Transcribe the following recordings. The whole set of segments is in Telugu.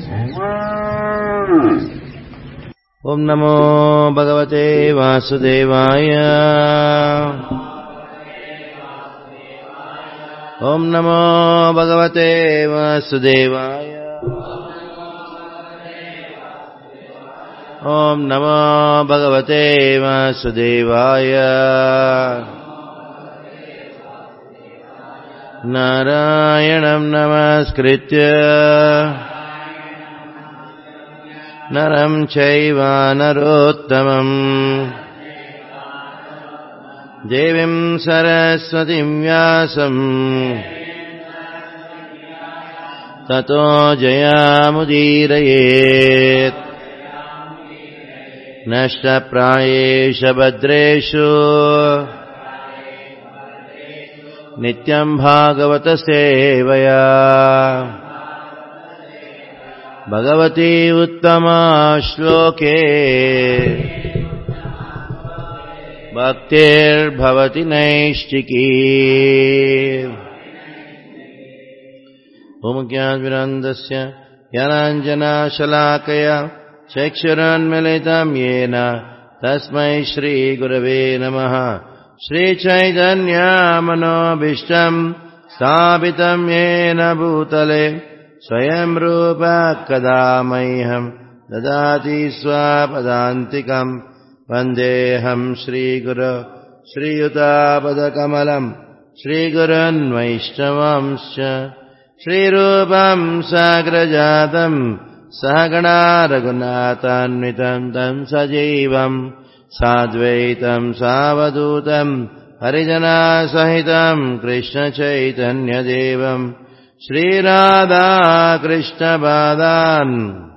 ॐ नमो भगवते वासुदेवाय ॐ नमो भगवते वासुदेवाय ॐ नमो भगवते वासुदेवाय नारायणं नमस्कृत्य नरं चैव नरोत्तमम् देवीं सरस्वतीं व्यासम् ततो जयामुदीरयेत् नष्टप्रायेष भद्रेषु नित्यं भागवतसेवया भगवती उत्तमा श्लोके भक्तिर्भवति नैष्टिकी भूमज्ञानविनन्दस्य ज्ञानाञ्जनाशलाकया चक्षुरन्मिलितं येन तस्मै श्रीगुरवे नमः श्रीचैतन्यामनोभीष्टम् स्थापितं येन भूतले स्वयं रूप कदा मह्यम् ददाति स्वापदान्तिकम् वन्देऽहम् श्रीगुरो श्रीयुतापदकमलम् श्रीगुरन्वैष्णवंश्च श्रीरूपम् साग्रजातम् सहगणा रघुनाथान्वितम् तम् सजीवम् साद्वैतम् सावधूतम् हरिजनासहितम् कृष्णचैतन्यदेवम् श्रीराधाकृष्णपादान्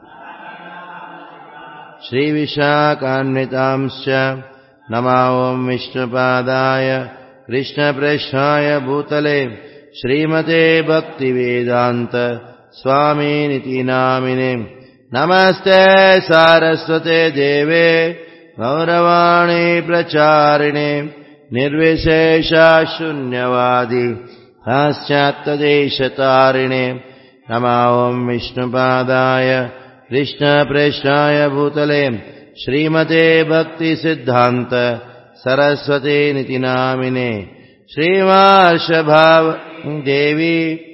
श्रीविशाखान्वितांश्च नमावम् विष्णुपादाय कृष्णप्रेष्ठाय भूतले श्रीमते भक्तिवेदान्त स्वामीनिति नामिने नमस्ते सारस्वते देवे गौरवाणी प्रचारिणे निर्विशेषशून्यवादि पाश्चात्तदेशतारिणे नमावम् विष्णुपादाय कृष्णप्रेष्ठाय भूतले श्रीमते भक्तिसिद्धान्त सरस्वतीनिति नामिने श्रीवार्षभाव देवी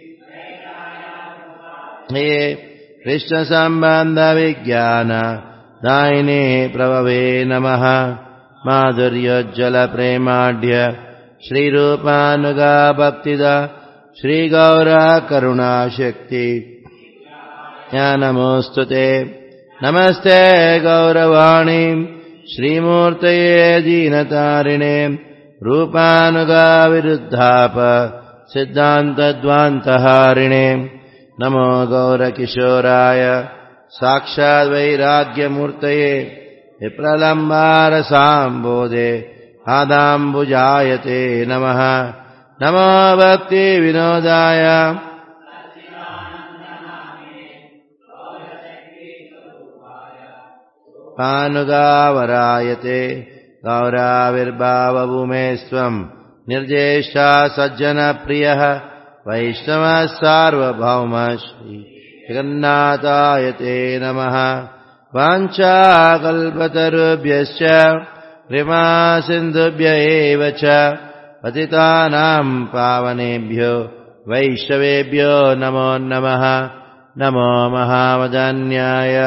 हे कृष्णसम्बन्धविज्ञान दायिने प्रभवे नमः माधुर्योज्जलप्रेमाढ्य श्रीरूपानुगा भक्तिदा श्रीगौरा करुणाशक्ति ज्ञानमोऽस्तु ते नमस्ते गौरवाणी श्रीमूर्तये दीनतारिणे रूपानुगा विरुद्धाप सिद्धान्तद्वान्तहारिणे नमो गौरकिशोराय साक्षाद्वैराग्यमूर्तये विप्रलम्बारसाम्बोधे आदाम्बुजायते नमः नमो भक्तिविनोदाय पानुगावरायते गौराविर्भावभूमे स्वम् निर्जेष्टा सज्जनप्रियः वैष्णवः सार्वभौम श्रीजगन्नाथाय ते नमः वाञ्छाकल्पतरुभ्यश्च कृमासिन्धुभ्य एव च पतितानाम् पावनेभ्यो वैष्णवेभ्यो नमो नमः नमो महावदान्याय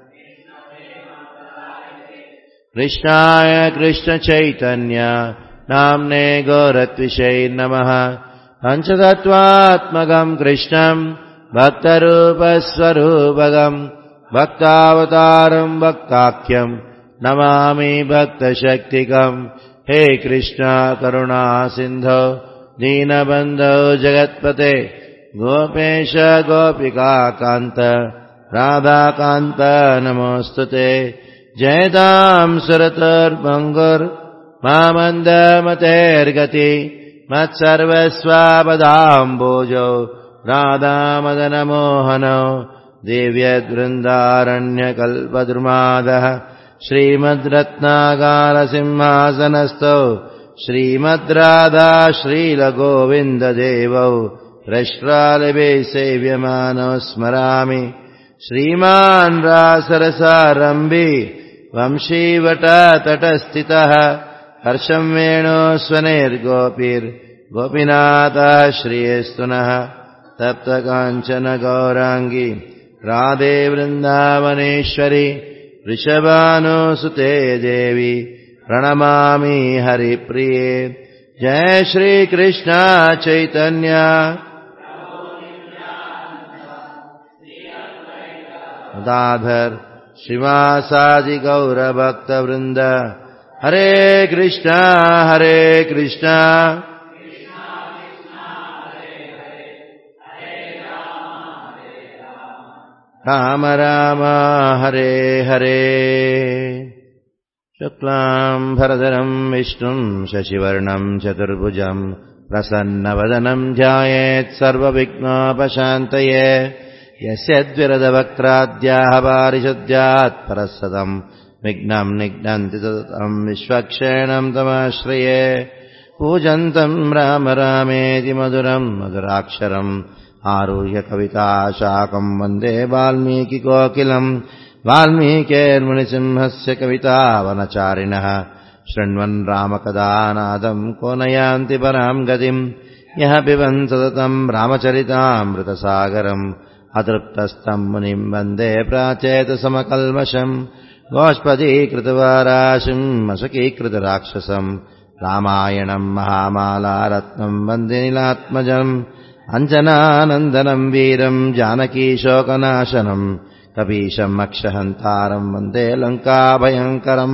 कृष्णाय कृष्णचैतन्य नाम्ने गोरत्विषै नमः पञ्चतत्त्वात्मकम् कृष्णम् भक्तरूपस्वरूपगम् भक्तावतारम् भक्ताख्यम् नमामि भक्तशक्तिकम् हे कृष्ण करुणा सिन्धो दीनबन्धो जगत्पते गोपेश गोपिकान्त राधाकान्त नमोऽस्तु ते जयताम् सुरतर्मङ्गुर् मामन्दमतेर्गति मत्सर्वस्वापदाम्बोजो राधामदनमोहनो दिव्यवृन्दारण्यकल्पद्रुमादः श्रीमद्रत्नागारसिंहासनस्थौ श्रीमद् राधा श्रीलगोविन्ददेवौ रष्ट्रालिभे सेव्यमानौ स्मरामि श्रीमान् रासरसारम्भि वंशीवटतटस्थितः हर्षम् वेणोस्वनैर्गोपीर्गोपीनाथः श्रियेस्तुनः तप्तकाञ्चन गौराङ्गी राधे वृन्दावनेश्वरि वृषभानुसुते देवी प्रणमामि हरिप्रिये जय श्रीकृष्ण चैतन्य दाधर श्रीवासादि गौरभक्तवृन्द हरे कृष्ण हरे कृष्ण राम राम हरे हरे शुक्लाम् भरदरम् विष्णुम् शशिवर्णम् चतुर्भुजम् प्रसन्नवदनम् ध्यायेत् सर्वविघ्नोपशान्तये यस्य द्विरदवक्त्राद्याः पारिषद्यात् परःसदम् विघ्नम् निघ्नन्ति ततम् विश्वक्षेणम् तमाश्रये पूजन्तम् राम रामेति मधुरम् मधुराक्षरम् आरुह्य कविताशाकम् वन्दे वाल्मीकिकोकिलम् वाल्मीकेर्मुनिसिंहस्य कवितावनचारिणः शृण्वन् रामकदानादम् को न यान्ति पराम् गतिम् यः पिबन् सततम् रामचरितामृतसागरम् अतृप्तस्तम् मुनिम् वन्दे प्राचेतसमकल्मषम् गोष्पदीकृतवाराशिम् मशकीकृतराक्षसम् रामायणम् महामालारत्नम् वन्दे नीलात्मजम् अञ्जनानन्दनम् वीरम् जानकीशोकनाशनम् कपीशम् अक्षहन्तारम् वन्दे लङ्काभयङ्करम्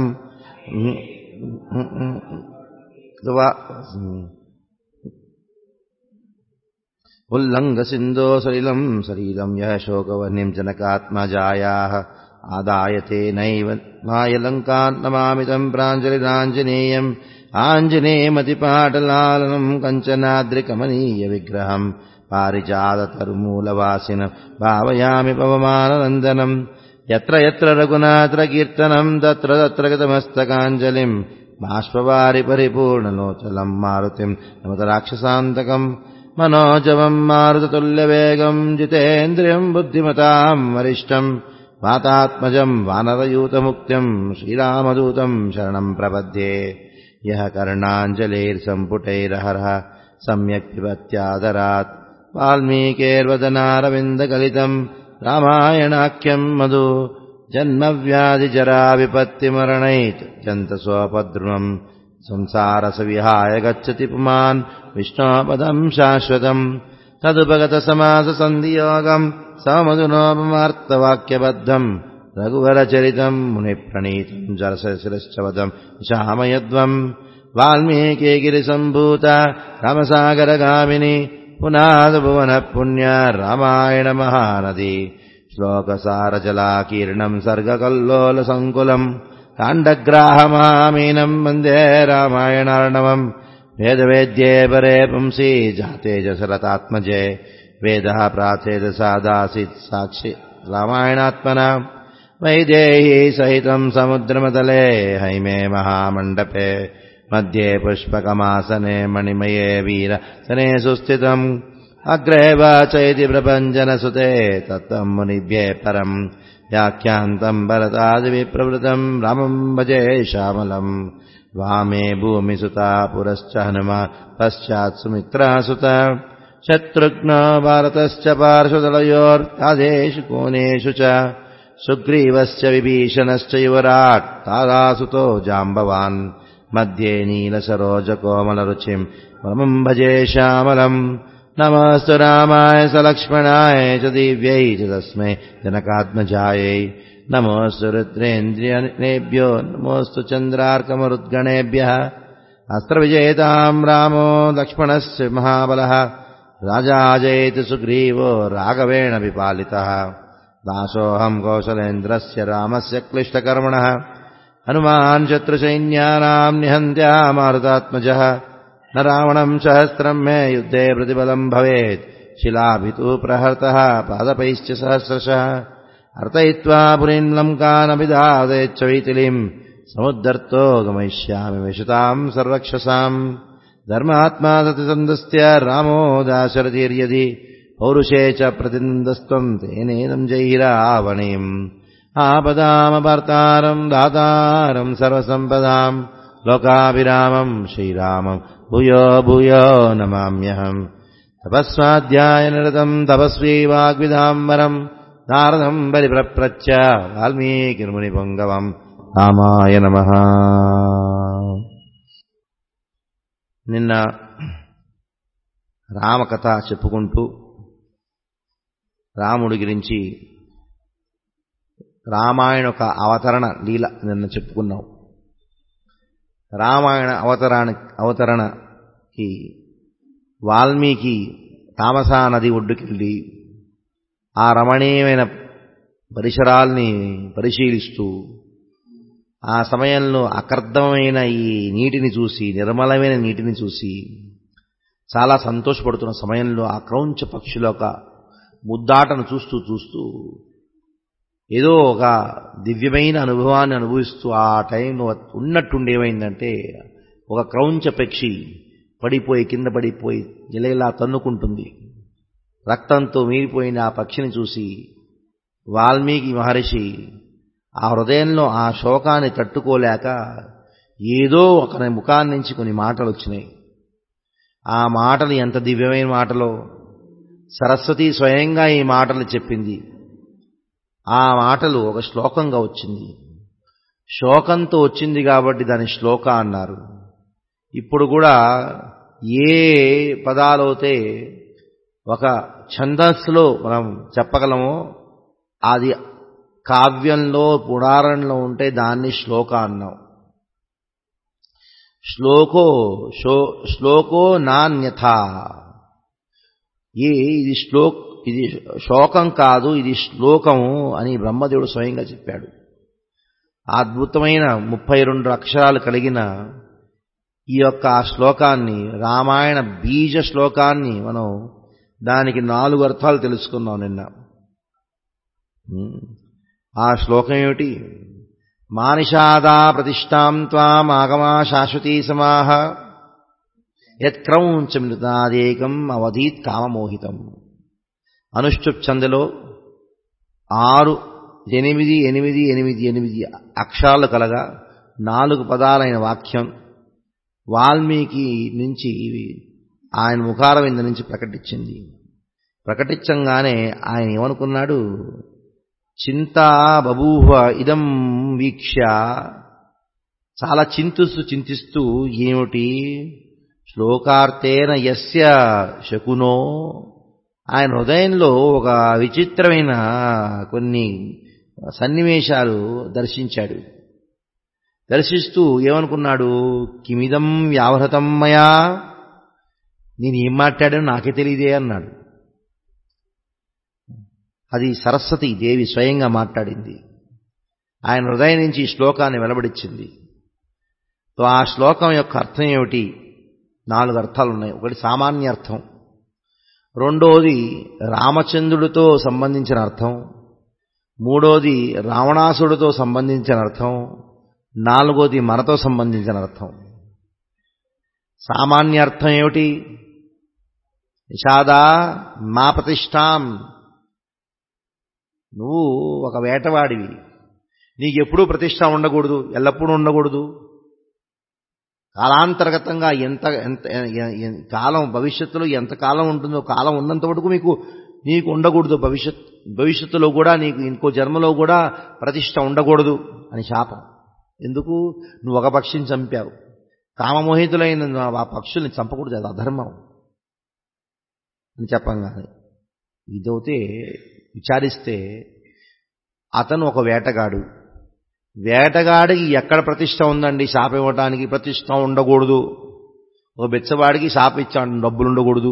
उल्लङ्घसिन्धो सलिलम् सलीलम् यः शोकवह्निम् जनकात्मजायाः आदाय तेनैव मायलङ्कान् नमामि तम् प्राञ्जलिराञ्जनेयम् आञ्जनेयमतिपाटलालनम् कञ्चनाद्रिकमनीयविग्रहम् पारिजाततरुमूलवासिनम् भावयामि पवमाननन्दनम् यत्र यत्र रघुनाथकीर्तनम् तत्र तत्र गतमस्तकाञ्जलिम् बाष्पवारि परिपूर्णलोचलम् मारुतिम् नमत राक्षसान्तकम् मनोजवम् मारुततुल्यवेगम् जितेन्द्रियम् बुद्धिमताम् वरिष्ठम् वातात्मजम् वानरयूतमुक्त्यम् श्रीरामदूतम् शरणम् प्रपद्ये यः कर्णाञ्जलेर्सम्पुटैरहरः सम्यक् पिबत्यादरात् वाल्मीकेर्वदनारविन्दकलितम् रामायणाख्यम् मधु जन्मव्याधिजराविपत्तिमरणैत् जन्तस्वपद्रुमम् संसारसविहाय गच्छति पुमान् विष्णोपदम् शाश्वतम् तदुपगतसमाससन्धियोगम् सममधुनोपमार्तवाक्यबद्धम् रघुवरचरितम् मुनिप्रणीतम् जरसशिरश्च वदम् विशामयध्वम् वाल्मीकिगिरिसम्भूत रामसागरगामिनि पुनादभुवनः पुण्य रामायणमहानदी श्लोकसारजलाकीर्णम् सर्गकल्लोलसङ्कुलम् काण्डग्राहमामीनम् वन्दे रामायणार्णवम् वेदवेद्ये परे पुंसि जाते जसरतात्मजे वेदः प्राचेदसादासीत् साक्षि रामायणात्मना वैदेही सहितम् समुद्रमतले हैमे महामण्डपे मध्ये पुष्पकमासने मणिमये वीरसने सुस्थितम् अग्रे वाचयति प्रपञ्चनसुते तत्त्वम् मुनिभ्ये परम् व्याख्यान्तम् भरतादिविप्रवृतम् रामम् भजे श्यामलम् वामे भूमिसुता पुरश्च हनुमा पश्चात् सुमित्रासुत शत्रुघ्नो भारतश्च पार्श्वदलयोर्तादेषु कोणेषु च सुग्रीवश्च विभीषणश्च युवराट् तारासुतो जाम्बवान् मध्ये नीलसरोजकोमलरुचिम् परमम् भजे श्यामलम् नमस्तु रामाय सलक्ष्मणाय च दिव्यै च तस्मै जनकात्मजायै नमोऽस्तु रुद्रेन्द्रियनेभ्यो नमोऽस्तु चन्द्रार्कमरुद्गणेभ्यः अस्त्रविजेताम् रामो लक्ष्मणस्य महाबलः राजाजयति सुग्रीवो राघवेण विपालितः दासोऽहम् कौशलेन्द्रस्य रामस्य क्लिष्टकर्मणः हनुमान् शत्रुसैन्यानाम् निहन्त्या मारुतात्मजः न रावणम् सहस्रम् मे युद्धे प्रतिबलम् भवेत् शिलाभितु प्रहर्तः पादपैश्च सहस्रशः अर्तयित्वा पुरीम् लङ्कानभिधादेच्च वैतिलीम् समुद्धर्तो गमयिष्यामि विशताम् सर्वक्षसाम् धर्मात्मा सतिसन्दस्य रामो दाशरथिर्यदि పౌరుషే చ ప్రతిందస్త్వం తేనేదం జైరావణీం ఆపదామపర్తారం దాతారం సర్వసంపదాం లోకాభిరామం శ్రీరామం భూయో భూయో నమామ్యహం తపస్వాధ్యాయ నిరతం తపస్వీ వాగ్విదాంబరం నారదం బలిప్రప్రచ్చ వాల్మీకిర్ముని పొంగవం రామాయ నమ నిన్న రామకథ చెప్పుకుంటూ రాముడి గురించి రామాయణ ఒక అవతరణ లీల నిన్న చెప్పుకున్నాం రామాయణ అవతరణ అవతరణకి వాల్మీకి తామసా నది ఒడ్డుకెళ్ళి ఆ రమణీయమైన పరిసరాల్ని పరిశీలిస్తూ ఆ సమయంలో అకర్ధమైన ఈ నీటిని చూసి నిర్మలమైన నీటిని చూసి చాలా సంతోషపడుతున్న సమయంలో ఆ క్రౌంచ పక్షుల ఒక ముద్దాటను చూస్తూ చూస్తూ ఏదో ఒక దివ్యమైన అనుభవాన్ని అనుభవిస్తూ ఆ టైంలో ఉన్నట్టుండి ఏమైందంటే ఒక క్రౌంచ పక్షి పడిపోయి కింద పడిపోయి ఇలా తన్నుకుంటుంది రక్తంతో మీరిపోయిన ఆ పక్షిని చూసి వాల్మీకి మహర్షి ఆ హృదయంలో ఆ శోకాన్ని తట్టుకోలేక ఏదో ఒకరి ముఖాన్ని నుంచి కొన్ని మాటలు వచ్చినాయి ఆ మాటలు ఎంత దివ్యమైన మాటలో సరస్వతి స్వయంగా ఈ మాటలు చెప్పింది ఆ మాటలు ఒక శ్లోకంగా వచ్చింది శోకంతో వచ్చింది కాబట్టి దాని శ్లోక అన్నారు ఇప్పుడు కూడా ఏ పదాలైతే ఒక ఛందస్సులో మనం చెప్పగలమో అది కావ్యంలో పురాణంలో ఉంటే దాన్ని శ్లోక అన్నాం శ్లోకో శో శ్లోకో నాణ్యథ ఏ ఇది శ్లోక్ ఇది శోకం కాదు ఇది శ్లోకము అని బ్రహ్మదేవుడు స్వయంగా చెప్పాడు అద్భుతమైన ముప్పై రెండు అక్షరాలు కలిగిన ఈ యొక్క శ్లోకాన్ని రామాయణ బీజ శ్లోకాన్ని మనం దానికి నాలుగు అర్థాలు తెలుసుకున్నాం నిన్న ఆ శ్లోకం ఏమిటి మానిషాదా ప్రతిష్టాం త్వామాగమా శాశ్వతీ సమాహ యత్క్రౌంచమృతాదేకం అవధీత్ కామమోహితం అనుష్ఠుప్ చందలో ఆరు ఎనిమిది ఎనిమిది ఎనిమిది ఎనిమిది అక్షరాలు కలగా నాలుగు పదాలైన వాక్యం వాల్మీకి నుంచి ఆయన ముఖార వింద నుంచి ప్రకటించింది ప్రకటించంగానే ఆయన ఏమనుకున్నాడు చింతా బభూవ ఇదం వీక్ష చాలా చింతిస్తూ చింతిస్తూ ఏమిటి శ్లోకార్తేన యస్య శకునో ఆయన హృదయంలో ఒక విచిత్రమైన కొన్ని సన్నివేశాలు దర్శించాడు దర్శిస్తూ ఏమనుకున్నాడు కిమిదం వ్యావహృతం మయా నేను ఏం మాట్లాడాను నాకే తెలియదే అన్నాడు అది సరస్వతి దేవి స్వయంగా మాట్లాడింది ఆయన హృదయం నుంచి ఈ శ్లోకాన్ని వెలబడిచ్చింది సో ఆ శ్లోకం యొక్క అర్థం ఏమిటి నాలుగు అర్థాలు ఉన్నాయి ఒకటి సామాన్య అర్థం రెండోది రామచంద్రుడితో సంబంధించిన అర్థం మూడోది రావణాసుడితో సంబంధించిన అర్థం నాలుగోది మనతో సంబంధించిన అర్థం సామాన్య అర్థం ఏమిటి నిషాదా మా ప్రతిష్టాం నువ్వు ఒక వేటవాడివి నీకు ఎప్పుడూ ప్రతిష్ట ఉండకూడదు ఎల్లప్పుడూ ఉండకూడదు కాలాంతర్గతంగా ఎంత ఎంత కాలం భవిష్యత్తులో ఎంత కాలం ఉంటుందో కాలం ఉన్నంత వరకు మీకు నీకు ఉండకూడదు భవిష్యత్ భవిష్యత్తులో కూడా నీకు ఇంకో జన్మలో కూడా ప్రతిష్ట ఉండకూడదు అని శాపం ఎందుకు నువ్వు ఒక పక్షిని చంపావు కామమోహితులైన ఆ పక్షుల్ని చంపకూడదు అది అధర్మం అని చెప్పంగానే ఇదైతే విచారిస్తే అతను ఒక వేటగాడు వేటగాడికి ఎక్కడ ప్రతిష్ట ఉందండి శాప ఇవ్వటానికి ప్రతిష్ట ఉండకూడదు ఒక బెచ్చవాడికి శాప ఇచ్చాడు డబ్బులు ఉండకూడదు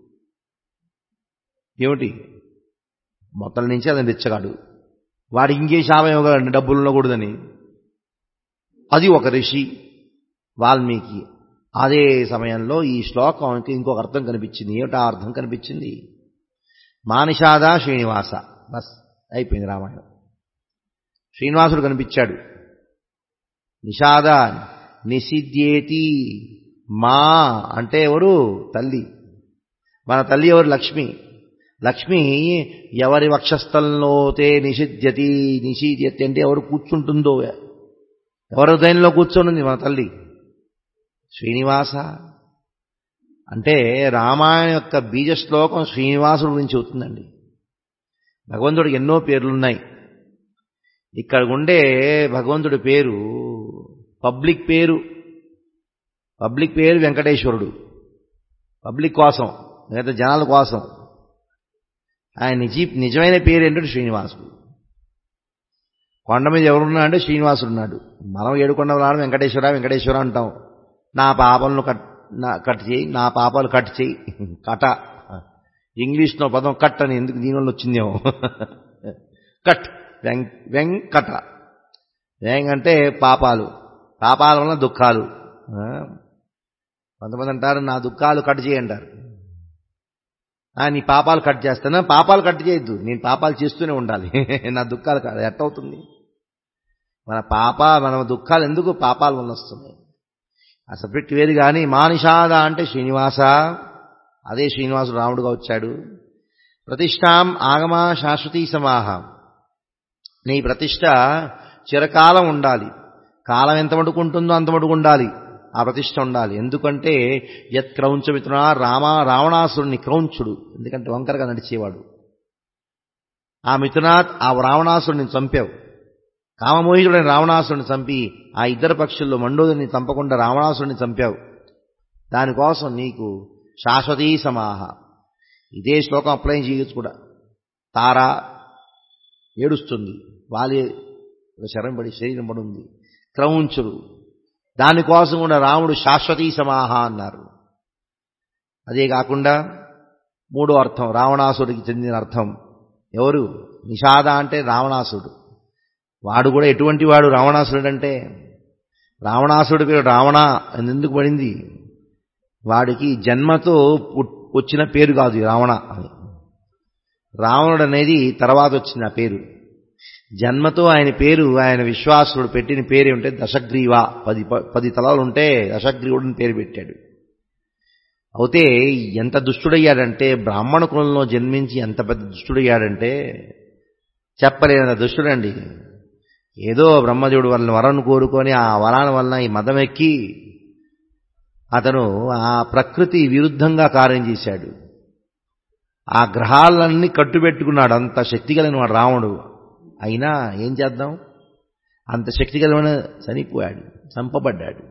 ఏమిటి మొత్తం నుంచి అతను బెచ్చగాడు వాడికి ఇంకే శాపం ఇవ్వగలండి డబ్బులు ఉండకూడదని అది ఒక ఋషి వాల్మీకి అదే సమయంలో ఈ శ్లోకంకి ఇంకొక అర్థం కనిపించింది ఏమిటా అర్థం కనిపించింది మానిషాద శ్రీనివాస బస్ అయిపోయింది రామాయణం శ్రీనివాసుడు కనిపించాడు నిషాద నిసిద్యేతి మా అంటే ఎవరు తల్లి మన తల్లి ఎవరు లక్ష్మి లక్ష్మి ఎవరి వక్షస్థలంలో తే నిషిధ్యతి నిషీధ్యతి అంటే ఎవరు కూర్చుంటుందో ఎవరి హృదయంలో కూర్చొనుంది మన తల్లి శ్రీనివాస అంటే రామాయణ యొక్క బీజ శ్లోకం శ్రీనివాసుడు గురించి అవుతుందండి భగవంతుడికి ఎన్నో పేర్లున్నాయి ఇక్కడ ఉండే భగవంతుడి పేరు పబ్లిక్ పేరు పబ్లిక్ పేరు వెంకటేశ్వరుడు పబ్లిక్ కోసం లేదా జనాల కోసం ఆయన నిజీ నిజమైన పేరు ఏంటంటే శ్రీనివాసుడు కొండ మీద ఎవరున్నా అంటే శ్రీనివాసుడు ఉన్నాడు మనం ఏడుకొండ నాడు వెంకటేశ్వర వెంకటేశ్వర అంటాం నా పాపలను కట్ నా కట్ చేయి నా పాపాలు కట్ చేయి కట ఇంగ్లీష్లో పదం కట్ అని ఎందుకు దీనివల్ల వచ్చిందేమో కట్ వెం వెంకట వెంగ్ అంటే పాపాలు పాపాల వలన దుఃఖాలు కొంతమంది అంటారు నా దుఃఖాలు కట్ చేయంటారు నీ పాపాలు కట్ చేస్తానా పాపాలు కట్ చేయొద్దు నేను పాపాలు చేస్తూనే ఉండాలి నా దుఃఖాలు ఎట్టవుతుంది మన పాప మన దుఃఖాలు ఎందుకు పాపాల వల్ల వస్తున్నాయి ఆ సబ్జెక్ట్ వేరు కానీ మానిషాద అంటే శ్రీనివాస అదే శ్రీనివాసుడు రాముడుగా వచ్చాడు ప్రతిష్టాం ఆగమ శాశ్వతీ సమాహ నీ ప్రతిష్ట చిరకాలం ఉండాలి కాలం ఎంత మటుకుంటుందో అంత మటుకు ఉండాలి ఆ ప్రతిష్ట ఉండాలి ఎందుకంటే యత్ క్రౌంచమిత్రున రామ రావణాసురుని క్రౌంచుడు ఎందుకంటే వంకరగా నడిచేవాడు ఆ మిథునాథ్ ఆ రావణాసురుని చంపావు కామమోహితుడైన రావణాసురుని చంపి ఆ ఇద్దరు పక్షుల్లో మండోదని చంపకుండా రావణాసురుని చంపావు దానికోసం నీకు శాశ్వతీ సమాహ ఇదే శ్లోకం అప్లై చేయొచ్చు కూడా తార ఏడుస్తుంది వాలి శరం పడి శరీరం పడి ఉంది క్రౌంచుడు దానికోసం కూడా రాముడు శాశ్వతీ సమాహ అన్నారు అదే కాకుండా మూడో అర్థం రావణాసుడికి చెందిన అర్థం ఎవరు నిషాద అంటే రావణాసుడు వాడు కూడా ఎటువంటి వాడు రావణాసుడు అంటే రావణాసుడి పేరు రావణ ఎందుకు పడింది వాడికి జన్మతో వచ్చిన పేరు కాదు రావణ అని రావణుడు అనేది తర్వాత వచ్చిన పేరు జన్మతో ఆయన పేరు ఆయన విశ్వాసుడు పెట్టిన పేరు ఏమిటంటే దశగ్రీవ పది పది తలాలు ఉంటే దశగ్రీవుడిని పేరు పెట్టాడు అయితే ఎంత దుష్టుడయ్యాడంటే బ్రాహ్మణ కులంలో జన్మించి ఎంత పెద్ద దుష్టుడయ్యాడంటే చెప్పలేనంత దుష్టుడండి ఏదో బ్రహ్మదేవుడు వల్ల వరం కోరుకొని ఆ వరాల వలన ఈ మదం ఎక్కి అతను ఆ ప్రకృతి విరుద్ధంగా కార్యం చేశాడు ఆ గ్రహాలన్నీ కట్టుబెట్టుకున్నాడు అంత శక్తి కలిగిన వాడు రావణుడు అయినా ఏం చేద్దాం అంత శక్తి కలిగిన చనిపోయాడు చంపబడ్డాడు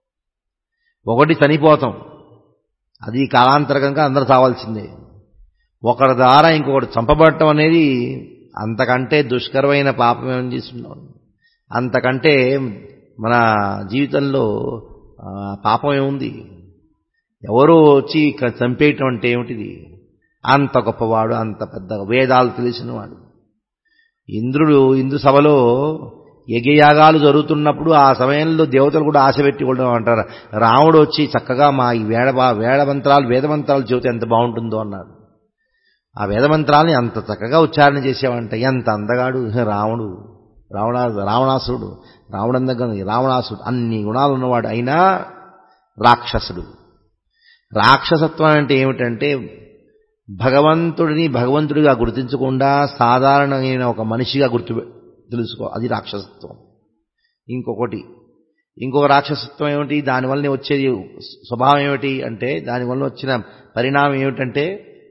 ఒకటి చనిపోతాం అది కాలాంతరకంగా అందరూ చావాల్సిందే ఒకరి ద్వారా ఇంకొకటి చంపబడటం అనేది అంతకంటే దుష్కరమైన పాపం ఏమని చేస్తున్నాం అంతకంటే మన జీవితంలో పాపం ఏముంది ఎవరో వచ్చి చంపేయటం అంటే ఏమిటిది అంత గొప్పవాడు అంత పెద్ద వేదాలు తెలిసినవాడు ఇంద్రుడు ఇంద్రు సభలో యజ్ఞయాగాలు జరుగుతున్నప్పుడు ఆ సమయంలో దేవతలు కూడా ఆశ పెట్టుకోవడం అంటారు రాముడు వచ్చి చక్కగా మా ఈ వేడ వేడమంత్రాలు వేదమంత్రాలు చెబితే ఎంత బాగుంటుందో అన్నారు ఆ వేదమంత్రాలని అంత చక్కగా ఉచ్చారణ చేసేవంట ఎంత అందగాడు రావణుడు రావణా రావణాసురుడు రావణందగా రావణాసుడు అన్ని గుణాలు ఉన్నవాడు అయినా రాక్షసుడు రాక్షసత్వం అంటే ఏమిటంటే భగవంతుడిని భగవంతుడిగా గుర్తించకుండా సాధారణమైన ఒక మనిషిగా గుర్తు తెలుసుకో అది రాక్షసత్వం ఇంకొకటి ఇంకొక రాక్షసత్వం ఏమిటి దానివల్లనే వచ్చేది స్వభావం ఏమిటి అంటే దానివల్ల వచ్చిన పరిణామం ఏమిటంటే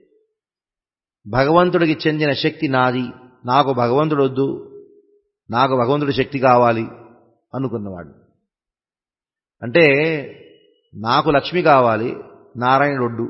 భగవంతుడికి చెందిన శక్తి నాది నాకు భగవంతుడు వద్దు నాకు భగవంతుడి శక్తి కావాలి అనుకున్నవాడు అంటే నాకు లక్ష్మి కావాలి నారాయణుడు వడ్డు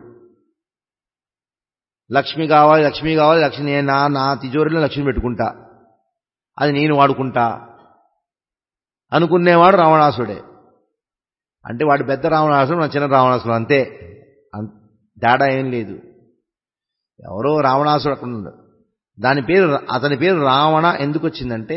లక్ష్మి కావాలి లక్ష్మి కావాలి లక్ష్మి నేను నా నా తిజోరిలో లక్ష్మి పెట్టుకుంటా అది నేను వాడుకుంటా అనుకునేవాడు రావణాసుడే అంటే వాడు పెద్ద రావణాసుడు నా చిన్న రావణాసుడు అంతే తేడా ఏం లేదు ఎవరో రావణాసుడు అక్కడ ఉన్నాడు దాని పేరు అతని పేరు రావణ ఎందుకు వచ్చిందంటే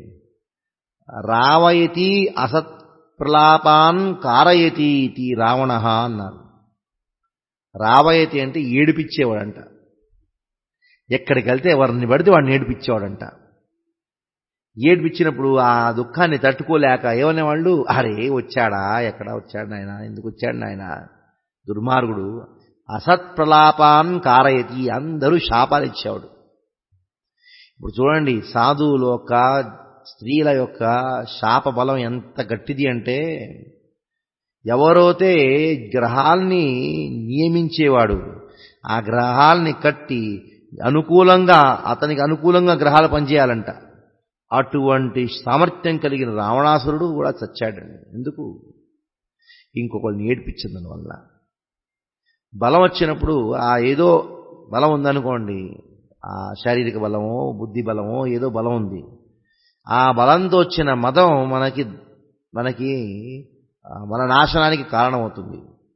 రావయతి అసత్ ప్రలాపాన్ కారయతి ఇది రావణ అన్నారు రావయతి అంటే ఏడిపించేవాడంట ఎక్కడికి వెళ్తే ఎవరిని పడితే వాడిని ఏడిపించేవాడంట ఏడిపించినప్పుడు ఆ దుఃఖాన్ని తట్టుకోలేక ఏమనే వాళ్ళు అరే వచ్చాడా ఎక్కడ వచ్చాడు నాయన ఎందుకు వచ్చాడు నాయన దుర్మార్గుడు అసత్ప్రలాపాన్ కారయతి అందరూ శాపాలు ఇచ్చేవాడు ఇప్పుడు చూడండి సాధువుల యొక్క స్త్రీల యొక్క శాప బలం ఎంత గట్టిది అంటే ఎవరైతే గ్రహాల్ని నియమించేవాడు ఆ గ్రహాల్ని కట్టి అనుకూలంగా అతనికి అనుకూలంగా గ్రహాలు పనిచేయాలంట అటువంటి సామర్థ్యం కలిగిన రావణాసురుడు కూడా చచ్చాడండి ఎందుకు ఇంకొకరిని ఏడ్పించింది దానివల్ల బలం వచ్చినప్పుడు ఆ ఏదో బలం ఉందనుకోండి ఆ శారీరక బలమో బుద్ధి బలమో ఏదో బలం ఉంది ఆ బలంతో వచ్చిన మదం మనకి మనకి మన నాశనానికి కారణమవుతుంది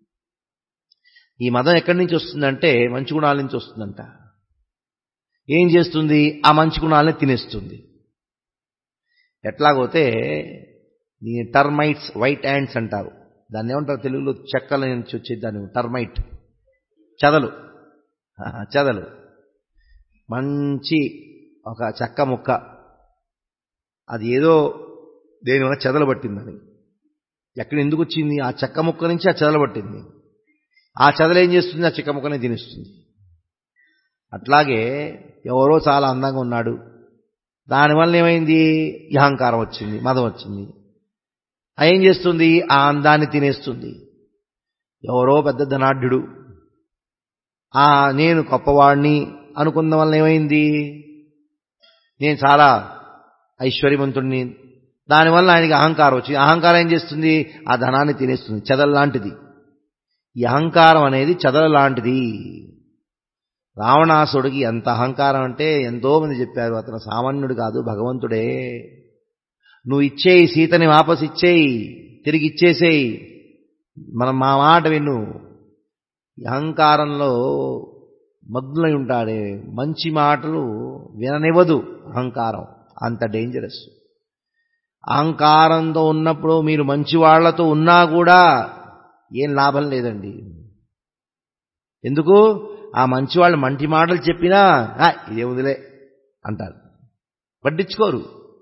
ఈ మదం ఎక్కడి నుంచి వస్తుందంటే మంచి గుణాల నుంచి వస్తుందంట ఏం చేస్తుంది ఆ మంచి గుణాలని తినేస్తుంది ఎట్లాగోతే ఈ టర్మైట్స్ వైట్ యాండ్స్ అంటారు దాన్ని ఏమంటారు తెలుగులో చెక్కల నుంచి వచ్చేది దాన్ని టర్మైట్ చెదలు చెదలు మంచి ఒక చెక్క ముక్క అది ఏదో దేనివల్ల చెదలు పట్టిందని ఎక్కడ ఎందుకు వచ్చింది ఆ చెక్క ముక్క నుంచి ఆ చెదలు పట్టింది ఆ చెదలు ఏం చేస్తుంది ఆ చెక్క ముక్కనే తినేస్తుంది అట్లాగే ఎవరో చాలా అందంగా ఉన్నాడు దానివల్ల ఏమైంది ఈ అహంకారం వచ్చింది మదం వచ్చింది ఏం చేస్తుంది ఆ అందాన్ని తినేస్తుంది ఎవరో పెద్ద ధనాఢ్యుడు ఆ నేను గొప్పవాడిని అనుకున్న వల్ల ఏమైంది నేను చాలా ఐశ్వర్యవంతుడిని దానివల్ల ఆయనకి అహంకారం వచ్చింది అహంకారం ఏం చేస్తుంది ఆ ధనాన్ని తినేస్తుంది చెదల లాంటిది ఈ అహంకారం అనేది చెదల లాంటిది రావణాసుడికి ఎంత అహంకారం అంటే ఎంతో మంది చెప్పారు అతను సామాన్యుడు కాదు భగవంతుడే నువ్వు ఇచ్చేయి సీతని వాపస్ ఇచ్చేయి తిరిగి ఇచ్చేసేయి మనం మా మాట విను అహంకారంలో మగ్నులై ఉంటాడే మంచి మాటలు విననివ్వదు అహంకారం అంత డేంజరస్ అహంకారంతో ఉన్నప్పుడు మీరు మంచి వాళ్లతో ఉన్నా కూడా ఏం లాభం లేదండి ఎందుకు ఆ మంచి వాళ్ళు మంచి మాటలు చెప్పినా ఇదే వదిలే అంటారు పట్టించుకోరు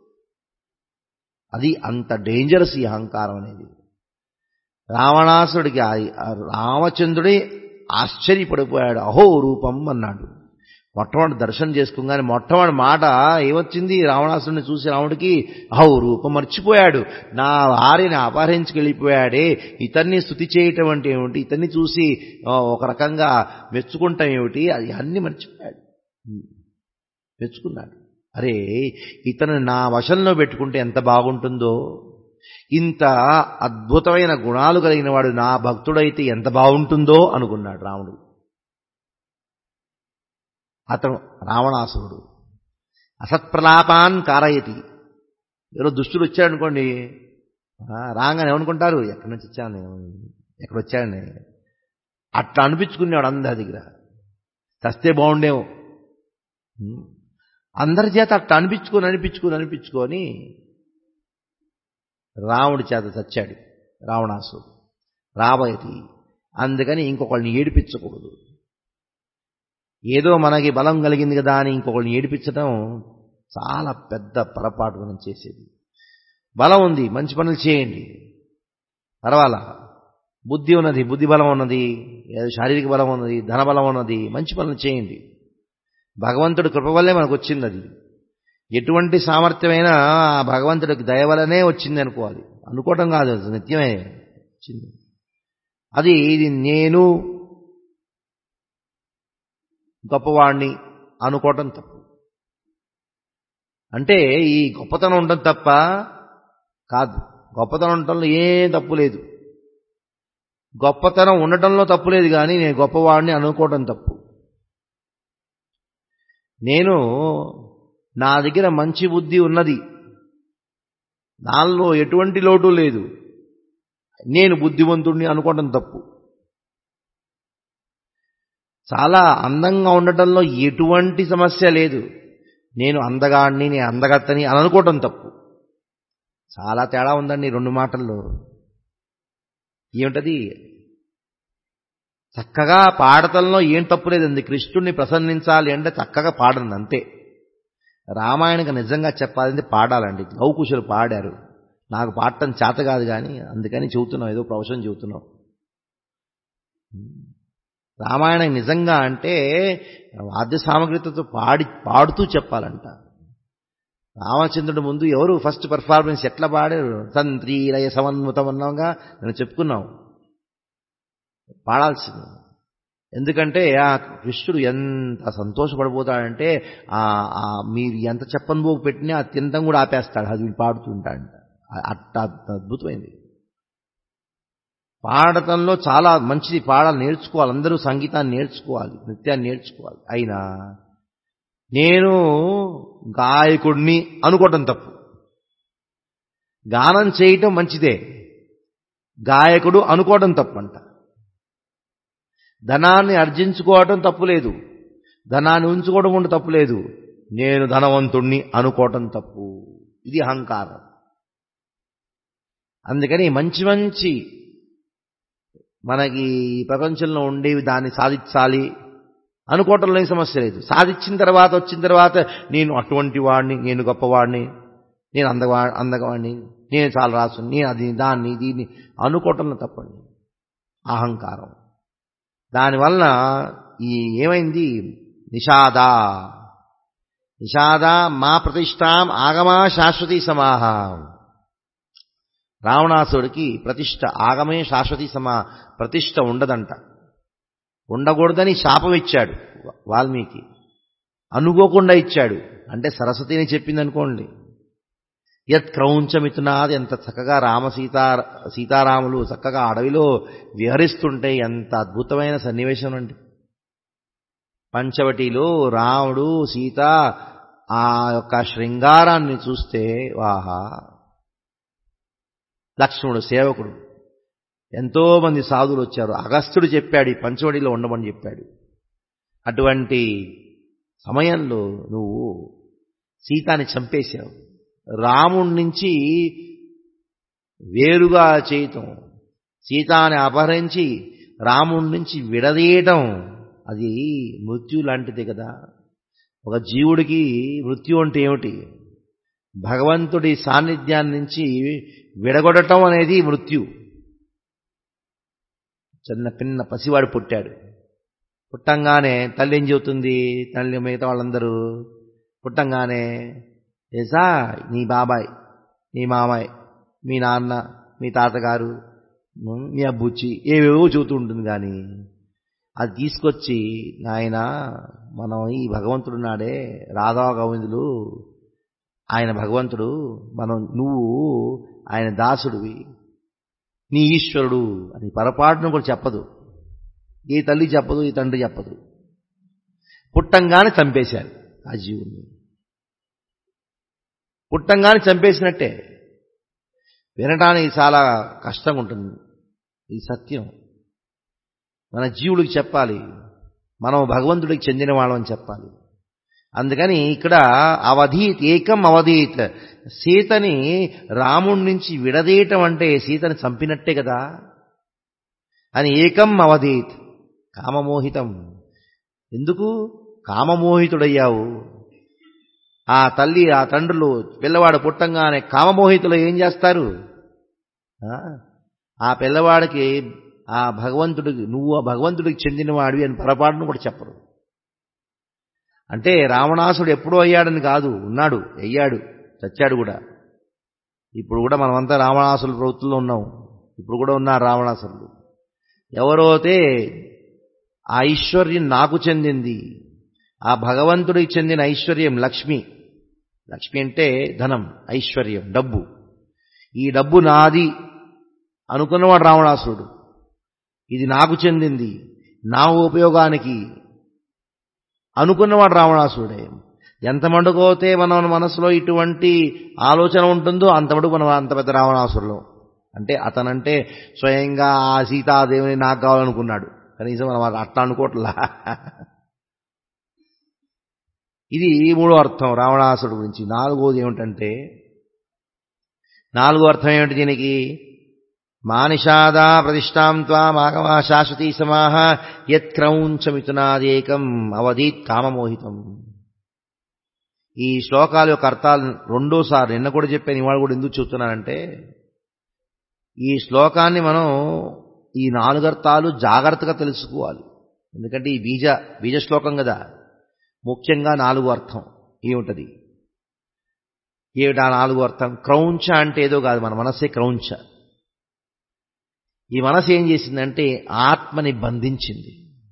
అది అంత డేంజరస్ ఈ అహంకారం అనేది రావణాసుడికి రామచంద్రుడి ఆశ్చర్యపడిపోయాడు అహో రూపం అన్నాడు మొట్టమొదటి దర్శనం చేసుకోగానే మొట్టమొదటి మాట ఏమొచ్చింది రావణాసుడిని చూసి రాముడికి అహో రూపం మర్చిపోయాడు నా భార్యని అపహరించుకెళ్ళిపోయాడే ఇతన్ని స్థుతి చేయటం అంటే ఏమిటి ఇతన్ని చూసి ఒక రకంగా మెచ్చుకుంటాం ఏమిటి అది అన్ని మర్చిపోయాడు మెచ్చుకున్నాడు అరే ఇతను నా వశంలో పెట్టుకుంటే ఎంత బాగుంటుందో ఇంత అద్భుతమైన గుణాలు కలిగిన వాడు నా భక్తుడైతే ఎంత బాగుంటుందో అనుకున్నాడు రాముడు అతను రావణాసురుడు అసత్ప్రలాపాన్ కారయతి ఎవరో దుష్టుడు వచ్చాడనుకోండి రాగానే ఏమనుకుంటారు ఎక్కడి నుంచి వచ్చాను ఎక్కడ వచ్చాడని అట్లా అనిపించుకునేవాడు అందరి దగ్గర చస్తే బాగుండేమో అందరి చేత అట్లా అనిపించుకొని అనిపించుకొని అనిపించుకొని రాముడి చేత చచ్చాడు రావణాసుడు రాబోయేది అందుకని ఇంకొకళ్ళని ఏడిపించకూడదు ఏదో మనకి బలం కలిగింది కదా అని ఇంకొకళ్ళని ఏడిపించడం చాలా పెద్ద పొరపాటు మనం చేసేది బలం ఉంది మంచి పనులు చేయండి పర్వాలా బుద్ధి ఉన్నది బుద్ధి బలం ఉన్నది శారీరక బలం ఉన్నది ధన బలం ఉన్నది మంచి పనులు చేయండి భగవంతుడి కృప వల్లే మనకు వచ్చింది అది ఎటువంటి సామర్థ్యమైనా ఆ భగవంతుడికి దయ వలనే వచ్చింది అనుకోవాలి అనుకోవటం కాదు అది నిత్యమే వచ్చింది అది ఇది నేను గొప్పవాణ్ణి అనుకోవటం తప్పు అంటే ఈ గొప్పతనం ఉండటం తప్ప కాదు గొప్పతనం ఉండటంలో ఏం తప్పు లేదు గొప్పతనం ఉండటంలో తప్పు లేదు కానీ నేను గొప్పవాడిని అనుకోవటం తప్పు నేను నా దగ్గర మంచి బుద్ధి ఉన్నది నాలో ఎటువంటి లోటు లేదు నేను బుద్ధివంతుడిని అనుకోవటం తప్పు చాలా అందంగా ఉండటంలో ఎటువంటి సమస్య లేదు నేను అందగాడిని నేను అందగత్తని అని అనుకోవటం తప్పు చాలా తేడా ఉందండి రెండు మాటల్లో ఏమిటది చక్కగా పాడటంలో ఏం తప్పు లేదండి కృష్ణుడిని ప్రసన్నించాలి అంటే చక్కగా పాడండి అంతే రామాయణకి నిజంగా చెప్పాలంటే పాడాలండి లౌకుశులు పాడారు నాకు పాడటం చేత కాదు కానీ అందుకని చెబుతున్నాం ఏదో ప్రవచనం చెబుతున్నాం రామాయణం నిజంగా అంటే వాద్య సామగ్రితో పాడి పాడుతూ చెప్పాలంట రామచంద్రుడి ముందు ఎవరు ఫస్ట్ పర్ఫార్మెన్స్ ఎట్లా పాడారు తంత్రి లయ సమన్వతం అన్నాగా నేను చెప్పుకున్నాం పాడాల్సింది ఎందుకంటే ఆ కృష్ణుడు ఎంత సంతోషపడిపోతాడంటే ఆ మీరు ఎంత చెప్పని పోగు పెట్టినా ఆ తినడం కూడా ఆపేస్తాడు అది పాడుతుంటాడంట అట్ట అద్భుతమైంది పాడటంలో చాలా మంచిది పాడాలి నేర్చుకోవాలి అందరూ సంగీతాన్ని నేర్చుకోవాలి నృత్యాన్ని నేర్చుకోవాలి అయినా నేను గాయకుడిని అనుకోవటం తప్పు గానం చేయటం మంచిదే గాయకుడు అనుకోవడం తప్పంట ధనాన్ని అర్జించుకోవటం తప్పులేదు ధనాన్ని ఉంచుకోవడం కూడా తప్పులేదు నేను ధనవంతుణ్ణి అనుకోవటం తప్పు ఇది అహంకారం అందుకని మంచి మంచి మనకి ప్రపంచంలో ఉండేవి దాన్ని సాధించాలి అనుకోవటంలో ఏం సమస్య లేదు సాధించిన తర్వాత వచ్చిన తర్వాత నేను అటువంటి వాడిని నేను గొప్పవాడిని నేను అందవా అందగవాడిని నేను చాలా రాసు నేను అది దాన్ని దీన్ని అనుకోవటంలో తప్పండి అహంకారం దానివల్ల ఈ ఏమైంది నిషాద నిషాద మా ప్రతిష్టాం ఆగమా శాశ్వతి సమాహ రావణాసుడికి ప్రతిష్ట ఆగమే శాశ్వతి సమా ప్రతిష్ట ఉండదంట ఉండకూడదని శాపం ఇచ్చాడు వాల్మీకి అనుకోకుండా ఇచ్చాడు అంటే సరస్వతిని చెప్పింది అనుకోండి యత్ క్రౌంచమితునాది ఎంత చక్కగా రామ సీతా సీతారాములు చక్కగా అడవిలో విహరిస్తుంటే ఎంత అద్భుతమైన సన్నివేశం అండి పంచవటిలో రాముడు సీత ఆ యొక్క శృంగారాన్ని చూస్తే వాహా లక్ష్మణుడు సేవకుడు ఎంతో మంది సాధువులు వచ్చారు అగస్త్యుడు చెప్పాడు ఈ పంచవడిలో ఉండమని చెప్పాడు అటువంటి సమయంలో నువ్వు సీతాని చంపేశావు రాముడి నుంచి వేరుగా చేయటం సీతాని అపహరించి రాముడి నుంచి విడదీయటం అది మృత్యు లాంటిదే కదా ఒక జీవుడికి మృత్యు అంటే ఏమిటి భగవంతుడి సాన్నిధ్యాన్ని నుంచి విడగొడటం అనేది మృత్యు చిన్న పిన్న పసివాడు పుట్టాడు పుట్టంగానే తల్లి ఏం చెబుతుంది తల్లి మిగతా వాళ్ళందరూ పుట్టంగానే ఏసా నీ బాబాయ్ నీ మామాయ్ మీ నాన్న మీ తాతగారు మీ అబ్బుచ్చి ఏవేవో చెబుతూ ఉంటుంది కానీ అది తీసుకొచ్చి నాయన మనం ఈ భగవంతుడు నాడే రాధా గోవిందులు ఆయన భగవంతుడు మనం నువ్వు ఆయన దాసుడివి నీ ఈశ్వరుడు అని పొరపాటును కూడా చెప్పదు ఏ తల్లి చెప్పదు ఈ తండ్రి చెప్పదు పుట్టంగానే చంపేశారు ఆ జీవుని పుట్టంగానే చంపేసినట్టే వినటానికి చాలా కష్టంగా ఉంటుంది ఈ సత్యం మన జీవుడికి చెప్పాలి మనం భగవంతుడికి చెందిన వాళ్ళని చెప్పాలి అందుకని ఇక్కడ అవధీత్ ఏకం అవధీత్ సీతని రాముడి నుంచి విడదీయటం అంటే సీతని చంపినట్టే కదా అని ఏకం అవధీత్ కామమోహితం ఎందుకు కామమోహితుడయ్యావు ఆ తల్లి ఆ తండ్రులు పిల్లవాడు పుట్టంగానే కామమోహితులు ఏం చేస్తారు ఆ పిల్లవాడికి ఆ భగవంతుడికి నువ్వు ఆ భగవంతుడికి చెందినవాడివి అని పొరపాటును కూడా చెప్పరు అంటే రావణాసుడు ఎప్పుడో అయ్యాడని కాదు ఉన్నాడు అయ్యాడు చచ్చాడు కూడా ఇప్పుడు కూడా మనమంతా రావణాసుల ప్రభుత్వంలో ఉన్నాం ఇప్పుడు కూడా ఉన్నారు రావణాసురులు ఎవరోతే ఆ ఐశ్వర్యం నాకు చెందింది ఆ భగవంతుడికి చెందిన ఐశ్వర్యం లక్ష్మి లక్ష్మి అంటే ధనం ఐశ్వర్యం డబ్బు ఈ డబ్బు నాది అనుకున్నవాడు రావణాసురుడు ఇది నాకు చెందింది నా ఉపయోగానికి అనుకున్నవాడు రావణాసురుడే ఎంత మటుకోతే మన మనసులో ఇటువంటి ఆలోచన ఉంటుందో అంత మటుకు మనం అంత పెద్ద రావణాసురులు అంటే అతనంటే స్వయంగా ఆ సీతాదేవిని నాకు కావాలనుకున్నాడు కనీసం మనం అట్లా అనుకోవట్లా ఇది మూడో అర్థం రావణాసుడు గురించి నాలుగోది ఏమిటంటే నాలుగో అర్థం ఏమిటి దీనికి మానిషాదా ప్రతిష్టాం త్వామాగమా శాశ్వతీ సమాహ యత్క్రౌంచమితునాదేకం అవధీత్ కామమోహితం ఈ శ్లోకాల యొక్క అర్థాలు రెండోసారి నిన్న కూడా చెప్పాను ఇవాళ కూడా ఎందుకు చెప్తున్నానంటే ఈ శ్లోకాన్ని మనం ఈ నాలుగర్థాలు జాగ్రత్తగా తెలుసుకోవాలి ఎందుకంటే ఈ బీజ బీజ శ్లోకం కదా ముఖ్యంగా నాలుగు అర్థం ఏముంటది ఏమిటా నాలుగు అర్థం క్రౌంచ అంటే ఏదో కాదు మన మనసే క్రౌంచ ఈ మనసు ఏం చేసిందంటే ఆత్మని బంధించింది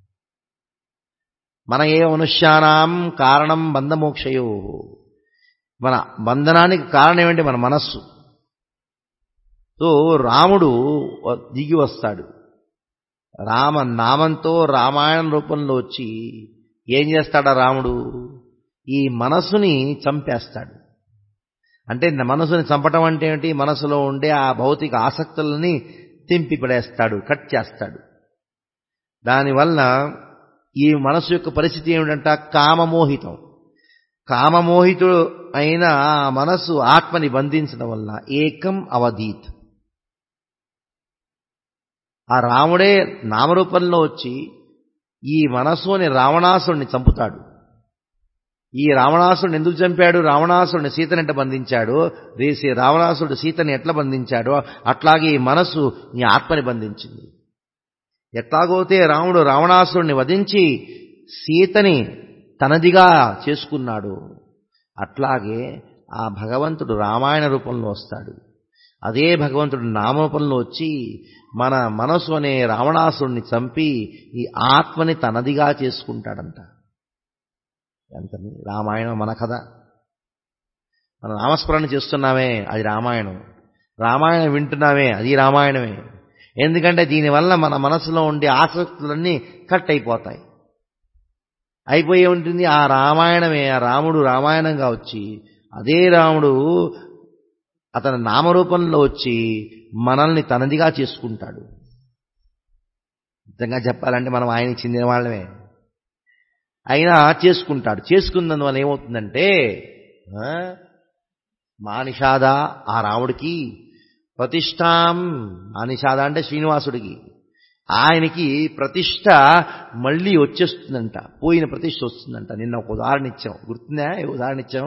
మన ఏ మనుష్యానాం కారణం బంధమోక్షయో మన బంధనానికి కారణం ఏమిటి మన మనస్సు సో రాముడు దిగి వస్తాడు రామ నామంతో రామాయణ రూపంలో వచ్చి ఏం చేస్తాడా రాముడు ఈ మనసుని చంపేస్తాడు అంటే మనసుని చంపటం అంటే ఏమిటి మనసులో ఉండే ఆ భౌతిక ఆసక్తులని తెంపి పడేస్తాడు కట్ చేస్తాడు దానివల్ల ఈ మనసు యొక్క పరిస్థితి ఏమిటంట కామమోహితం కామమోహితుడు అయిన ఆ మనసు ఆత్మని బంధించడం వల్ల ఏకం అవధీత్ ఆ రాముడే నామరూపంలో వచ్చి ఈ మనసుని రావణాసుడిని చంపుతాడు ఈ రావణాసుడిని ఎందుకు చంపాడు రావణాసుడిని సీతని ఎట్లా బంధించాడు రేసి రావణాసుడు సీతని ఎట్లా బంధించాడో అట్లాగే ఈ మనసు ఈ ఆత్మని బంధించింది ఎట్లాగోతే రాముడు రావణాసుడిని వధించి సీతని తనదిగా చేసుకున్నాడు అట్లాగే ఆ భగవంతుడు రామాయణ రూపంలో వస్తాడు అదే భగవంతుడు నామరూపంలో వచ్చి మన మనసు అనే రావణాసుడిని చంపి ఈ ఆత్మని తనదిగా చేసుకుంటాడంట ఎంత రామాయణం మన కథ మనం నామస్మరణ చేస్తున్నామే అది రామాయణం రామాయణం వింటున్నామే అది రామాయణమే ఎందుకంటే దీనివల్ల మన మనసులో ఉండే ఆసక్తులన్నీ కట్ అయిపోతాయి అయిపోయి ఉంటుంది ఆ రామాయణమే ఆ రాముడు రామాయణంగా వచ్చి అదే రాముడు అతని నామరూపంలో వచ్చి మనల్ని తనదిగా చేసుకుంటాడు నిజంగా చెప్పాలంటే మనం ఆయనకి చెందిన వాళ్ళమే అయినా చేసుకుంటాడు చేసుకున్నందువల్ల ఏమవుతుందంటే మానిషాద ఆ రాముడికి ప్రతిష్టాం మానిషాద అంటే శ్రీనివాసుడికి ఆయనకి ప్రతిష్ట మళ్ళీ వచ్చేస్తుందంట పోయిన ప్రతిష్ట వస్తుందంట నిన్న ఒక ఉదాహరణ ఇచ్చాం గుర్తుందా ఏ ఉదాహరణ ఇచ్చాం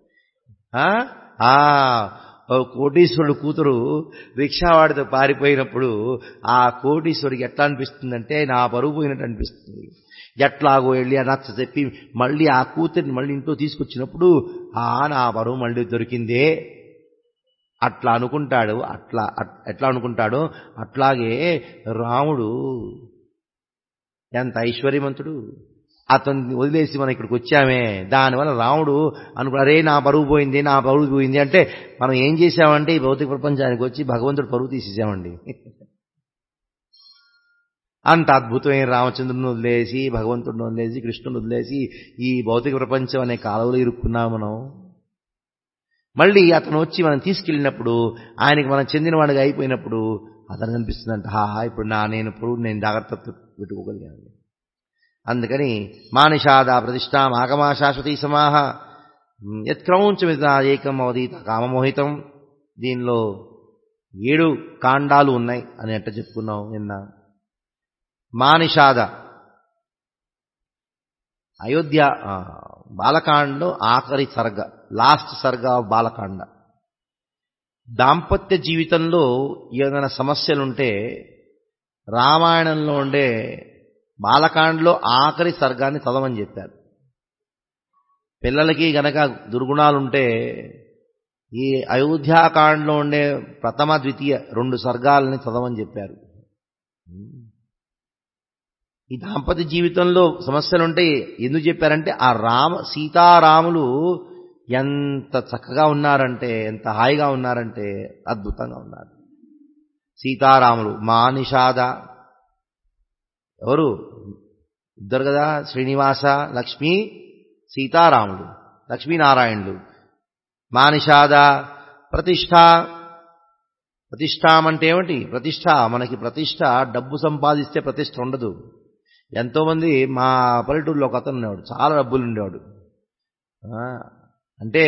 ఆ కోటీశ్వరుడు కూతురు రిక్షావాడితో పారిపోయినప్పుడు ఆ కోటీశ్వరికి ఎట్లా అనిపిస్తుందంటే నా పరుగు పోయినట్టు అనిపిస్తుంది ఎట్లాగో వెళ్ళి నచ్చ చెప్పి మళ్ళీ ఆ కూతురిని మళ్ళీ ఇంట్లో తీసుకొచ్చినప్పుడు ఆ నా పరువు మళ్ళీ దొరికిందే అట్లా అనుకుంటాడు అట్లా ఎట్లా అనుకుంటాడు అట్లాగే రాముడు ఎంత ఐశ్వర్యవంతుడు అతన్ని వదిలేసి మనం ఇక్కడికి వచ్చామే దానివల్ల రాముడు అనుకు అరే నా పరువు పోయింది నా పరువు పోయింది అంటే మనం ఏం చేశామంటే ఈ భౌతిక ప్రపంచానికి వచ్చి భగవంతుడు పరువు తీసేసామండి అంత అద్భుతమైన రామచంద్రుని వదిలేసి భగవంతుడిని వదిలేసి కృష్ణుని వదిలేసి ఈ భౌతిక ప్రపంచం అనే కాలువలో ఇరుక్కున్నాం మనం మళ్ళీ అతను వచ్చి మనం తీసుకెళ్ళినప్పుడు ఆయనకి మనం చెందినవాడిగా అయిపోయినప్పుడు అతను కనిపిస్తుందంట హా ఇప్పుడు నా నేను ఇప్పుడు నేను జాగ్రత్త పెట్టుకోగలిగాను అందుకని మానిషాద ప్రతిష్టాం ఆగమా శాశ్వతీ సమాహ యత్క్రౌంచమిత ఏకం అవధీత కామమోహితం దీనిలో ఏడు కాండాలు ఉన్నాయి అని ఎట్ట చెప్పుకున్నాం నిన్న మానిషాద అయోధ్య బాలకాండలో ఆఖరి సర్గ లాస్ట్ సర్గ ఆఫ్ బాలకాండ దాంపత్య జీవితంలో ఏదైనా సమస్యలుంటే రామాయణంలో ఉండే బాలకాండలో ఆఖరి సర్గాన్ని చదవని చెప్పారు పిల్లలకి గనక దుర్గుణాలుంటే ఈ అయోధ్యాకాండలో ఉండే ప్రథమ ద్వితీయ రెండు సర్గాలని చదవని చెప్పారు ఈ దాంపత్య జీవితంలో సమస్యలుంటే ఎందుకు చెప్పారంటే ఆ రామ సీతారాములు ఎంత చక్కగా ఉన్నారంటే ఎంత హాయిగా ఉన్నారంటే అద్భుతంగా ఉన్నారు సీతారాములు మా నిషాద ఎవరు ఇద్దరు కదా శ్రీనివాస లక్ష్మీ సీతారాములు లక్ష్మీనారాయణులు మానిషాద ప్రతిష్ట ప్రతిష్టామంటే ఏమిటి ప్రతిష్ట మనకి ప్రతిష్ట డబ్బు సంపాదిస్తే ప్రతిష్ట ఉండదు ఎంతోమంది మా పల్లెటూరులో ఒక అతను ఉండేవాడు చాలా డబ్బులు ఉండేవాడు అంటే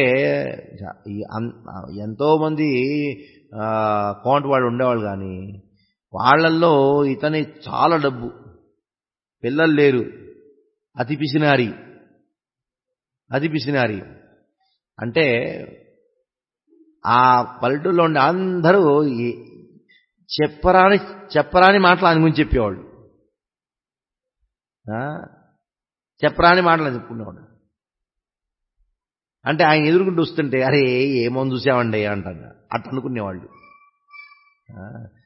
ఎంతోమంది కోంట వాళ్ళు ఉండేవాళ్ళు కానీ వాళ్ళల్లో ఇతని చాలా డబ్బు పిల్లలు లేరు అతి పిసినారి అతి పిసినారి అంటే ఆ పల్లెటూరులో ఉండే అందరూ చెప్పరాని చెప్పరాని మాటలు ఆయన గురించి చెప్పేవాళ్ళు ఆ? చెప్పరాని మాటలు చెప్పుకునేవాడు అంటే ఆయన ఎదురుకుంటూ వస్తుంటే అరే ఏమో చూసామండి అంటారు అట్లా అనుకునేవాళ్ళు ఆ?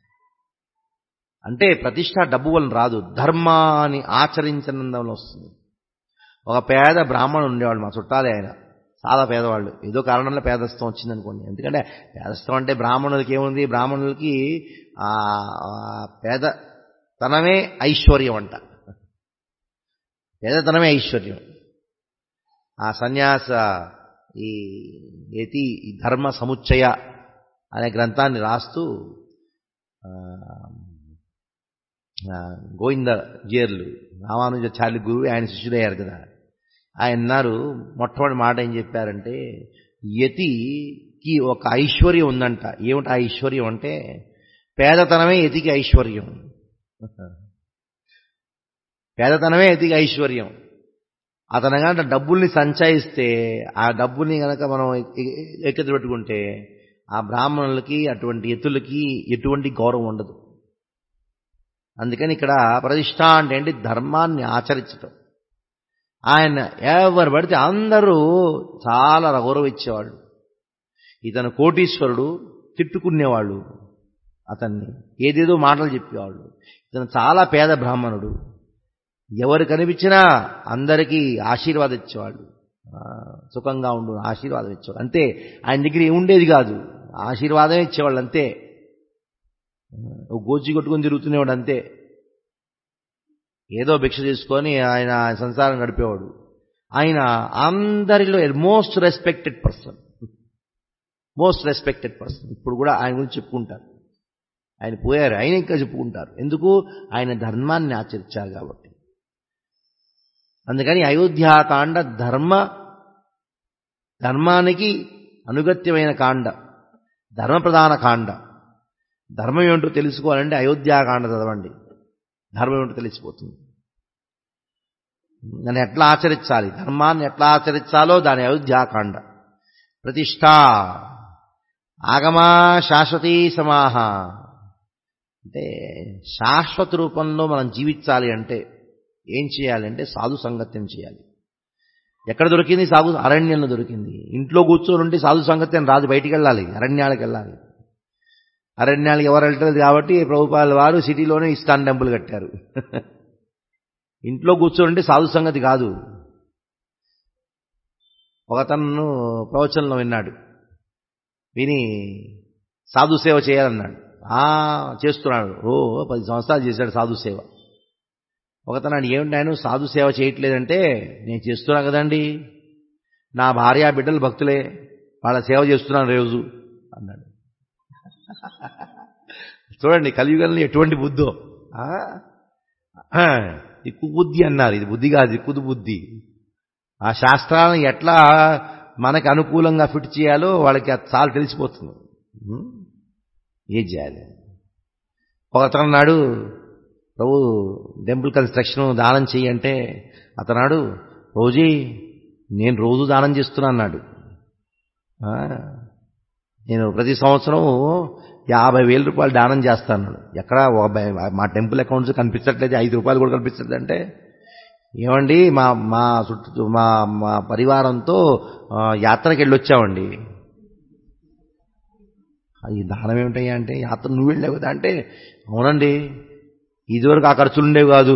అంటే ప్రతిష్ట డబ్బు వలన రాదు ధర్మాన్ని ఆచరించనందువల్ల వస్తుంది ఒక పేద బ్రాహ్మణుడు ఉండేవాడు మా చుట్టాలే ఆయన చాలా పేదవాళ్ళు ఏదో కారణంలో పేదస్థం వచ్చిందనుకోండి ఎందుకంటే పేదస్థం అంటే బ్రాహ్మణులకి ఏముంది బ్రాహ్మణులకి ఆ ఆ పేదతనమే ఐశ్వర్యం అంట పేదతనమే ఐశ్వర్యం ఆ సన్యాస ఈ ఏతి ఈ ధర్మ సముచ్చయ అనే గ్రంథాన్ని రాస్తూ ఆ, ఆ, గోవింద జీర్లు రామానుజాచార్య గురువు ఆయన శిష్యుడయ్యారు కదా ఆయన అన్నారు మొట్టమొదటి మాట ఏం చెప్పారంటే యతికి ఒక ఐశ్వర్యం ఉందంట ఏమిటి ఆ ఐశ్వర్యం అంటే పేదతనమే యతికి ఐశ్వర్యం పేదతనమే యతికి ఐశ్వర్యం అతను కనుక డబ్బుల్ని సంచయిస్తే ఆ డబ్బుల్ని కనుక మనం ఎక్కత పెట్టుకుంటే ఆ బ్రాహ్మణులకి అటువంటి ఎత్తులకి ఎటువంటి గౌరవం ఉండదు అందుకని ఇక్కడ ప్రతిష్ట అంటే ఏంటి ధర్మాన్ని ఆచరించటం ఆయన ఎవరు పడితే అందరూ చాలా గౌరవించేవాళ్ళు ఇతను కోటీశ్వరుడు తిట్టుకునేవాళ్ళు అతన్ని ఏదేదో మాటలు చెప్పేవాళ్ళు ఇతను చాలా పేద బ్రాహ్మణుడు ఎవరు కనిపించినా అందరికీ ఆశీర్వాదం ఇచ్చేవాళ్ళు ఆ, సుఖంగా ఉండు ఆశీర్వాదం ఇచ్చేవాళ్ళు అంతే ఆయన దగ్గర ఏముండేది కాదు ఆశీర్వాదమే ఇచ్చేవాళ్ళు అంతే ఓ గోచి కొట్టుకొని తిరుగుతునేవాడు అంతే ఏదో భిక్ష తీసుకొని ఆయన సంసారం గడిపేవాడు ఆయన అందరిలో most respected person most respected person ఇప్పుడు కూడా ఆయన గురించి చెప్పుకుంటారు ఆయన పోయారు ఆయన ఇంకా చెప్పుకుంటారు ఎందుకు ఆయన ధర్మాన్ని ఆచరించారు కాబట్టి అందుకని అయోధ్యాకాండ ధర్మ ధర్మానికి అనుగత్యమైన కాండ ధర్మప్రధాన కాండ ధర్మం ఏమిటో తెలుసుకోవాలంటే అయోధ్యాకాండ చదవండి ధర్మం ఏమిటో తెలిసిపోతుంది దాన్ని ఎట్లా ఆచరించాలి ధర్మాన్ని ఎట్లా ఆచరించాలో దాని అయోధ్యాకాండ ప్రతిష్ట ఆగమా శాశ్వతీ సమాహ అంటే శాశ్వత రూపంలో మనం జీవించాలి అంటే ఏం చేయాలి అంటే సాధు సంగత్యం చేయాలి ఎక్కడ దొరికింది సాధు అరణ్యంలో దొరికింది ఇంట్లో కూర్చొని ఉంటే సాధు సంగత్యం రాదు బయటికి వెళ్ళాలి అరణ్యాలకు వెళ్ళాలి అరణ్యాలకు ఎవరు వెళ్తారు కాబట్టి ప్రభుపాల వారు సిటీలోనే ఇస్కాన్ టెంపుల్ కట్టారు ఇంట్లో కూర్చోంటే సాధు సంగతి కాదు ఒకతను ప్రవచనంలో విన్నాడు విని సాధు సేవ చేయాలన్నాడు ఆ చేస్తున్నాడు ఓ పది సంవత్సరాలు చేశాడు సాధు సేవ ఒకతనాడు ఏమిటి ఆయన సాధు సేవ చేయట్లేదంటే నేను చేస్తున్నా కదండి నా భార్య బిడ్డలు భక్తులే వాళ్ళ సేవ చేస్తున్నాను రోజు అన్నాడు చూడండి కలియుగంలో ఎటువంటి బుద్ధో ఆ? ఆ, దిక్కు బుద్ధి అన్నారు ఇది బుద్ధి కాదు దిక్కుదు బుద్ధి ఆ శాస్త్రాలను ఎట్లా మనకు అనుకూలంగా ఫిట్ చేయాలో వాళ్ళకి అది చాలా తెలిసిపోతుంది ఉం? ఏం చేయాలి ఒకతను నాడు ప్రభు టెంపుల్ కన్స్ట్రక్షన్ దానం చెయ్యంటే అతనాడు రోజీ నేను రోజు దానం చేస్తున్నా అన్నాడు ఆ, నేను ప్రతి సంవత్సరం యాభై వేల రూపాయలు దానం చేస్తాను ఎక్కడ ఒక బై- మా టెంపుల్ అకౌంట్స్ కనిపించట్లేదు ఐదు రూపాయలు కూడా కనిపించట్లేదు అంటే ఏమండి మా మా చుట్టూ మా మా పరివారంతో ఆ, యాత్రకి వెళ్ళొచ్చామండి ఈ దానం ఏమిటయ్యా అంటే యాత్ర నువ్వు వెళ్ళావు కదా అంటే అవునండి ఇదివరకు ఆ ఖర్చులు ఉండేవి కాదు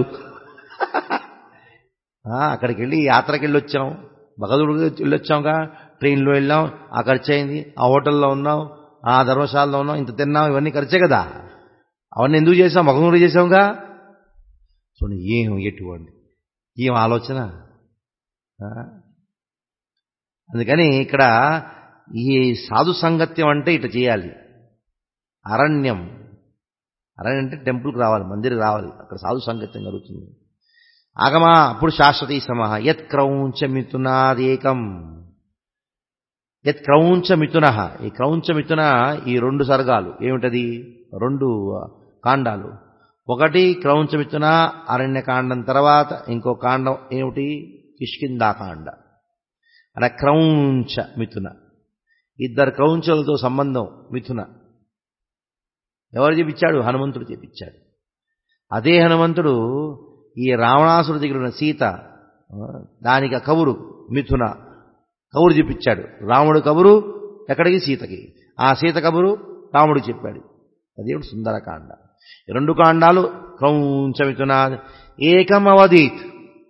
ఆ, అక్కడికి వెళ్ళి యాత్రకి వెళ్ళి వచ్చాం బగదుడికి వెళ్ళొచ్చాంగా ట్రైన్లో వెళ్ళాం ఆ ఖర్చు అయింది ఆ హోటల్లో ఉన్నాం ఆ ధర్మశాలలో ఉన్నాం ఇంత తిన్నాం ఇవన్నీ ఖర్చే కదా అవన్నీ ఎందుకు చేసాం మగముడు చేసాంగా చూడండి ఏం ఎటువంటి ఏం ఆలోచన ఆ? అందుకని ఇక్కడ ఈ సాధు సంగత్యం అంటే ఇట్లా చేయాలి అరణ్యం అరణ్యం అంటే టెంపుల్కి రావాలి మందిరికి రావాలి అక్కడ సాధు సంగత్యం జరుగుతుంది ఆగమా అప్పుడు శాశ్వతీ సమహ యత్ క్రౌంచ మిథునాదేకం యత్ క్రౌంచ మిథున ఈ క్రౌంచ మిథున ఈ రెండు సర్గాలు ఏమిటది రెండు కాండాలు ఒకటి క్రౌంచ మిథున అరణ్యకాండం తర్వాత ఇంకో కాండం ఏమిటి కిష్కిందాకాండ అలా క్రౌంచ మిథున ఇద్దరు క్రౌంచులతో సంబంధం మిథున ఎవరు చెప్పించాడు హనుమంతుడు చెప్పించాడు అదే హనుమంతుడు ఈ రావణాసుడి దగ్గర ఉన్న సీత ఆ, దానికి ఆ కబురు మిథున కబురు చెప్పించాడు రాముడు కబురు ఎక్కడికి సీతకి ఆ సీత కబురు రాముడు చెప్పాడు అదేమిటి సుందరకాండ ఈ రెండు కాండాలు క్రౌంచ మిథున ఏకమవదీత్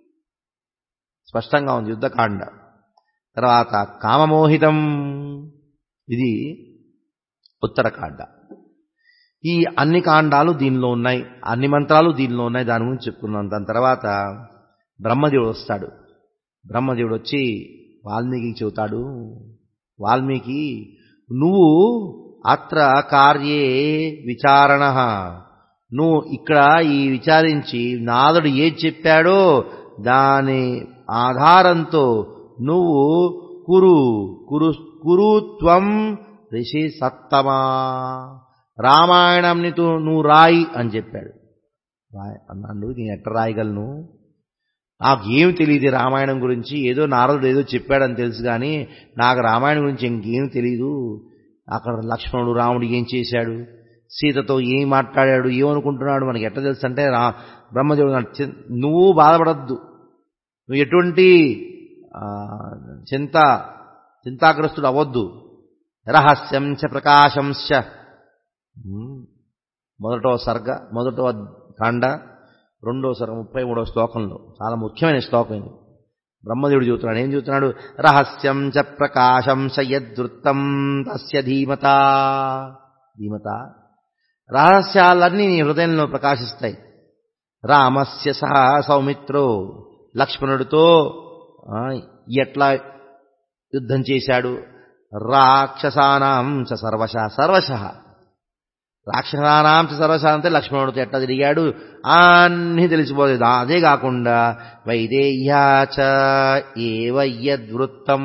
స్పష్టంగా ఉంది యుద్ధకాండ తర్వాత కామమోహితం ఇది ఉత్తరకాండ ఈ అన్ని కాండాలు దీనిలో ఉన్నాయి అన్ని మంత్రాలు దీనిలో ఉన్నాయి దాని గురించి చెప్పుకున్నాం దాని తర్వాత బ్రహ్మదేవుడు వస్తాడు బ్రహ్మదేవుడు వచ్చి వాల్మీకి చెబుతాడు వాల్మీకి నువ్వు అత్ర కార్యే విచారణ నువ్వు ఇక్కడ ఈ విచారించి నాదుడు ఏది చెప్పాడో దాని ఆధారంతో నువ్వు కురు కురు కురుత్వం ఋషి సత్తమా రామాయణంని తు- నువ్వు రాయి అని చెప్పాడు రాయ్ అన్నాడు నేను ఎట్ట రాయగలను నాకు ఏమి తెలియదు రామాయణం గురించి ఏదో నారదుడు ఏదో చెప్పాడని తెలుసు కానీ నాకు రామాయణం గురించి ఇంకేం తెలియదు అక్కడ లక్ష్మణుడు రాముడు ఏం చేశాడు సీతతో ఏం మాట్లాడాడు ఏమనుకుంటున్నాడు మనకి ఎట్ట తెలుసు అంటే రా బ్రహ్మదేవుడు అన్నాడు, "చి- నువ్వు బాధపడద్దు నువ్వు ఎటువంటి ఆ, చింత చింతాగ్రస్తుడు అవ్వద్దు రహస్యం చ ప్రకాశంశ ఉమ్. మొదటో సర్గ మొదటో కాండ రెండో సర్గ ముప్పై మూడో శ్లోకంలో చాలా ముఖ్యమైన శ్లోకం ఇది బ్రహ్మదేవుడు చెబుతున్నాడు ఏం చెబుతున్నాడు రహస్యం చ ప్రకాశం స యద్వృత్తం తస్య ధీమత ధీమత రహస్యాలన్నీ నీ హృదయంలో ప్రకాశిస్తాయి రామస్య సహా సౌమిత్రో లక్ష్మణుడితో ఆ, ఎట్లా యుద్ధం చేశాడు రాక్షసానాం చ సర్వశ సర్వశ రాక్షసానాం చ సర్వశ అంటే లక్ష్మణుడితో ఎట్లా తిరిగాడు అన్నీ తెలిసిపోలేదు అదే కాకుండా వైదేహ్యాచ ఏవయ్యద్వృత్తం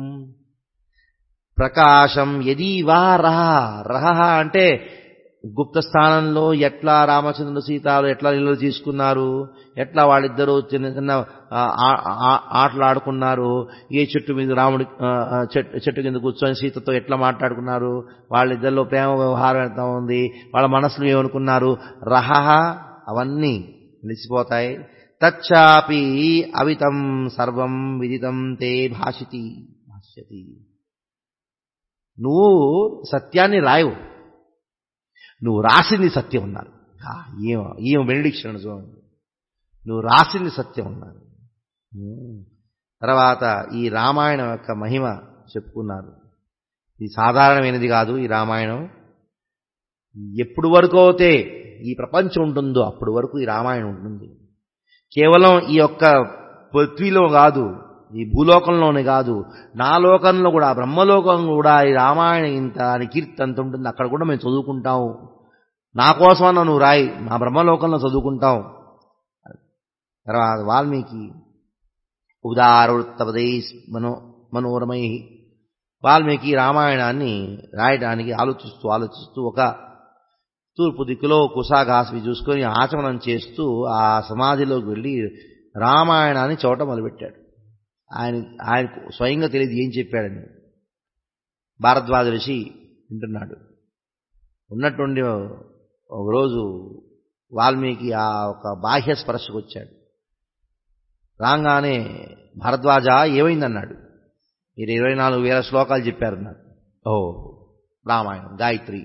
ప్రకాశం ఎది వా రహ రహ అంటే గుప్త స్థానంలో ఎట్లా రామచంద్రుడు సీతాలు ఎట్లా నిల్వ తీసుకున్నారు ఎట్లా వాళ్ళిద్దరూ చిన్న చిన్న ఆ, ఆ- ఆ- ఆటలు ఆడుకున్నారు ఏ చెట్టు మీద రాముడి ఆ, ఆ, చెట్టు చెట్టు కింద కూర్చొని సీతతో ఎట్లా మాట్లాడుకున్నారు వాళ్ళిద్దరిలో ప్రేమ వ్యవహారం ఎంత ఉంది వాళ్ళ మనసులో ఏమనుకున్నారు రహ అవన్నీ నిలిచిపోతాయి తచ్చాపి అవితం సర్వం విదితం తే భాషితి భాష్యతి నువ్వు సత్యాన్ని రాయవు నువ్వు రాసింది సత్యం ఉన్నారు ఆ, ఏం ఏం బెనిడిక్షన్ చూడండి నువ్వు రాసింది సత్యం ఉన్నారు ఉమ్. తర్వాత ఈ రామాయణం యొక్క మహిమ చెప్పుకున్నారు ఇది సాధారణమైనది కాదు ఈ రామాయణం ఎప్పుడు వరకు అయితే ఈ ప్రపంచం ఉంటుందో అప్పుడు వరకు ఈ రామాయణం ఉంటుంది కేవలం ఈ యొక్క పృథ్వీలో కాదు ఈ భూలోకంలోనే కాదు నా లోకంలో కూడా బ్రహ్మలోకంలో కూడా ఈ రామాయణం ఇంత అని కీర్తి అంత ఉంటుంది అక్కడ కూడా మేము చదువుకుంటాం నా కోసమన్నా నువ్వు రాయి నా బ్రహ్మలోకంలో చదువుకుంటాం తర్వాత వాల్మీకి ఉదారవృత్తపదే మనో మనోరమై వాల్మీకి రామాయణాన్ని రాయడానికి ఆలోచిస్తూ ఆలోచిస్తూ ఒక తూర్పు దిక్కులో కుసాఘాస్వి చూసుకొని ఆచమనం చేస్తూ ఆ సమాధిలోకి వెళ్ళి రామాయణాన్ని చోట మొదలుపెట్టాడు ఆయన ఆయనకు స్వయంగా తెలియదు ఏం చెప్పాడని భారద్వాజ ఋషి వింటున్నాడు ఉన్నట్టుండి ఒకరోజు వాల్మీకి ఆ ఒక బాహ్య స్పర్శకు వచ్చాడు రాగానే భరద్వాజ ఏమైందన్నాడు మీరు ఇరవై నాలుగు వేల శ్లోకాలు చెప్పారన్నాడు ఓ రామాయణం గాయత్రి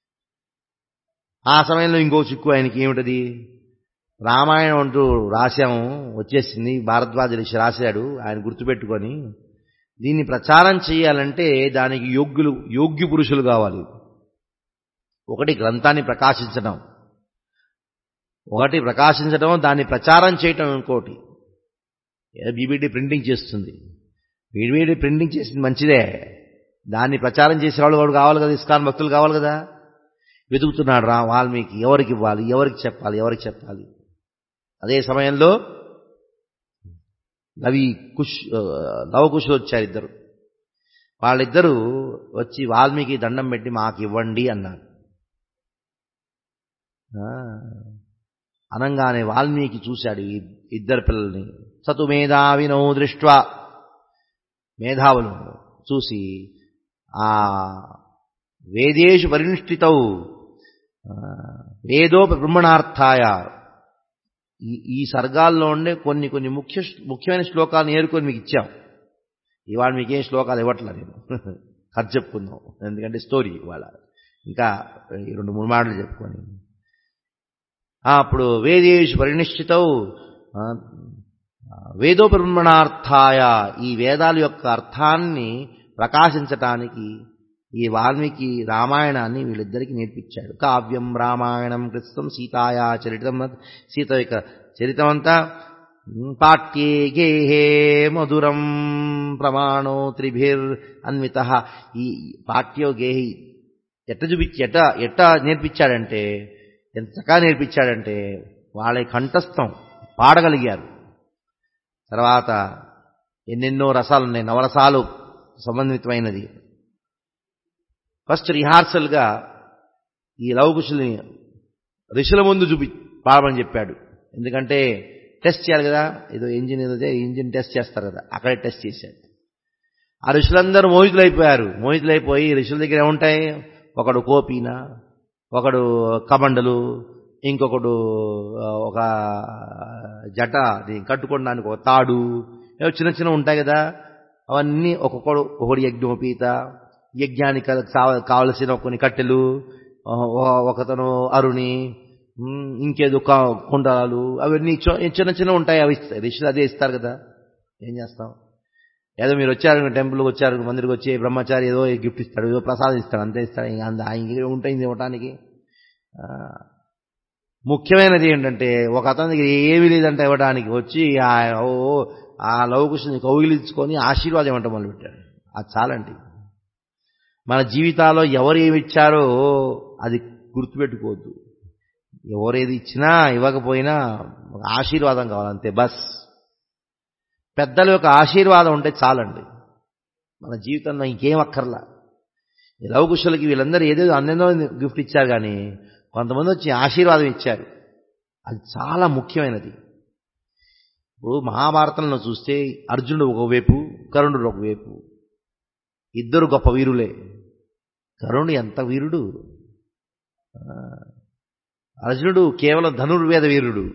ఆ సమయంలో ఇంకో చిక్కు ఆయనకి ఏమిటది రామాయణం అంటూ రాశాము వచ్చేసింది భారద్వాజ ఋషి రాశాడు ఆయన గుర్తుపెట్టుకొని దీన్ని ప్రచారం చేయాలంటే దానికి యోగ్యులు యోగ్య పురుషులు కావాలి ఒకటి గ్రంథాన్ని ప్రకాశించడం ఒకటి ప్రకాశించడం దాన్ని ప్రచారం చేయటం ఇంకోటి బీబీడీ ప్రింటింగ్ చేస్తుంది బీబీడీ ప్రింటింగ్ చేసింది మంచిదే దాన్ని ప్రచారం చేసే వాళ్ళు కూడా కావాలి కదా ఇస్కాన్ భక్తులు కావాలి కదా వెతుకుతున్నాడు రా వాల్మీకి ఎవరికి ఇవ్వాలి ఎవరికి చెప్పాలి ఎవరికి చెప్పాలి అదే సమయంలో లవి కుష్ లవకుశులు వచ్చారు ఇద్దరు వాళ్ళిద్దరూ వచ్చి వాల్మీకి దండం పెట్టి మాకు ఇవ్వండి అన్నారు ఆ, అనంగానే వాల్మీకి చూశాడు ఈ ఇద్దరు పిల్లల్ని సతు మేధావినో దృష్ట్వా మేధావులు చూసి ఆ వేదేషు పరినిష్ఠితౌ ఆ, వేదోప బ్రహ్మణార్థాయ ఈ ఈ సర్గాల్లో ఉండే కొన్ని కొన్ని ముఖ్య ముఖ్యమైన శ్లోకాలను ఏరుకొని మీకు ఇచ్చాం ఇవాళ మీకేం శ్లోకాలు ఇవ్వట్లేదు నేను కథ చెప్పుకుందాం ఎందుకంటే స్టోరీ ఇవాళ ఇంకా ఈ రెండు మూడు మాటలు చెప్పుకొని ఆ, అప్పుడు వేదేషు పరినిశ్చితవు ఆ, వేదోపబ్రహ్మణార్థాయ ఈ వేదాల యొక్క అర్థాన్ని ప్రకాశించటానికి ఈ వాల్మీకి రామాయణాన్ని వీళ్ళిద్దరికి నేర్పించాడు కావ్యం రామాయణం కృత్సం సీతాయా చరితం సీత యొక్క చరితమంతా పాఠ్యే గేహే మధురం ప్రమాణో త్రిభిర్ అన్విత ఈ పాఠ్యో గేహి ఎట్ట చూపించి ఎట్ట ఎట్ట నేర్పించాడంటే ఎంత చక్కగా నేర్పించాడంటే వాళ్ళ కంఠస్థం పాడగలిగారు తర్వాత ఎన్నెన్నో రసాలు ఉన్నాయి నవరసాలు సంబంధితమైనది ఫస్ట్ రిహార్సల్గా ఈ లవకుశుల్ని ఋషుల ముందు చూపి పాడమని చెప్పాడు ఎందుకంటే టెస్ట్ చేయాలి కదా ఏదో ఇంజిన్ ఏదో చే- ఇంజిన్ టెస్ట్ చేస్తారు కదా అక్కడే టెస్ట్ చేశాడు ఆ ఋషులందరూ మోహితులైపోయారు మోహితులైపోయి ఋషుల దగ్గర ఏముంటాయి ఒకడు కోపీన ఒకడు కమండలు ఇంకొకడు ఆ, ఒక జట దీన్ని కట్టుకోవడానికి ఒక తాడు ఏవో చిన్న చిన్న ఉంటాయి కదా అవన్నీ ఒక్కొక్కడు ఒకడు యజ్ఞోపీత యజ్ఞానికి కావ- కావలసిన కొన్ని కట్టెలు ఆ, ఒక- ఒకతను అరుణి ఉమ్, ఇంకేదో కా- కుండలాలు అవన్నీ చో- చిన్న చిన్న ఉంటాయి అవి ఇస్తాయి ఋషులు అదే ఇస్తారు కదా ఏం చేస్తాం ఏదో మీరు వచ్చారు టెంపుల్కి వచ్చారు మందిరికి వచ్చి బ్రహ్మచారి ఏదో గిఫ్ట్ ఇస్తాడు ఏదో ప్రసాదం ఇస్తాడు అంతే ఇస్తాడు ఇంకా అంత ఇంకే ఉంటాయి ఇది ఇవ్వటానికి ఆ, ముఖ్యమైనది ఏంటంటే ఒక అతని దగ్గర ఏమీ లేదంటే ఇవ్వడానికి వచ్చి ఆ ఓ ఆ లవకుశని కౌగిలించుకొని ఆశీర్వాదం ఇవ్వటం మొదలుపెట్టాడు అది చాలండి మన జీవితాల్లో ఎవరు ఏమి ఇచ్చారో అది గుర్తుపెట్టుకోవద్దు ఎవరేది ఇచ్చినా ఇవ్వకపోయినా ఒక ఆశీర్వాదం కావాలంతే బస్ పెద్దల యొక్క ఆశీర్వాదం ఉంటే చాలండి మన జీవితంలో ఇంకేం అక్కర్లా ఈ లవకుశులకి వీళ్ళందరూ ఏదేదో అందెందో గిఫ్ట్ ఇచ్చారు కానీ కొంతమంది వచ్చి ఆశీర్వాదం ఇచ్చారు అది చాలా ముఖ్యమైనది ఇప్పుడు మహాభారతంలో చూస్తే అర్జునుడు ఒకవైపు కరుణుడు ఒకవైపు ఇద్దరు గొప్ప వీరులే కరుణుడు ఎంత వీరుడు ఆ, అర్జునుడు కేవలం ధనుర్వేద వీరుడు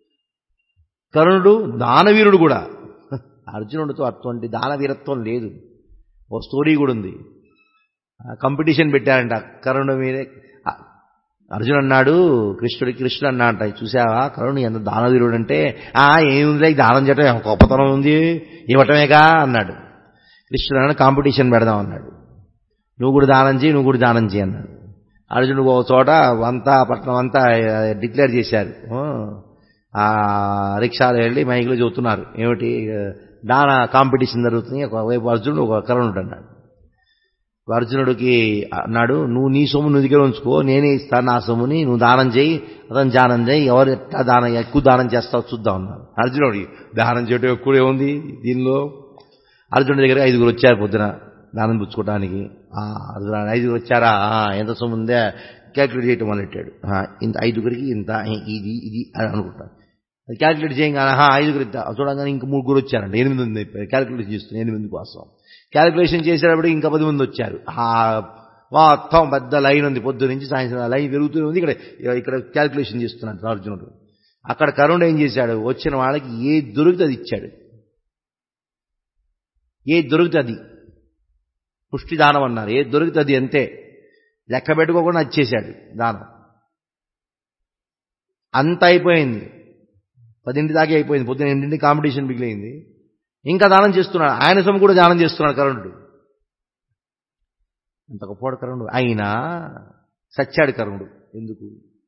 కరుణుడు దానవీరుడు కూడా అర్జునుడితో అటువంటి దానవీరత్వం లేదు ఓ స్టోరీ కూడా ఉంది కాంపిటీషన్ పెట్టారంట కరుణుడు మీరే ఆ, అర్జున్ అన్నాడు కృష్ణుడికి కృష్ణుడు అన్నాడంట చూసావా కరుణుడు ఎంత దానవీరుడు అంటే ఆ ఏముందిలే ఈ దానం చేయటం ఏం గొప్పతనం ఉంది ఇవ్వటమేగా అన్నాడు కృష్ణుడు అన్నాడు కాంపిటీషన్ పెడదాం అన్నాడు నువ్వు కూడా దానం చేయి నువ్వు కూడా దానం చేయి అన్నాడు అర్జునుడు ఒక చోట అంతా పట్టణం అంతా డిక్లేర్ చేశారు ఆ, ఆ రిక్షాలో వెళ్ళి మైకులో చెబుతున్నారు ఏమిటి దాన కాంపిటీషన్ జరుగుతుంది ఒకవైపు అర్జునుడు ఒక కరుణుడు అన్నాడు అర్జునుడికి అన్నాడు నువ్వు నీ సొమ్ము నువ్వు దగ్గర ఉంచుకో నేనే ఇస్తాను నా సొమ్ముని నువ్వు దానం చేయి అతను దానం చేయి ఎవరు ఎట్లా దానం ఎక్కువ దానం చేస్తావు చూద్దాం అన్నాడు అర్జునుడి దానం చేయడం ఎక్కువ ఉంది దీనిలో అర్జునుడి దగ్గర ఐదుగురు వచ్చారు పొద్దున దానం పుచ్చుకోవడానికి ఆ, అర్జున ఐదుగురు వచ్చారా ఆ, ఎంత సొమ్ము ఉందే క్యాల్కులేట్ చేయటం మొదలెట్టాడు ఆ, ఇంత ఐదుగురికి ఇంత ఇది ఇది అని అనుకుంటాను అది క్యాల్కులేట్ చేయగానే ఆహా, ఐదుగురు ఇంత చూడగానే ఇంక ముగ్గురు వచ్చారంట ఎనిమిది మంది క్యాల్కులేట్ చేస్తుంది ఎనిమిది కోసం క్యాల్కులేషన్ చేసేటప్పుడు ఇంకా పది మంది వచ్చారు ఆ మొత్తం పెద్ద లైన్ ఉంది పొద్దు నుంచి సాయంత్రం ఆ లైన్ పెరుగుతూనే ఉంది ఇక్కడ ఇక్కడ క్యాల్కులేషన్ చేస్తున్నాడు అర్జునుడు అక్కడ కరుణుడు ఏం చేశాడు వచ్చిన వాళ్ళకి ఏ దొరికితే అది ఇచ్చాడు ఏ దొరికితే అది పుష్టి దానం అన్నారు ఏ దొరికితే అది అంతే లెక్క పెట్టుకోకుండా ఇచ్చేశాడు దానం అంత అయిపోయింది పదింటి దాకా అయిపోయింది పొద్దున ఎన్నింటి కాంపిటీషన్ మిగిలింది ఇంకా దానం చేస్తున్నాడు ఆయన సొమ్ము కూడా దానం చేస్తున్నాడు కరుణుడు అంత గొప్పవాడు కరుణుడు అయినా సచ్చాడు కరుణుడు ఎందుకు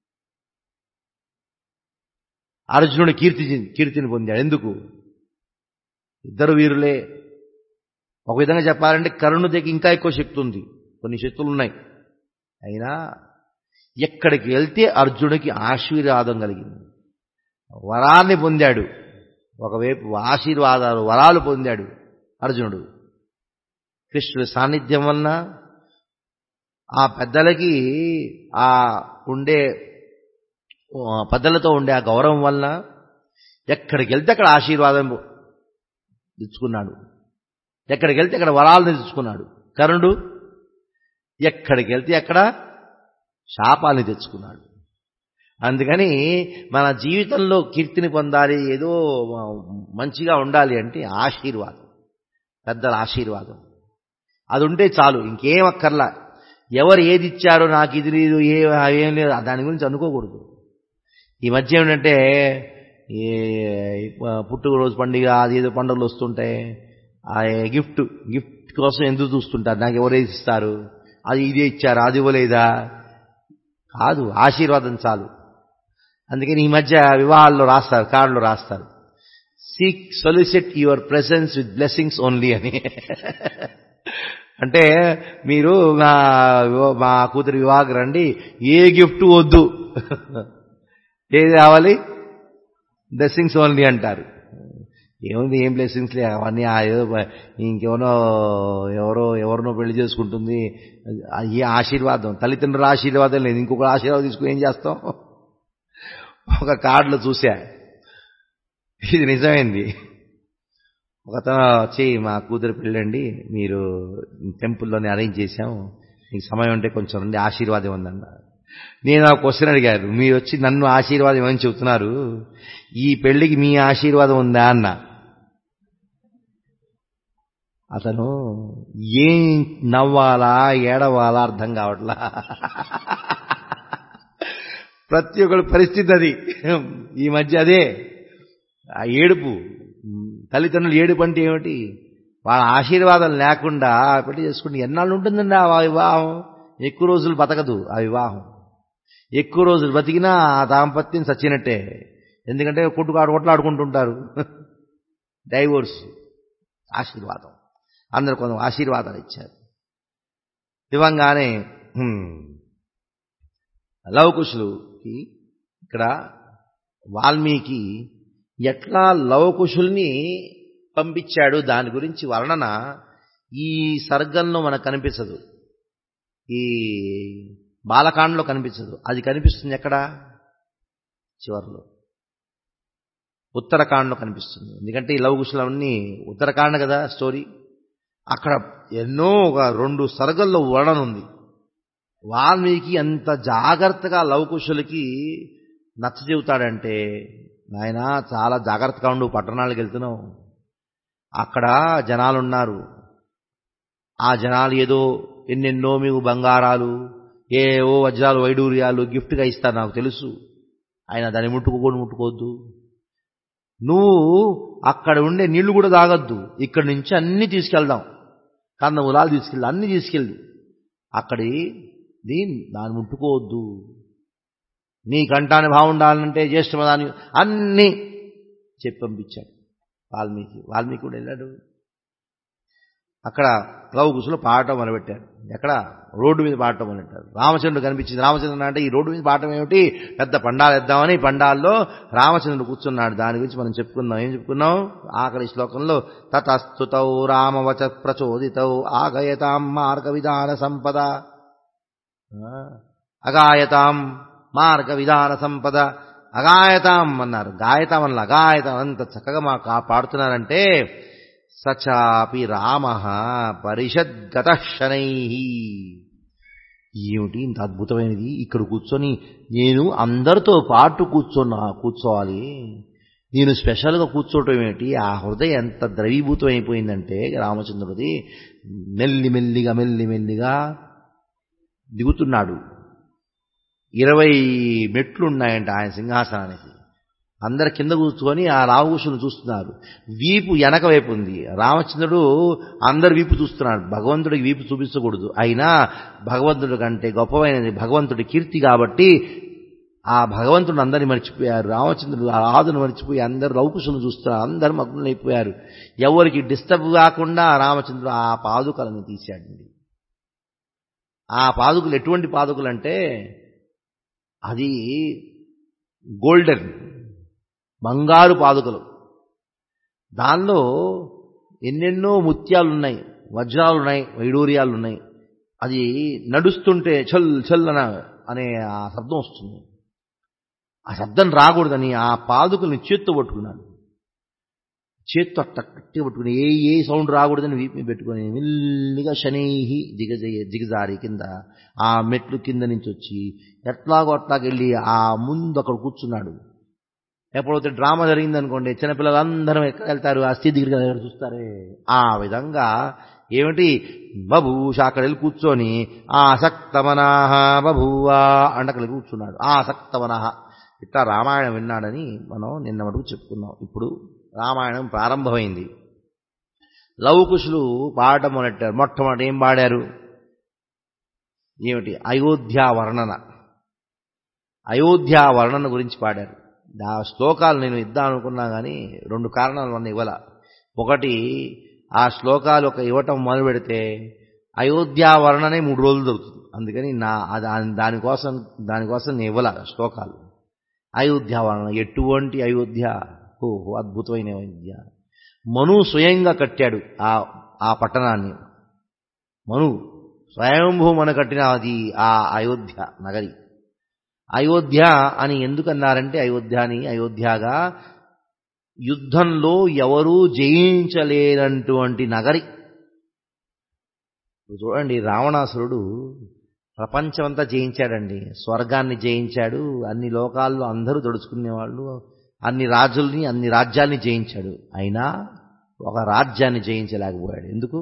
అర్జునుడు కీర్తి కీర్తిని పొందాడు ఎందుకు ఇద్దరు వీరులే ఒక విధంగా చెప్పాలంటే కరుణుడి దగ్గర ఇంకా ఎక్కువ శక్తి ఉంది కొన్ని శక్తులు ఉన్నాయి అయినా ఎక్కడికి వెళ్తే అర్జునుడికి ఆశీర్వాదం కలిగింది వరాన్ని పొందాడు ఒకవైపు ఆశీర్వాదాలు వరాలు పొందాడు అర్జునుడు కృష్ణుడి సాన్నిధ్యం వలన ఆ పెద్దలకి ఆ ఉండే ఆ పెద్దలతో ఉండే ఆ గౌరవం వలన ఎక్కడికి వెళ్తే అక్కడ ఆశీర్వాదం తెచ్చుకున్నాడు ఎక్కడికి వెళ్తే అక్కడ వరాలను తెచ్చుకున్నాడు కరుణుడు ఎక్కడికి వెళ్తే అక్కడ శాపాలని తెచ్చుకున్నాడు అందుకని మన జీవితంలో కీర్తిని పొందాలి ఏదో మంచిగా ఉండాలి అంటే ఆశీర్వాదం పెద్దల ఆశీర్వాదం అది ఉంటే చాలు ఇంకేం అక్కర్లా ఎవరు ఏది ఇచ్చారో నాకు ఇది లేదు ఏ ఏం లేదు దాని గురించి అనుకోకూడదు ఈ మధ్య ఏమిటంటే ఏ పుట్టుకరోజు పండుగ అది ఏదో పండుగలు వస్తుంటాయి ఆ గిఫ్ట్ గిఫ్ట్ కోసం ఎందుకు చూస్తుంటారు నాకు ఎవరేది ఇస్తారు అది ఇదే ఇచ్చారు అది ఇవ్వలేదా కాదు ఆశీర్వాదం చాలు అందుకని ఈ మధ్య వివాహాల్లో రాస్తారు కార్డులో రాస్తారు seek solicit your presence with blessings only అని అంటే మీరు నా మా కూతురి వివాహకు రండి ఏ గిఫ్ట్ వద్దు ఏది కావాలి బ్లెస్సింగ్స్ ఓన్లీ అంటారు ఏముంది ఏం బ్లెస్సింగ్స్ లే అవన్నీ ఏదో ఇంకెవరో ఎవరో ఎవరినో పెళ్లి చేసుకుంటుంది ఏ ఆశీర్వాదం తల్లిదండ్రుల ఆశీర్వాదం లేదు ఇంకొక ఆశీర్వాదం తీసుకుని ఏం చేస్తాం ఒక కార్డులో చూసా ఇది నిజమైంది ఒకతను వచ్చి మా కూతురు పెళ్ళండి మీరు టెంపుల్లోనే అరేంజ్ చేశాం మీకు సమయం ఉంటే కొంచెం రండి ఆశీర్వాదం ఉందన్న నేను ఆ క్వశ్చన్ అడిగారు మీరు వచ్చి నన్ను ఆశీర్వాదం అని చెబుతున్నారు ఈ పెళ్లికి మీ ఆశీర్వాదం ఉందా అన్న అతను ఏం నవ్వాలా ఏడవాలా అర్థం కావట్లా ప్రతి ఒక్కరి పరిస్థితి అది ఈ మధ్య అదే ఆ ఏడుపు తల్లిదండ్రులు ఏడుపు అంటే ఏమిటి వాళ్ళ ఆశీర్వాదం లేకుండా పెళ్లి చేసుకుంటే ఎన్నాళ్ళు ఉంటుందండి ఆ వివాహం ఎక్కువ రోజులు బతకదు ఆ వివాహం ఎక్కువ రోజులు బతికినా ఆ దాంపత్యం చచ్చినట్టే ఎందుకంటే కొట్టుకాడు కొట్లాడుకుంటుంటారు డైవోర్స్ ఆశీర్వాదం అందరు కొంత ఆశీర్వాదాలు ఇచ్చారు ఇవ్వంగానే లవకుశులుకి ఇక్కడ వాల్మీకి ఎట్లా లవకుశుల్ని పంపించాడు దాని గురించి వర్ణన ఈ సర్గంలో మనకు కనిపించదు ఈ బాలకాండలో కనిపించదు అది కనిపిస్తుంది ఎక్కడ చివరిలో ఉత్తరకాండలో కనిపిస్తుంది ఎందుకంటే ఈ లవకుశులన్నీ ఉత్తరకాండ కదా స్టోరీ అక్కడ ఎన్నో ఒక రెండు సరగల్లో వర్ణన ఉంది వాల్మీకి ఎంత జాగ్రత్తగా లవకుశులకి నచ్చ చెబుతాడంటే నాయన చాలా జాగ్రత్తగా ఉండు పట్టణాలకు వెళ్తున్నావు అక్కడ జనాలున్నారు ఆ జనాలు ఏదో ఎన్నెన్నో మీకు బంగారాలు ఏవో వజ్రాలు వైడూర్యాలు గిఫ్ట్గా ఇస్తారు నాకు తెలుసు ఆయన దాన్ని ముట్టుకోకూడదు ముట్టుకోవద్దు నువ్వు అక్కడ ఉండే నీళ్లు కూడా తాగొద్దు ఇక్కడి నుంచి అన్ని తీసుకెళ్దాం కందమూలాలు తీసుకెళ్ళి అన్ని తీసుకెళ్ళి అక్కడి దీన్ని దాన్ని ముట్టుకోవద్దు నీ కంఠాన్ని బాగుండాలంటే జ్యేష్ఠమదాన్ని అన్నీ చెప్పి పంపించాడు వాల్మీకి వాల్మీకి కూడా వెళ్ళాడు అక్కడ లవకుశులు పాడటం మొదలుపెట్టారు ఎక్కడ రోడ్డు మీద పాడటం మొదలెట్టారు రామచంద్రుడు కనిపించింది రామచంద్రుడు అంటే ఈ రోడ్డు మీద పాడటం ఏమిటి పెద్ద పండాలు ఇద్దామని పండాల్లో రామచంద్రుడు కూర్చున్నాడు దాని గురించి మనం చెప్పుకుందాం ఏం చెప్పుకున్నాం ఆఖరి శ్లోకంలో తతస్తుతౌ రామవచ ప్రచోదితౌ ఆగయతాం మార్గ విధాన సంపద అగాయతాం మార్గ విధాన సంపద అగాయతాం అన్నారు గాయతాం అన్న అగాయతాం అంత చక్కగా మా పాడుతున్నారంటే సచాపి రామ పరిషద్గత శనై ఏమిటి ఇంత అద్భుతమైనది ఇక్కడ కూర్చొని నేను అందరితో పాటు కూర్చొని కూర్చోవాలి నేను స్పెషల్గా కూర్చోవటం ఏమిటి ఆ హృదయం ఎంత ద్రవీభూతం అయిపోయిందంటే రామచంద్రుడిది మెల్లి మెల్లిగా మెల్లి మెల్లిగా దిగుతున్నాడు ఇరవై మెట్లు ఉన్నాయంట ఆయన సింహాసనానికి అందరి కింద కూర్చొని ఆ రామకృష్ణుని చూస్తున్నారు వీపు వెనక వైపు ఉంది రామచంద్రుడు అందరు వీపు చూస్తున్నాడు భగవంతుడికి వీపు చూపించకూడదు అయినా భగవంతుడి కంటే గొప్పమైనది భగవంతుడి కీర్తి కాబట్టి ఆ భగవంతుడు అందరిని మర్చిపోయారు రామచంద్రుడు ఆ ఆదును మర్చిపోయి అందరు లౌకుశులను చూస్తున్నారు అందరు మగ్నులైపోయారు ఎవరికి డిస్టర్బ్ కాకుండా రామచంద్రుడు ఆ పాదుకలను తీశాడండి ఆ పాదుకలు ఎటువంటి పాదుకలు అంటే అది గోల్డెన్ బంగారు పాదుకలు దానిలో ఎన్నెన్నో ముత్యాలు ఉన్నాయి వజ్రాలు ఉన్నాయి వైడూర్యాలు ఉన్నాయి అది నడుస్తుంటే చల్ చల్ అన అనే ఆ శబ్దం వస్తుంది ఆ శబ్దం రాకూడదని ఆ పాదుకల్ని చేత్తో పట్టుకున్నాడు చేత్తో అట్ట గట్టిగా పట్టుకుని ఏ ఏ సౌండ్ రాకూడదని వీపు మీద పెట్టుకొని మెల్లిగా శనైహి దిగజ దిగజారి కింద ఆ మెట్లు కింద నుంచి వచ్చి ఎట్లాగో అట్లాగెళ్ళి ఆ ముందు అక్కడ కూర్చున్నాడు ఎప్పుడైతే డ్రామా జరిగిందనుకోండి చిన్నపిల్లలందరం ఎక్కడ వెళ్తారు ఆ స్థితి దగ్గరికి వెళ్ళి చూస్తారే ఆ విధంగా ఏమిటి బభూష అక్కడ వెళ్ళి కూర్చొని ఆసక్తమనాహ బభూవా అంటే అక్కడ కూర్చున్నాడు ఆసక్తమనాహ ఇట్లా రామాయణం విన్నాడని మనం నిన్న మటుకు చెప్పుకున్నాం ఇప్పుడు రామాయణం ప్రారంభమైంది లవకుశులు పాడటం మొదలెట్టారు మొట్టమొదటి ఏం పాడారు ఏమిటి అయోధ్య వర్ణన అయోధ్య వర్ణన గురించి పాడారు ఆ శ్లోకాలు నేను ఇద్దాం అనుకున్నా కానీ రెండు కారణాల వల్ల ఇవ్వాల ఒకటి ఆ శ్లోకాలు ఒక ఇవ్వటం మొదలు పెడితే అయోధ్య వర్ణనే మూడు రోజులు దొరుకుతుంది అందుకని నా దాని దానికోసం దానికోసం నేను ఇవ్వాల శ్లోకాలు అయోధ్య వర్ణన ఎటువంటి అయోధ్య ఓహో అద్భుతమైన అయోధ్య మను స్వయంగా కట్టాడు ఆ ఆ పట్టణాన్ని మను స్వయంభూ మన కట్టిన అది ఆ అయోధ్య నగరి అయోధ్య అని ఎందుకన్నారంటే అయోధ్య అని అయోధ్యగా యుద్ధంలో ఎవరూ జయించలేనటువంటి నగరి చూడండి రావణాసురుడు ప్రపంచమంతా జయించాడండి స్వర్గాన్ని జయించాడు అన్ని లోకాల్లో అందరూ దొడుచుకునేవాళ్ళు అన్ని రాజుల్ని అన్ని రాజ్యాల్ని జయించాడు అయినా ఒక రాజ్యాన్ని జయించలేకపోయాడు ఎందుకు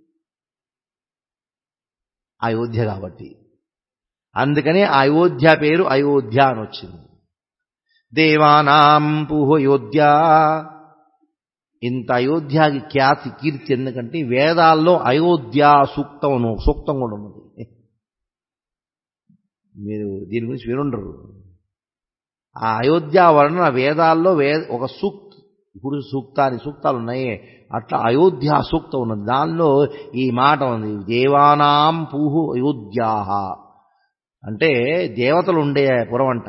అయోధ్య కాబట్టి అందుకనే అయోధ్య పేరు అయోధ్య అని వచ్చింది దేవానాం పుహయోధ్య ఇంత అయోధ్యకి ఖ్యాతి కీర్తి ఎందుకంటే వేదాల్లో అయోధ్య సూక్తం సూక్తం కూడా ఉన్నది మీరు దీని గురించి వినుండరు ఆ అయోధ్య వర్ణన వేదాల్లో వే ఒక సూక్త్ ఇప్పుడు సూక్తాన్ని సూక్తాలు ఉన్నాయి అట్లా అయోధ్య సూక్తం ఉన్నది దానిలో ఈ మాట ఉంది దేవానాం పూహు అయోధ్యాహ అంటే దేవతలు ఉండే పురమంట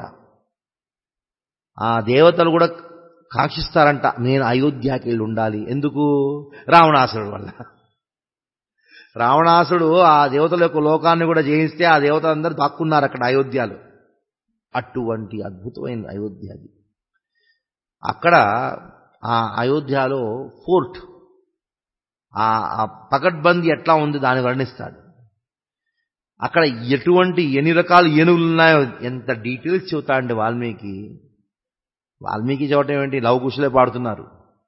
ఆ దేవతలు కూడా కాక్షిస్తారంట నేను అయోధ్యకి వెళ్ళి ఉండాలి ఎందుకు రావణాసురుడు వల్ల రావణాసుడు ఆ దేవతల యొక్క లోకాన్ని కూడా జయిస్తే ఆ దేవతలందరూ దాక్కున్నారు అక్కడ అయోధ్యలో అటువంటి అద్భుతమైన అయోధ్య అది అక్కడ ఆ అయోధ్యలో ఫోర్ట్ ఆ పకడ్బందీ ఎట్లా ఉంది దాన్ని వర్ణిస్తాడు అక్కడ ఎటువంటి ఎన్ని రకాల ఏనుగులు ఉన్నాయో ఎంత డీటెయిల్స్ చెబుతాడండి వాల్మీకి వాల్మీకి చెప్పటం ఏంటి లవ్ కుశలే పాడుతున్నారు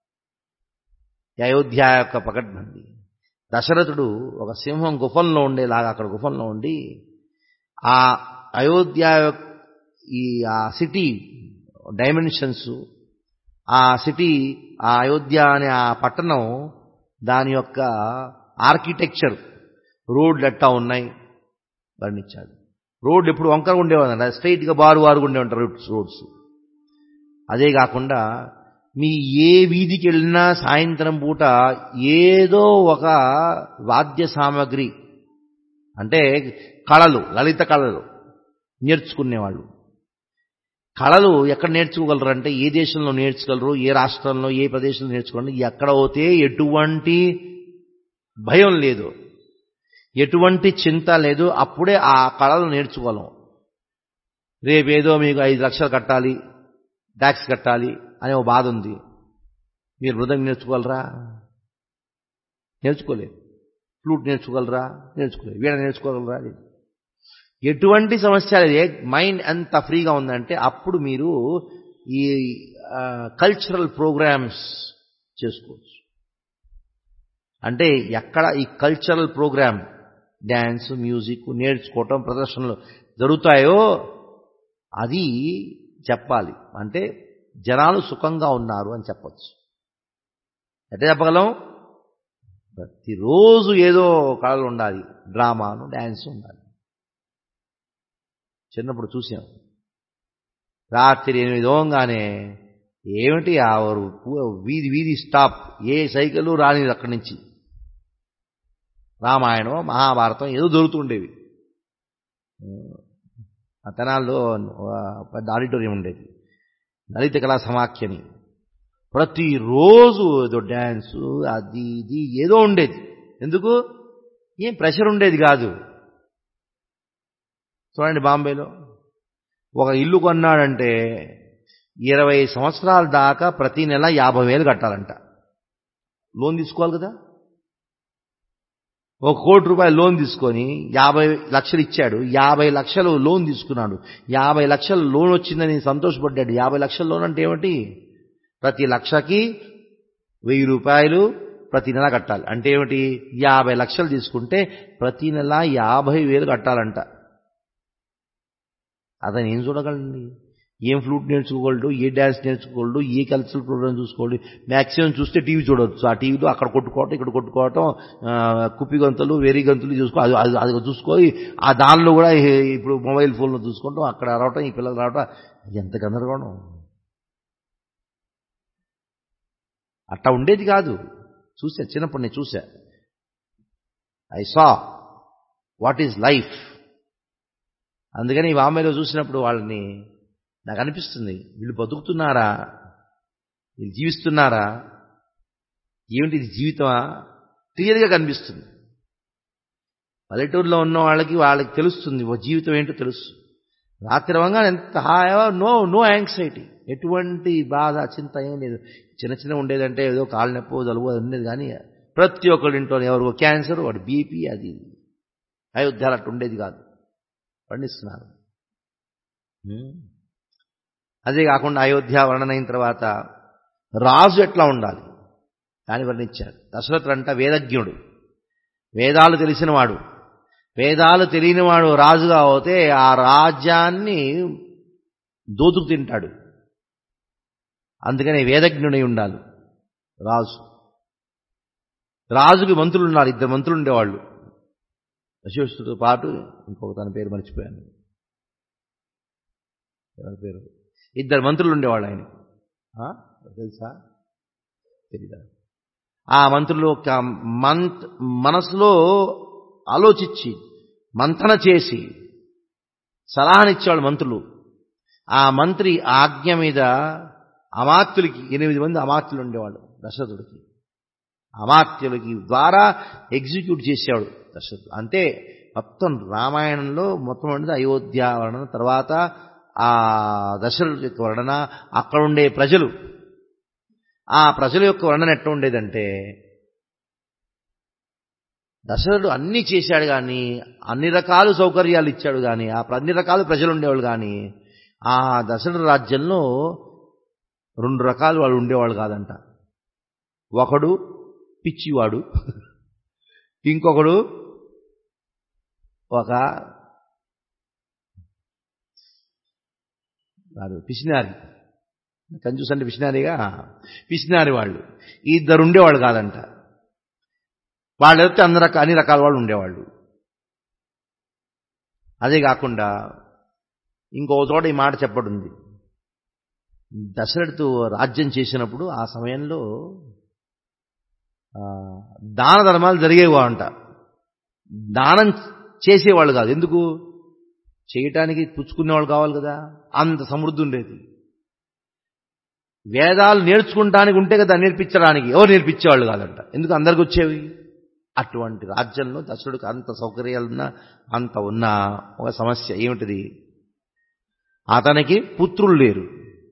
అయోధ్య యొక్క పకడ్బంది దశరథుడు ఒక సింహం గుఫంలో ఉండేలాగా అక్కడ గుఫంలో ఉండి ఆ అయోధ్య ఈ ఆ సిటీ డైమెన్షన్స్ ఆ సిటీ ఆ అయోధ్య అనే ఆ పట్టణం దాని యొక్క ఆర్కిటెక్చర్ రోడ్లు ఎట్టా ఉన్నాయి వర్ణించాడు రోడ్లు ఎప్పుడు వంకర ఉండేవాళ్ళంట స్ట్రైట్గా బారు వారుగా ఉండే ఉంటారు రోడ్స్ అదే కాకుండా మీ ఏ వీధికి వెళ్ళినా సాయంత్రం పూట ఏదో ఒక వాద్య సామాగ్రి అంటే కళలు లలిత కళలు నేర్చుకునేవాళ్ళు కళలు ఎక్కడ నేర్చుకోగలరు అంటే ఏ దేశంలో నేర్చుకోగలరు ఏ రాష్ట్రంలో ఏ ప్రదేశంలో నేర్చుకోగలరు ఎక్కడ పోతే ఎటువంటి భయం లేదు ఎటువంటి చింత లేదు అప్పుడే ఆ కళలు నేర్చుకోగలం రేపేదో మీకు ఐదు లక్షలు కట్టాలి ట్యాక్స్ కట్టాలి అనే ఒక బాధ ఉంది మీరు మృదంగా నేర్చుకోగలరా నేర్చుకోలేరు ఫ్లూట్ నేర్చుకోగలరా నేర్చుకోలేరు వీణ నేర్చుకోగలరా ఎటువంటి సమస్య లేదు మైండ్ ఎంత ఫ్రీగా ఉందంటే అప్పుడు మీరు ఈ కల్చరల్ ప్రోగ్రామ్స్ చేసుకోవచ్చు అంటే ఎక్కడ ఈ కల్చరల్ ప్రోగ్రామ్ డ్యాన్స్ మ్యూజిక్ నేర్చుకోవటం ప్రదర్శనలు జరుగుతాయో అది చెప్పాలి అంటే జనాలు సుఖంగా ఉన్నారు అని చెప్పచ్చు ఎట్లా చెప్పగలం ప్రతిరోజు ఏదో కళలు ఉండాలి డ్రామాను డ్యాన్స్ ఉండాలి చిన్నప్పుడు చూసాం రాత్రి ఎనిమిది ఓంగానే ఏమిటి ఆ వీధి వీధి స్టాప్ ఏ సైకిల్ రానిది అక్కడి నుంచి రామాయణం మహాభారతం ఏదో దొరుకుతుండేవి ఆ తెనాల్లో పెద్ద ఆడిటోరియం ఉండేది లలిత కళా సమాఖ్యని ప్రతిరోజు ఏదో డ్యాన్సు అది ఇది ఏదో ఉండేది ఎందుకు ఏం ప్రెషర్ ఉండేది కాదు చూడండి బాంబేలో ఒక ఇల్లు కొన్నాడంటే ఇరవై సంవత్సరాల దాకా ప్రతి నెల యాభై వేలు కట్టాలంట లోన్ తీసుకోవాలి కదా ఒక కోటి రూపాయలు లోన్ తీసుకొని యాభై లక్షలు ఇచ్చాడు యాభై లక్షలు లోన్ తీసుకున్నాడు యాభై లక్షలు లోన్ వచ్చిందని సంతోషపడ్డాడు యాభై లక్షల లోన్ అంటే ఏమిటి ప్రతి లక్షకి వెయ్యి రూపాయలు ప్రతి నెల కట్టాలి అంటే ఏమిటి యాభై లక్షలు తీసుకుంటే ప్రతి నెల యాభై వేలు కట్టాలంట అతను ఏం చూడగలండి ఏం ఫ్లూట్ నేర్చుకోగలడు ఏ డ్యాన్స్ నేర్చుకోగలడు ఏ కల్చరల్ ప్రోగ్రామ్ చూసుకోగలడు మ్యాక్సిమం చూస్తే టీవీ చూడవచ్చు ఆ టీవీలో అక్కడ కొట్టుకోవటం ఇక్కడ కొట్టుకోవటం కుప్పి గంతులు వేరి గంతులు చూసుకో అది అది అది చూసుకొని ఆ దానిలో కూడా ఇప్పుడు మొబైల్ ఫోన్లో చూసుకుంటాం అక్కడ రావటం ఈ పిల్లలు రావటం ఎంత గందరగోళం అట్లా ఉండేది కాదు చూసా చిన్నప్పుడు నేను చూసా I saw what is life అందుకని ఈ బాంబేలో చూసినప్పుడు వాళ్ళని నాకు అనిపిస్తుంది వీళ్ళు బతుకుతున్నారా వీళ్ళు జీవిస్తున్నారా ఏమిటి ఇది జీవితమా క్లియర్గా కనిపిస్తుంది పల్లెటూరులో ఉన్న వాళ్ళకి వాళ్ళకి తెలుస్తుంది ఓ జీవితం ఏంటో తెలుసు రాత్రి వంగా ఎంత హాయా నో నో యాంగ్జైటీ ఎటువంటి బాధ చింత ఏం లేదు చిన్న చిన్న ఉండేదంటే ఏదో కాళ్ళ నొప్పి జలుబు ఉండేది కానీ ప్రతి ఒక్కరి ఇంట్లో ఎవరికో క్యాన్సర్ వాడు బీపీ అది అయోధ్యలు అట్టు ఉండేది కాదు పండిస్తున్నారు అదే కాకుండా అయోధ్య వర్ణన అయిన తర్వాత రాజు ఎట్లా ఉండాలి దాన్ని వర్ణించారు దశరథుడు అంట వేదజ్ఞుడు వేదాలు తెలిసినవాడు వేదాలు తెలియనివాడు రాజుగా అవుతే ఆ రాజ్యాన్ని దోతుకు తింటాడు అందుకని వేదజ్ఞుడై ఉండాలి రాజు రాజుకి మంత్రులు ఉన్నారు ఇద్దరు మంత్రులు ఉండేవాళ్ళు వశిష్ఠుడితో పాటు ఇంకొక తన పేరు మర్చిపోయాను ఎవరి పేరు ఇద్దరు మంత్రులు ఉండేవాళ్ళు ఆయన తెలుసా తెలీదా ఆ మంత్రులు ఒక మంత్ మనసులో ఆలోచించి మంతన చేసి సలహానిచ్చేవాళ్ళు మంత్రులు ఆ మంత్రి ఆజ్ఞ మీద అమాత్యులకి ఎనిమిది మంది అమాత్యులు ఉండేవాళ్ళు దశరథుడికి అమాత్యులకి ద్వారా ఎగ్జిక్యూట్ చేసేవాడు దశరథుడు అంటే మొత్తం రామాయణంలో మొత్తం ఉండేది అయోధ్య వర్ణన తర్వాత ఆ దశరథుడి యొక్క వర్ణన అక్కడ ఉండే ప్రజలు ఆ ప్రజల యొక్క వర్ణన ఎట్లా ఉండేదంటే దశరథుడు అన్నీ చేశాడు కానీ అన్ని రకాల సౌకర్యాలు ఇచ్చాడు కానీ ఆ అన్ని రకాల ప్రజలు ఉండేవాళ్ళు కానీ ఆ దశరథ రాజ్యంలో రెండు రకాలు వాళ్ళు ఉండేవాళ్ళు కాదంట ఒకడు పిచ్చివాడు ఇంకొకడు ఒక కాదు పిసినారి కంజూస్ అంటే పిసినారిగా పిసినారి వాళ్ళు ఇద్దరు ఉండేవాళ్ళు కాదంట వాళ్ళు అయితే అన్ని రకాల అన్ని రకాల వాళ్ళు ఉండేవాళ్ళు అదే కాకుండా ఇంకో చోట ఈ మాట చెప్పడుంది దశరథుడు రాజ్యం చేసినప్పుడు ఆ సమయంలో దాన ధర్మాలు జరిగేవా అంట దానం చేసేవాళ్ళు కాదు ఎందుకు చేయటానికి పుచ్చుకునేవాళ్ళు కావాలి కదా అంత సమృద్ధి ఉండేది వేదాలు నేర్చుకుంటానికి ఉంటే కదా నేర్పించడానికి ఎవరు నేర్పించేవాళ్ళు కాదంట ఎందుకు అందరికి వచ్చేవి అటువంటి రాజ్యంలో దశరుడికి అంత సౌకర్యాలున్నా అంత ఉన్న ఒక సమస్య ఏమిటిది అతనికి పుత్రులు లేరు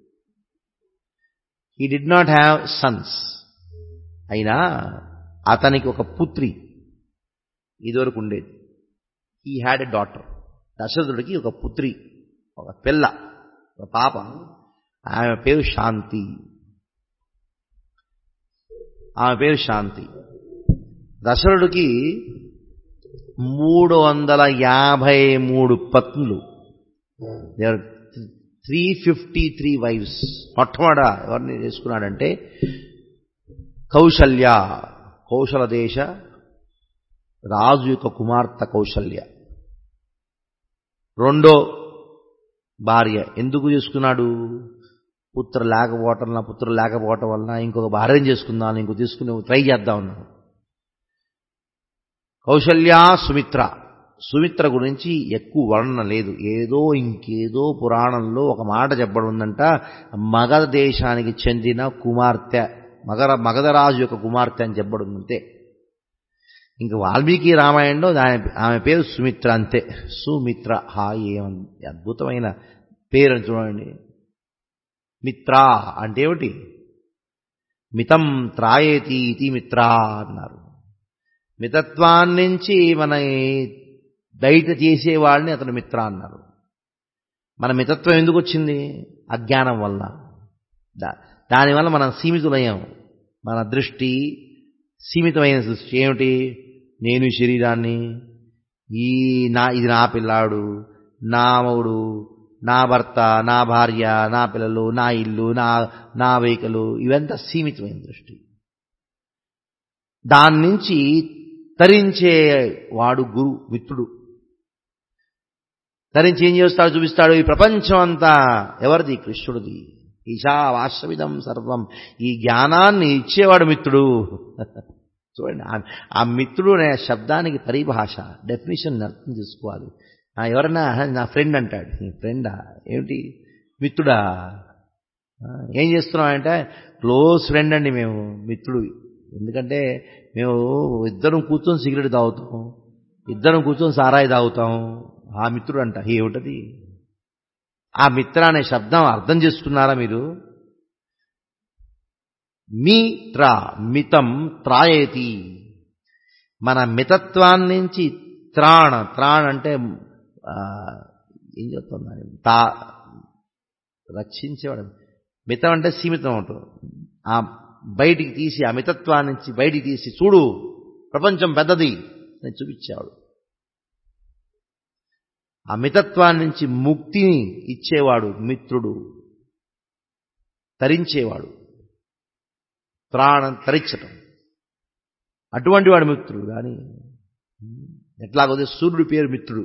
he did not have sons అయినా అతనికి ఒక పుత్రి ఇదివరకు ఉండేది హీ హ్యాడ్ ఎ డాటర్ దశరథుడికి ఒక పుత్రి ఒక పిల్ల ఒక పాప ఆమె పేరు శాంతి ఆమె పేరు శాంతి దశరథుడికి మూడు వందల యాభై మూడు పత్నులు త్రీ ఫిఫ్టీ త్రీ వైఫ్స్ మొట్టమొదట ఎవరిని చేసుకున్నాడంటే కౌశల్య కౌశల దేశ రాజు యొక్క కుమార్తె కౌశల్య రెండో భార్య ఎందుకు చేసుకున్నాడు పుత్ర లేకపోవటం వలన పుత్ర లేకపోవటం వలన ఇంకొక భార్యను చేసుకుందాం ఇంకో తీసుకుని ట్రై చేద్దాం ఉన్నాను కౌశల్య సుమిత్ర సుమిత్ర గురించి ఎక్కువ వర్ణన లేదు ఏదో ఇంకేదో పురాణంలో ఒక మాట చెప్పడం ఉందంట మగధ దేశానికి చెందిన కుమార్తె మగర మగధరాజు యొక్క కుమార్తె అని చెప్పడం అంతే ఇంక వాల్మీకి రామాయణంలో దాని ఆమె పేరు సుమిత్ర అంతే సుమిత్ర హా ఏం అద్భుతమైన పేరు చూడండి మిత్ర అంటే ఏమిటి మితం త్రాయేతి ఇది మిత్ర అన్నారు మితత్వాన్నించి మన బయట చేసేవాళ్ళని అతను మిత్ర అన్నారు మన మితత్వం ఎందుకు వచ్చింది అజ్ఞానం వల్ల దా- దానివల్ల మనం సీమితులయ్యాం మన దృష్టి సీమితమైన దృష్టి ఏమిటి నేను ఈ శరీరాన్ని ఈ నా ఇది నా పిల్లాడు నా మౌడు నా భర్త నా భార్య నా పిల్లలు నా ఇల్లు నా నా వెహికలు ఇవంతా సీమితమైన దృష్టి దాని నుంచి తరించే వాడు గురు మిత్రుడు తరించి ఏం చేస్తాడు చూపిస్తాడు ఈ ప్రపంచం అంతా ఎవరిది కృష్ణుడిది ఈశా వాస్తవిదం సర్వం ఈ జ్ఞానాన్ని ఇచ్చేవాడు మిత్రుడు చూడండి ఆ- ఆ మిత్రుడు అనే శబ్దానికి పరిభాష డెఫినేషన్ అర్థం చేసుకోవాలి ఆ, ఎవరన్నా నా ఫ్రెండ్ అంటాడు ఫ్రెండా ఏమిటి మిత్రుడా ఆ, ఏం చేస్తున్నాం అంటే క్లోజ్ ఫ్రెండ్ అండి మేము మిత్రుడు ఎందుకంటే మేము ఇద్దరం కూర్చొని సిగరెట్ తాగుతాం ఇద్దరం కూర్చొని సారాయి తాగుతాం ఆ మిత్రుడు అంట ఏమిటది ఆ మిత్ర అనే శబ్దం అర్థం చేసుకున్నారా మీరు మిత్ర మితం త్రాయేతి మన మితత్వాన్నించి త్రాణ త్రాణ అంటే ఆ, ఏం చెప్తుంది తా రక్షించేవాడు మితం అంటే సీమితం ఉంటుంది ఆ బయటికి తీసి ఆ మితత్వాన్నించి బయటికి తీసి చూడు ప్రపంచం పెద్దది అని చూపించేవాడు ఆ మితత్వాన్ని నుంచి ముక్తిని ఇచ్చేవాడు మిత్రుడు తరించేవాడు ప్రాణం తరించటం అటువంటి వాడు మిత్రుడు కానీ ఎట్లాగోదే సూర్యుడి పేరు మిత్రుడు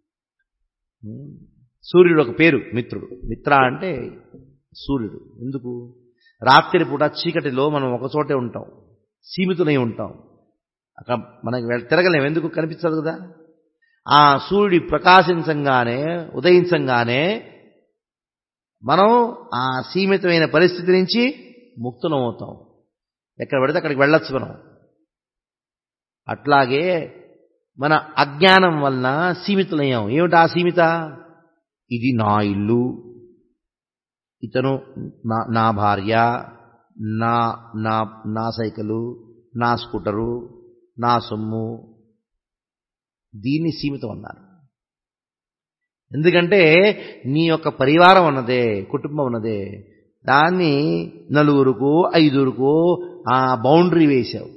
సూర్యుడు ఒక పేరు మిత్రుడు మిత్ర అంటే సూర్యుడు ఎందుకు రాత్రి పూట చీకటిలో మనం ఒక చోటే ఉంటాం సీమితులై ఉంటాం అక్కడ మనకి వెళ్- తిరగలేం ఎందుకు కనిపించదు కదా ఆ సూర్యుడి ప్రకాశించంగానే ఉదయించంగానే మనం ఆ సీమితమైన పరిస్థితి నుంచి ముక్తులం అవుతాం ఎక్కడ పడితే అక్కడికి వెళ్ళొచ్చు మనం అట్లాగే మన అజ్ఞానం వలన సీమితులయ్యాం ఏమిటి ఆ సీమిత ఇది నా ఇల్లు ఇతను నా నా భార్య నా నా నా సైకిలు నా స్కూటరు నా సొమ్ము దీన్ని సీమితం అన్నారు ఎందుకంటే నీ యొక్క పరివారం ఉన్నదే కుటుంబం ఉన్నదే దాన్ని నలుగురుకో ఐదుగురుకో ఆ బౌండరీ వేశావు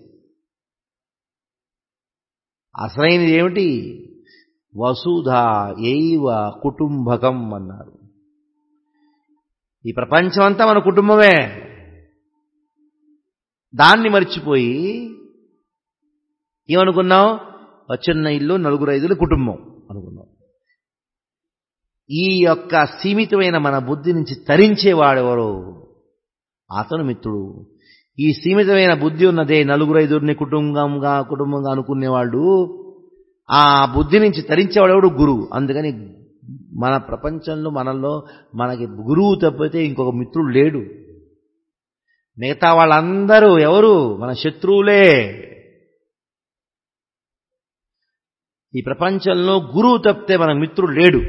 అసలైనది ఏమిటి వసుధ ఏవ కుటుంబకం అన్నారు ఈ ప్రపంచం అంతా మన కుటుంబమే దాన్ని మర్చిపోయి ఏమనుకున్నాం ఒక చిన్న ఇల్లు నలుగురు ఐదులు కుటుంబం అనుకున్నాం ఈ యొక్క సీమితమైన మన బుద్ధి నుంచి తరించేవాడెవరు అతను మిత్రుడు ఈ సీమితమైన బుద్ధి ఉన్నదే నలుగురు ఐదుగురిని కుటుంబంగా కుటుంబంగా అనుకునేవాళ్ళు ఆ బుద్ధి నుంచి తరించేవాడెవడు గురువు అందుకని మన ప్రపంచంలో మనల్లో మనకి గురువు తప్పితే ఇంకొక మిత్రుడు లేడు మిగతా వాళ్ళందరూ ఎవరు మన శత్రువులే ఈ ప్రపంచంలో గురువు తప్పితే మన మిత్రుడు లేడు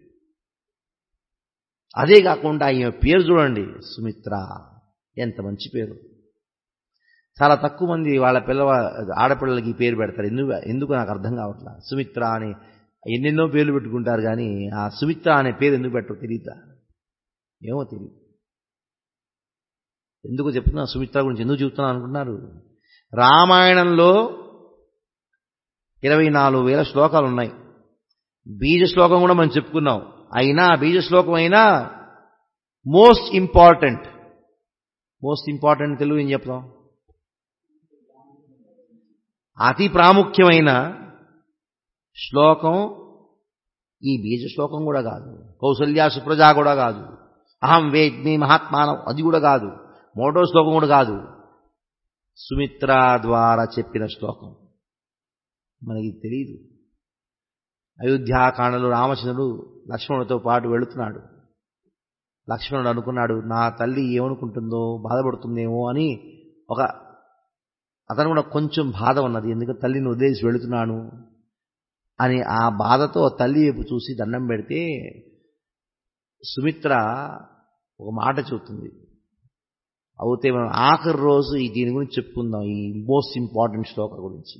అదే కాకుండా ఈమె పేరు చూడండి సుమిత్ర ఎంత మంచి పేరు చాలా తక్కువ మంది వాళ్ళ పిల్ల ఆడపిల్లలకి ఈ పేరు పెడతారు ఎందుకు ఎందుకు నాకు అర్థం కావట్లా సుమిత్ర అని ఎన్నెన్నో పేర్లు పెట్టుకుంటారు కానీ ఆ సుమిత్ర అనే పేరు ఎందుకు పెట్టరు తెలియదా ఏమో తెలియదు ఎందుకు చెప్తున్నా సుమిత్ర గురించి ఎందుకు చెప్తున్నా అనుకుంటున్నారు రామాయణంలో ఇరవై నాలుగు వేల శ్లోకాలు ఉన్నాయి బీజ శ్లోకం కూడా మనం చెప్పుకున్నాం అయినా బీజ శ్లోకం అయినా most important most important Telugu ఏం చెప్తాం అతి ప్రాముఖ్యమైన శ్లోకం ఈ బీజ శ్లోకం కూడా కాదు కౌసల్య సుప్రజా కూడా కాదు అహం వేద్మి మహాత్మానం అది కూడా కాదు మూడో శ్లోకం కూడా కాదు సుమిత్ర ద్వారా చెప్పిన శ్లోకం మనకి తెలియదు అయోధ్యాకాండలో రామచంద్రుడు లక్ష్మణుడితో పాటు వెళుతున్నాడు లక్ష్మణుడు అనుకున్నాడు నా తల్లి ఏమనుకుంటుందో బాధపడుతుందేమో అని ఒక అతను కూడా కొంచెం బాధ ఉన్నది ఎందుకంటే తల్లిని వదిలేసి వెళుతున్నాను అని ఆ బాధతో తల్లి వైపు చూసి దండం పెడితే సుమిత్ర ఒక మాట చెబుతుంది అవుతే మనం ఆఖరి రోజు ఈ దీని గురించి చెప్పుకుందాం ఈ మోస్ట్ ఇంపార్టెంట్ శ్లోక గురించి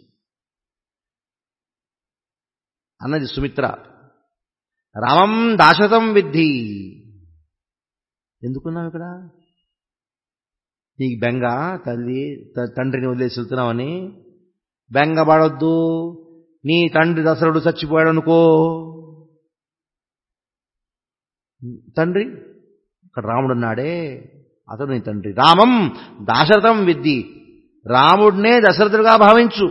అన్నది సుమిత్ర రామం దాశతం విద్ధి ఎందుకున్నాం ఇక్కడ నీకు బెంగ తల్లి తండ్రిని వదిలేసి వెళ్తున్నావని బెంగ పడొద్దు నీ తండ్రి దశరుడు చచ్చిపోయాడు అనుకో తండ్రి ఇక్కడ రాముడు ఉన్నాడే అతడు నీ తండ్రి రామం దాశరథం విద్ది రాముడినే దశరథుడుగా భావించు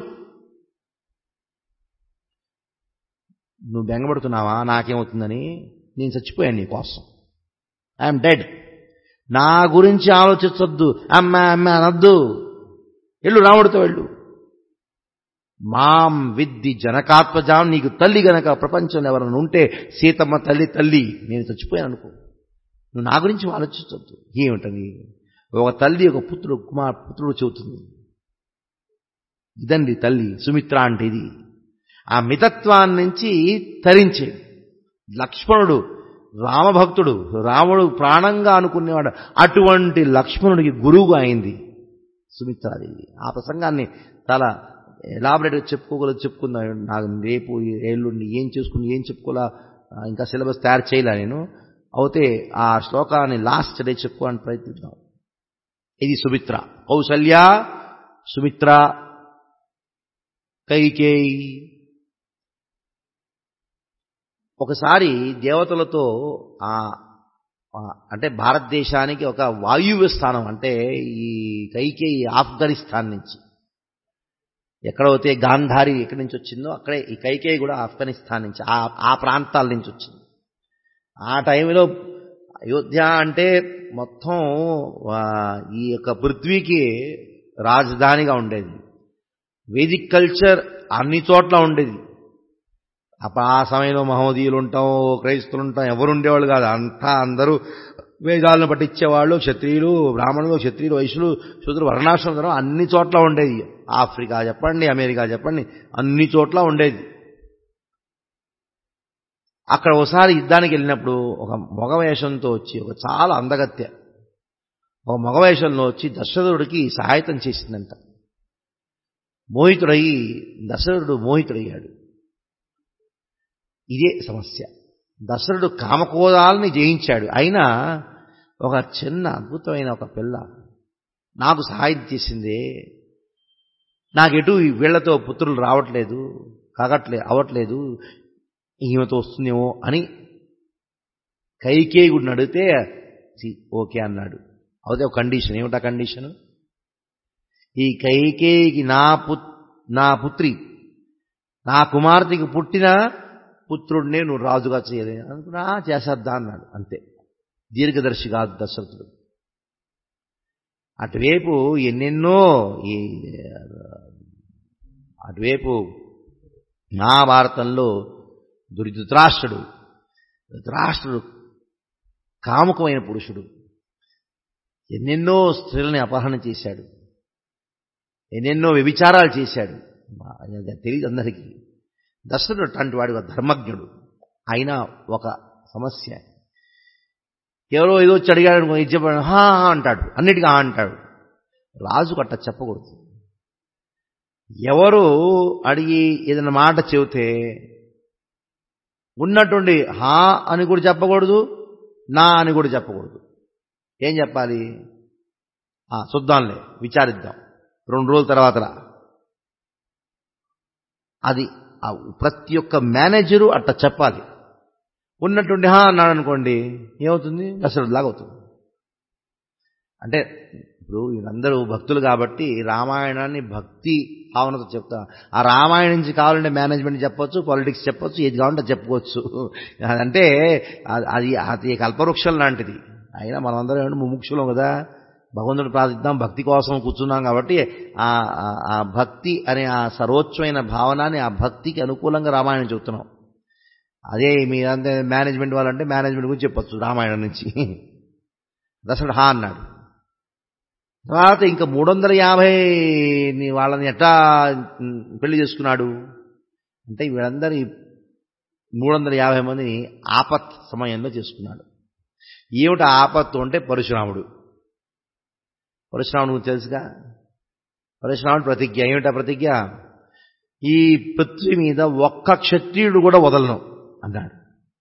నువ్వు బెంగపడుతున్నావా నాకేమవుతుందని నేను చచ్చిపోయాను నీ కోసం ఐఎమ్ డెడ్ నా గురించి ఆలోచించొద్దు అమ్మ అమ్మ అనొద్దు వెళ్ళు రాముడితో వెళ్ళు మాం విద్ది జనకాత్మజాం నీకు తల్లి గనక ప్రపంచంలో ఎవరైనా ఉంటే సీతమ్మ తల్లి తల్లి నేను చచ్చిపోయాను అనుకో నువ్వు నా గురించి ఆలోచించొద్దు ఏమిటని ఒక తల్లి ఒక పుత్రుడు కుమార్ పుత్రుడు చెబుతుంది ఇదండి తల్లి సుమిత్ర అంటే ఇది ఆ మితత్వాన్ని నుంచి తరించే లక్ష్మణుడు రామభక్తుడు రాముడు ప్రాణంగా అనుకునేవాడు అటువంటి లక్ష్మణుడికి గురువుగా అయింది సుమిత్రాదేవి ఆ ప్రసంగాన్ని చాలా ఎలాబరేట్గా చెప్పుకోగలదు చెప్పుకుందాం నాకు రేపు ఏళ్ళుండి ఏం చేసుకుని ఏం చెప్పుకోలా ఇంకా సిలబస్ తయారు చేయలే నేను అయితే ఆ శ్లోకాన్ని లాస్ట్ డే చెప్పుకోవడానికి ప్రయత్నిద్దాం ఇది సుమిత్ర కౌసల్య సుమిత్ర కైకేయి ఒకసారి దేవతలతో ఆ అంటే భారతదేశానికి ఒక వాయువ్య స్థానం అంటే ఈ కైకేయి ఆఫ్ఘనిస్తాన్ నుంచి ఎక్కడైతే గాంధారి ఎక్కడి నుంచి వచ్చిందో అక్కడే ఈ కైకేయి కూడా ఆఫ్ఘనిస్తాన్ నుంచి ఆ ఆ ప్రాంతాల నుంచి వచ్చింది ఆ టైంలో అయోధ్య అంటే మొత్తం ఈ యొక్క పృథ్వీకి రాజధానిగా ఉండేది వేదిక్ కల్చర్ అన్ని చోట్ల ఉండేది అప్పుడు ఆ సమయంలో మహమ్మదీయులు ఉంటాం క్రైస్తులు ఉంటాం ఎవరు ఉండేవాళ్ళు కాదు అంతా అందరూ వేదాలను పట్టించేవాళ్ళు క్షత్రియులు బ్రాహ్మణులు క్షత్రియులు వైశ్యులు శూద్రులు వర్ణాశ్రమం అన్ని చోట్ల ఉండేది ఆఫ్రికా చెప్పండి అమెరికా చెప్పండి అన్ని చోట్ల ఉండేది అక్కడ ఒకసారి యుద్ధానికి వెళ్ళినప్పుడు ఒక మగవేషంతో వచ్చి ఒక చాలా అందగత్య ఒక మగవేషంలో వచ్చి దశరథుడికి సహాయతం చేసిందంట మోహితుడయి దశరథుడు మోహితుడయ్యాడు ఇదే సమస్య దశరథుడు కామకోదాలని జయించాడు అయినా ఒక చిన్న అద్భుతమైన ఒక పిల్ల నాకు సహాయం చేసిందే నాకెటు వీళ్లతో పుత్రులు రావట్లేదు కాగట్లే అవట్లేదు ఈమెతో వస్తుందేమో అని కైకేయుడిని అడిగితే ఓకే అన్నాడు అవుతే ఒక కండిషన్ ఏమిటా కండిషన్ ఈ కైకేయికి నా పు నా పుత్రి నా కుమార్తెకి పుట్టిన పుత్రుడినే నువ్వు రాజుగా చేయలే అనుకున్నా చేసేద్దా అన్నాడు అంతే దీర్ఘదర్శి కాదు దశరథుడు అటువైపు ఎన్నెన్నో ఈ అటువైపు మహాభారతంలో దురిధృతరాష్ట్రుడు ధృతరాష్ట్రుడు కాముకమైన పురుషుడు ఎన్నెన్నో స్త్రీలని అపహరణ చేశాడు ఎన్నెన్నో వ్యభిచారాలు చేశాడు తెలియదు అందరికీ దశరథుడు అట్లాంటి వాడు ఒక ధర్మజ్ఞుడు అయినా ఒక సమస్య ఎవరో ఏదో వచ్చి అడిగాడు ఇది చెప్పాడు హా అంటాడు అన్నిటికీ ఆ అంటాడు రాజు అట్ట చెప్పకూడదు ఎవరు అడిగి ఏదైనా మాట చెబితే ఉన్నట్టుండి హా అని కూడా చెప్పకూడదు నా అని కూడా చెప్పకూడదు ఏం చెప్పాలి చూద్దాంలే విచారిద్దాం రెండు రోజుల తర్వాత అది ప్రతి ఒక్క మేనేజరు అట్ట చెప్పాలి ఉన్నట్టుండి హా అన్నాడు అనుకోండి ఏమవుతుంది దశరథులాగా అవుతుంది అంటే ఇప్పుడు వీళ్ళందరూ భక్తులు కాబట్టి రామాయణాన్ని భక్తి భావనతో చెప్తా ఆ రామాయణం నుంచి కావాలంటే మేనేజ్మెంట్ చెప్పొచ్చు పాలిటిక్స్ చెప్పొచ్చు ఏది కావాలంటే చెప్పుకోవచ్చు అంటే అది అది కల్పవృక్షం లాంటిది అయినా మనమందరం ఏమంటే ముముక్షులం కదా భగవంతుడు ప్రార్థిద్దాం భక్తి కోసం కూర్చున్నాం కాబట్టి ఆ భక్తి అనే ఆ సర్వోచ్చమైన భావనాన్ని ఆ భక్తికి అనుకూలంగా రామాయణం చెబుతున్నాం అదే మీరంతే మేనేజ్మెంట్ వాళ్ళంటే మేనేజ్మెంట్ గురించి చెప్పొచ్చు రామాయణం నుంచి దశరథ హా అన్నాడు తర్వాత ఇంకా మూడు వందల యాభై వాళ్ళని ఎట్లా పెళ్లి చేసుకున్నాడు అంటే వీళ్ళందరి మూడు వందల యాభై మందిని ఆపత్ సమయంలో చేసుకున్నాడు ఏమిటి ఆపత్తు అంటే పరశురాముడు పరశురాముడు గురించి తెలుసుగా పరశురాముడు ప్రతిజ్ఞ ఏమిటా ప్రతిజ్ఞ ఈ పృథ్వీ మీద ఒక్క క్షత్రియుడు కూడా వదలను అన్నాడు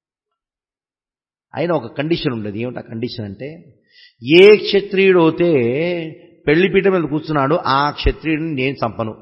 ఆయన ఒక కండిషన్ ఉండేది ఏమిటి ఆ కండిషన్ అంటే ఏ క్షత్రియుడు అయితే పెళ్లిపీట మీద కూర్చున్నాడో ఆ క్షత్రియుడిని నేను చంపను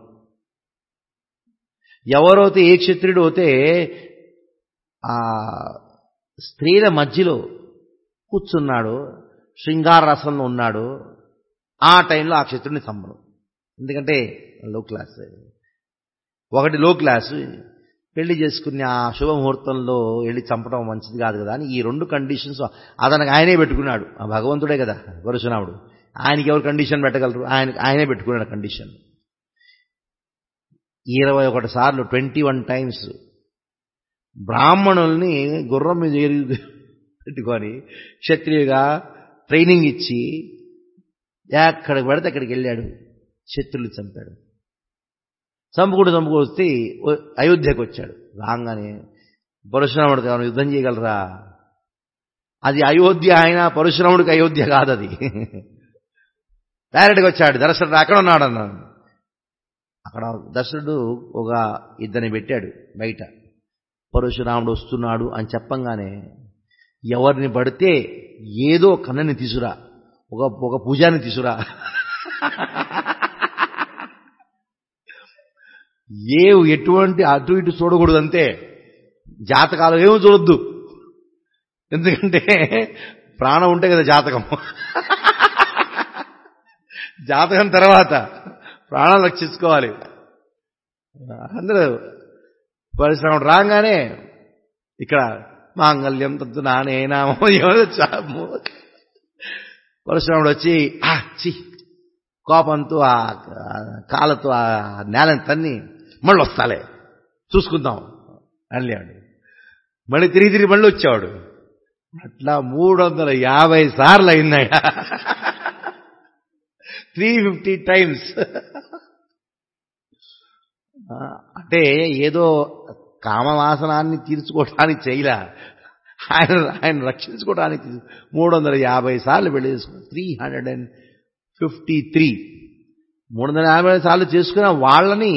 ఎవరైతే ఏ క్షత్రియుడు అయితే ఆ స్త్రీల మధ్యలో కూర్చున్నాడు శృంగార రసంలో ఉన్నాడు ఆ టైంలో ఆ క్షత్రుడిని చంపను ఎందుకంటే లో క్లాస్ ఒకటి లో క్లాస్ పెళ్లి చేసుకుని ఆ శుభముహూర్తంలో వెళ్ళి చంపడం మంచిది కాదు కదా అని ఈ రెండు కండిషన్స్ అతనికి ఆయనే పెట్టుకున్నాడు ఆ భగవంతుడే కదా పరశురాముడు ఆయనకి ఎవరు కండిషన్ పెట్టగలరు ఆయన ఆయనే పెట్టుకున్నాడు కండిషన్ ఇరవై ఒకటి సార్లు ట్వంటీ వన్ టైమ్స్ బ్రాహ్మణుల్ని గుర్రం మీద ఏరి పెట్టుకొని క్షత్రియుగా ట్రైనింగ్ ఇచ్చి ఎక్కడికి పడితే అక్కడికి వెళ్ళాడు శత్రులు చంపాడు చంపుకుంటూ చంపుకు వస్తే అయోధ్యకు వచ్చాడు రాగానే పరశురాముడు కావాలి యుద్ధం చేయగలరా అది అయోధ్య ఆయన పరశురాముడికి అయోధ్య కాదు అది డైరెక్ట్గా వచ్చాడు దర్శనుడు అక్కడ ఉన్నాడు అన్నాడు అక్కడ దశరుడు ఒక ఇద్దరిని పెట్టాడు బయట పరశురాముడు వస్తున్నాడు అని చెప్పంగానే ఎవరిని పడితే ఏదో కన్నని తీసురా ఒక ఒక పూజాని తీసురా ఏ ఎటువంటి అటు ఇటు చూడకూడదు అంతే జాతకాలు ఏమో చూడొద్దు ఎందుకంటే ప్రాణం ఉంటే కదా జాతకం జాతకం తర్వాత ప్రాణాలు రక్షించుకోవాలి అందరూ పరిశ్రమ రాగానే ఇక్కడ మాంగళ్యం తద్దు నానేనామో చాము పరశురాముడు వచ్చి ఆ చి కోపంతో ఆ కాళ్ళతో ఆ నేలని తన్ని మళ్ళీ వస్తాలే చూసుకుందాం అనిలేవాడు మళ్ళీ తిరిగి తిరిగి మళ్ళీ వచ్చేవాడు అట్లా మూడు వందల యాభై సార్లు అయిందయ్యా త్రీ ఫిఫ్టీ టైమ్స్ అంటే ఏదో కామవాసనాన్ని తీర్చుకోవడానికి చేయలే ఆయన ఆయన రక్షించుకోవడానికి మూడు వందల యాభై సార్లు పెళ్లి చేసుకున్నాం three hundred and fifty three మూడు వందల యాభై సార్లు చేసుకున్న వాళ్ళని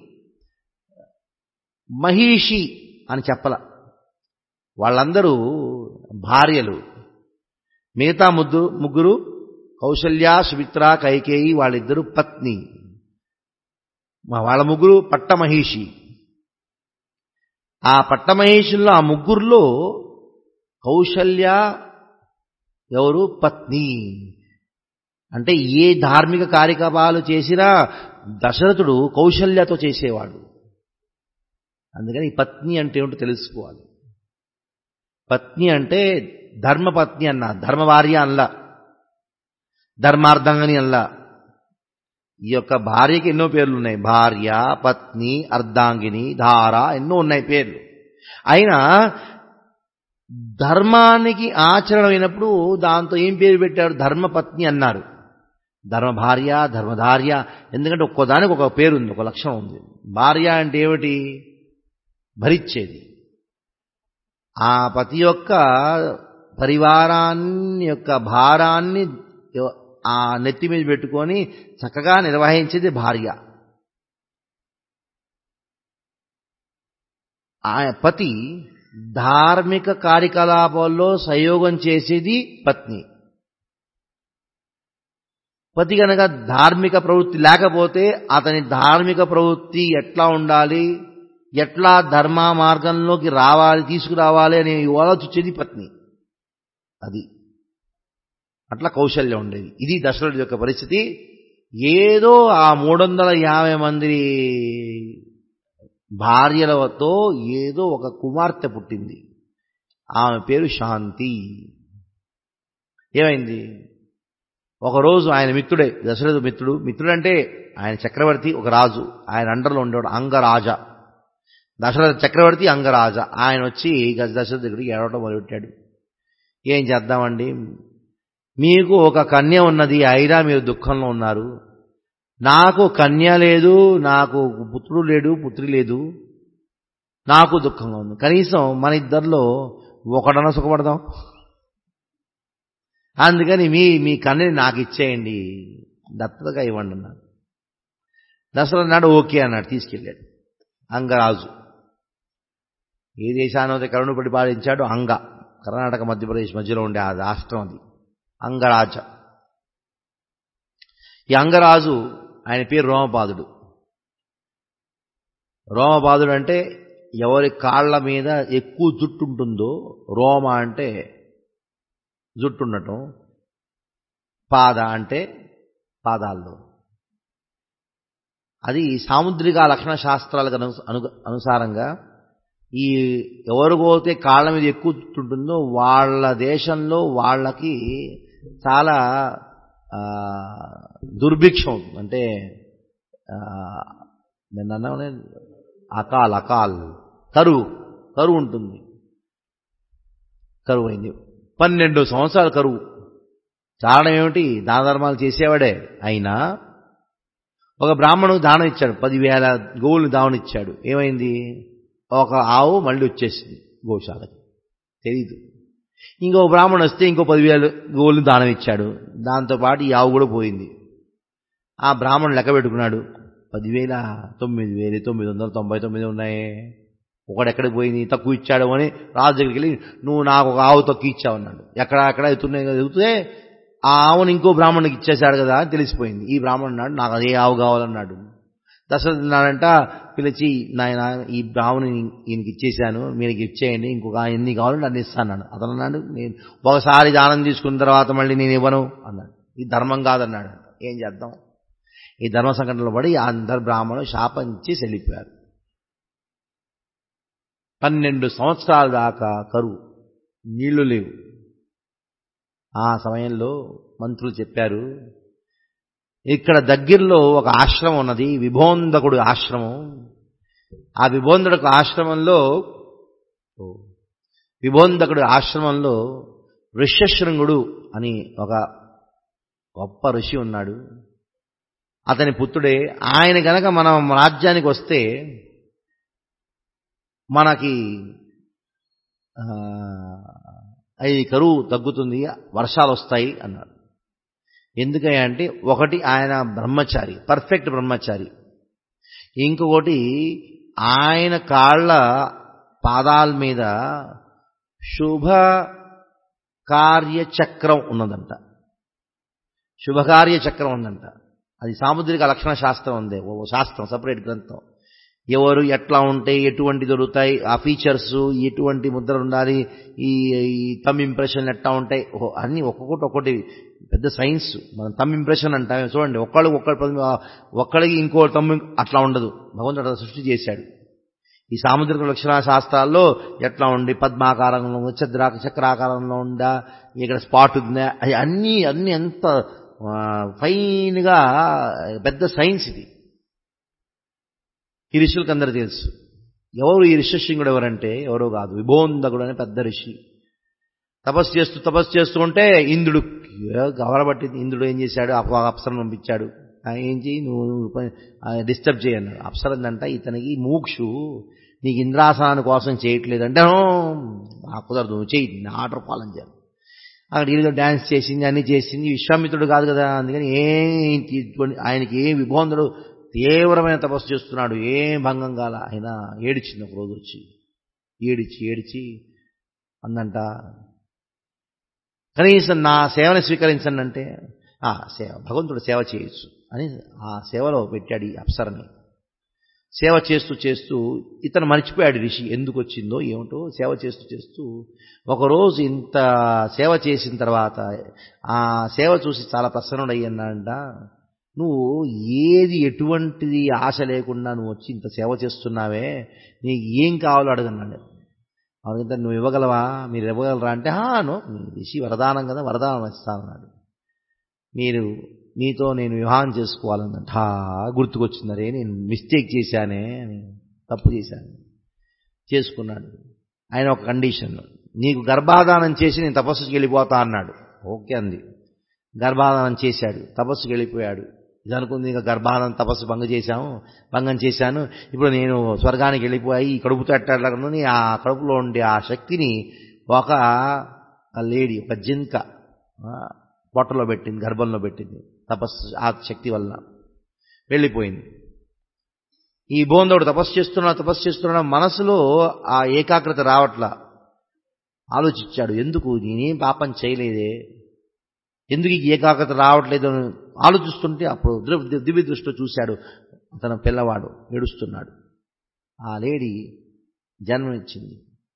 మహిషి అని చెప్పల వాళ్ళందరూ భార్యలు మిగతా ముద్దు ముగ్గురు కౌశల్య సుమిత్ర కైకేయి వాళ్ళిద్దరు పత్ని వాళ్ళ ముగ్గురు పట్టమహిషి ఆ పట్టమహిషుల్లో ఆ ముగ్గురులో కౌశల్య ఎవరు పత్ని అంటే ఏ ధార్మిక కార్యకలాపాలు చేసినా దశరథుడు కౌశల్యతో చేసేవాడు అందుకని ఈ పత్ని అంటే ఏమిటో తెలుసుకోవాలి పత్ని అంటే ధర్మపత్ని అన్న ధర్మభార్య అన్లా ధర్మార్థంగని అల్లా ఈ యొక్క భార్యకి ఎన్నో పేర్లు ఉన్నాయి భార్య పత్ని అర్ధాంగిని ధార ఎన్నో ఉన్నాయి పేర్లు అయినా ధర్మానికి ఆచరణ అయినప్పుడు దాంతో ఏం పేరు పెట్టారు ధర్మపత్ని అన్నారు ధర్మ భార్య ధర్మధార్య ఎందుకంటే ఒక్కోదానికి ఒక పేరు ఉంది ఒక లక్షణం ఉంది భార్య అంటే ఏమిటి భరిచ్చేది ఆ పతి యొక్క పరివారాన్ని యొక్క భారాన్ని ఆ నెత్తి మీద పెట్టుకొని చక్కగా నిర్వహించేది భార్య ఆ పతి ధార్మిక కార్యకలాపాల్లో సహయోగం చేసేది పత్ని పతి కనుక ధార్మిక ప్రవృత్తి లేకపోతే అతని ధార్మిక ప్రవృత్తి ఎట్లా ఉండాలి ఎట్లా ధర్మ మార్గంలోకి రావాలి తీసుకురావాలి అని ఆలోచించేది పత్ని అది అట్లా కౌశల్యం ఉండేది ఇది దశరథుడి యొక్క పరిస్థితి ఏదో ఆ మూడు వందల యాభై మంది భార్యలతో ఏదో ఒక కుమార్తె పుట్టింది ఆమె పేరు శాంతి ఏమైంది ఒకరోజు ఆయన మిత్రుడే దశరథ మిత్రుడు మిత్రుడంటే ఆయన చక్రవర్తి ఒక రాజు ఆయన అండర్లో ఉండేవాడు అంగరాజ దశరథ చక్రవర్తి అంగరాజ ఆయన వచ్చి దశరథ దగ్గరికి ఏడవటం మొదలుపెట్టాడు ఏం చేద్దామండి మీకు ఒక కన్య ఉన్నది అయినా మీరు దుఃఖంలో ఉన్నారు నాకు కన్య లేదు నాకు పుత్రుడు లేడు పుత్రి లేదు నాకు దుఃఖంగా ఉంది కనీసం మన ఇద్దరిలో ఒకడన సుఖపడదాం అందుకని మీ మీ కన్యని నాకు ఇచ్చేయండి దత్తతగా ఇవ్వండి అన్నాడు దసరా నాడు ఓకే అన్నాడు తీసుకెళ్ళాడు అంగరాజు ఏ దేశానైతే కరుణపడి పాలించాడో అంగ కర్ణాటక మధ్యప్రదేశ్ మధ్యలో ఉండే ఆ రాష్ట్రం అది అంగరాజ ఈ అంగరాజు ఆయన పేరు రోమపాదుడు రోమపాదుడు అంటే ఎవరి కాళ్ళ మీద ఎక్కువ జుట్టు ఉంటుందో రోమ అంటే జుట్టు ఉండటం పాద అంటే పాదాల్లో అది సాముద్రిక లక్షణ శాస్త్రాలకు అను అను- అనుసారంగా ఈ ఎవరికైతే కాళ్ళ మీద ఎక్కువ జుట్టు ఉంటుందో వాళ్ళ దేశంలో వాళ్ళకి చాలా ఆ, దుర్భిక్షం అవుతుంది అంటే ఆ, నేను అన్నానే అకాల్ అకాల్ కరువు కరువు ఉంటుంది కరువు అయింది పన్నెండు సంవత్సరాలు కరువు కారణం ఏమిటి దాన ధర్మాలు చేసేవాడే అయినా ఒక బ్రాహ్మణుడు దానం ఇచ్చాడు పదివేల గోవులు దానం ఇచ్చాడు ఏమైంది ఒక ఆవు మళ్ళీ వచ్చేసింది గోశాలకి తెలీదు ఇంకో బ్రాహ్మణుడు వస్తే ఇంకో పదివేలు గోవులు దానం ఇచ్చాడు దాంతోపాటు ఈ ఆవు కూడా పోయింది ఆ బ్రాహ్మణుడు లెక్క పెట్టుకున్నాడు పదివేల తొమ్మిది వేలు తొమ్మిది వందల తొంభై తొమ్మిది ఉన్నాయి ఒకడు ఎక్కడికి పోయింది తక్కువ ఇచ్చాడు అని రాజు దగ్గరికి వెళ్ళి నువ్వు నాకు ఒక ఆవు తక్కువ ఇచ్చావు అన్నాడు ఎక్కడ ఎక్కడ ఎత్తున్నాయి కదా ఎదుగుతే ఆ ఆవును ఇంకో బ్రాహ్మణుడికి ఇచ్చేశాడు కదా అని తెలిసిపోయింది ఈ బ్రాహ్మణుడు అన్నాడు నాకు అదే ఆవు కావాలన్నాడు దశరథ నాడంట పిలిచి నాయన ఈ బ్రాహ్మణుని ఈయనకి ఇచ్చేశాను మీరు ఇచ్చేయండి ఇంకొక ఎన్ని కావాలంటే అన్ని ఇస్తాను అతను అన్నాడు నేను ఒకసారి దానం తీసుకున్న తర్వాత మళ్ళీ నేను ఇవ్వను అన్నాడు ఇది ధర్మం కాదన్నాడు ఏం చేద్దాం ఈ ధర్మ సంఘటనలో పడి అందరు బ్రాహ్మణులు శాపంచి వెళ్ళిపోయారు పన్నెండు సంవత్సరాల దాకా కరువు నీళ్లు లేవు ఆ సమయంలో మంత్రులు చెప్పారు ఇక్కడ దగ్గరలో ఒక ఆశ్రమం ఉన్నది విభోందకుడు ఆశ్రమం ఆ విభోందకుడు ఆశ్రమంలో విభోందకుడు ఆశ్రమంలో ఋష్యశృంగుడు అని ఒక గొప్ప ఋషి ఉన్నాడు అతని పుత్రుడే ఆయన గనక మనం రాజ్యానికి వస్తే మనకి ఈ కరువు తగ్గుతుంది వర్షాలు వస్తాయి అన్నాడు ఎందుకయ్యా అంటే ఒకటి ఆయన బ్రహ్మచారి పర్ఫెక్ట్ బ్రహ్మచారి ఇంకొకటి ఆయన కాళ్ళ పాదాల మీద శుభ కార్యచక్రం ఉన్నదంట శుభకార్య చక్రం ఉందంట అది సాముద్రిక లక్షణ శాస్త్రం ఉంది ఓ శాస్త్రం సపరేట్ గ్రంథం ఎవరు ఎట్లా ఉంటే ఎటువంటి దొరుకుతాయి ఆ ఫీచర్స్ ఎటువంటి ముద్ర ఉండాలి ఈ తమ్ ఇంప్రెషన్ ఎట్లా ఉంటాయి అన్ని ఒక్కొక్కటి ఒక్కటి పెద్ద సైన్స్ మనం తమ్ ఇంప్రెషన్ అంటాం చూడండి ఒక్కడికి ఒక్కడి ఒక్కడికి ఇంకో తమ్ము అట్లా ఉండదు భగవంతుడు అట్లా సృష్టి చేశాడు ఈ సాముద్రిక లక్షణ శాస్త్రాల్లో ఎట్లా ఉండి పద్మాకారంలో చద్రా చక్రాకారంలో ఉందా ఇక్కడ స్పాట్ ఉందా అది అన్నీ అన్నీ ఎంత ఫైన్గా పెద్ద సైన్స్ ఇది ఈ ఋషులకు అందరూ తెలుసు ఎవరు ఈ ఋషశృంగుడు ఎవరంటే ఎవరో కాదు విభోందకుడు అనే పెద్ద ఋషి తపస్సు చేస్తూ తపస్సు చేస్తూ ఉంటే ఇంద్రుడు గవరబట్టింది ఇంద్రుడు ఏం చేశాడు అప్సరం పంపించాడు ఏం చేయి నువ్వు డిస్టర్బ్ చేయన్నాడు అప్సరందంట ఇతనికి మూక్షు నీకు ఇంద్రాసనాన్ని కోసం చేయట్లేదంటే కుదరదు నువ్వు చేయి నా ఆర్డర్ పాలన చేయాలి అక్కడ వీళ్ళు డ్యాన్స్ చేసింది అన్ని చేసింది విశ్వామిత్రుడు కాదు కదా అందుకని ఏం ఆయనకి ఏ విభోందుడు తీవ్రమైన తపస్సు చేస్తున్నాడు ఏం భంగం కాల ఆయన ఏడిచింది ఒక రోజు వచ్చి ఏడిచి ఏడిచి అందంట కనీసం నా సేవని స్వీకరించండి అంటే ఆ సేవ భగవంతుడు సేవ చేయొచ్చు అని ఆ సేవలో పెట్టాడు ఈ అప్సరని సేవ చేస్తూ చేస్తూ ఇతను మర్చిపోయాడు ఋషి ఎందుకు వచ్చిందో ఏమిటో సేవ చేస్తూ చేస్తూ ఒకరోజు ఇంత సేవ చేసిన తర్వాత ఆ సేవ చూసి చాలా ప్రసన్నుడయ్యన్నాడంట నువ్వు ఏది ఎటువంటిది ఆశ లేకుండా నువ్వు వచ్చి ఇంత సేవ చేస్తున్నావే నీకు ఏం కావాలో అడగన్నాడు అవునంత నువ్వు ఇవ్వగలవా మీరు ఇవ్వగలరా అంటే హాను ఋషి వరదానం కదా వరదానం ఇస్తానన్నాడు మీరు నీతో నేను వివాహం చేసుకోవాలన్నట గుర్తుకొచ్చిందరే నేను మిస్టేక్ చేశానే తప్పు చేశాను చేసుకున్నాడు ఆయన ఒక కండిషన్ నీకు గర్భాధానం చేసి నేను తపస్సుకి వెళ్ళిపోతా అన్నాడు ఓకే అంది గర్భాధానం చేశాడు తపస్సుకి వెళ్ళిపోయాడు ఇది అనుకుంది ఇంకా గర్భాధానం తపస్సు భంగం చేశాము భంగం చేశాను ఇప్పుడు నేను స్వర్గానికి వెళ్ళిపోయి కడుపు తట్టాలని ఆ కడుపులో ఉండే ఆ శక్తిని ఒక లేడీ ఒక జింక పొట్టలో పెట్టింది గర్భంలో పెట్టింది తపస్సు ఆ శక్తి వలన వెళ్ళిపోయింది ఈ బోందోడు తపస్సు చేస్తున్నా తపస్సు చేస్తున్నా మనసులో ఆ ఏకాగ్రత రావట్లా ఆలోచించాడు ఎందుకు నేనేం పాపం చేయలేదే ఎందుకు ఈ ఏకాగ్రత రావట్లేదు అని ఆలోచిస్తుంటే అప్పుడు దివ్య- దివ్య దృష్టిలో చూశాడు తన పిల్లవాడు ఏడుస్తున్నాడు ఆ లేడీ జన్మనిచ్చింది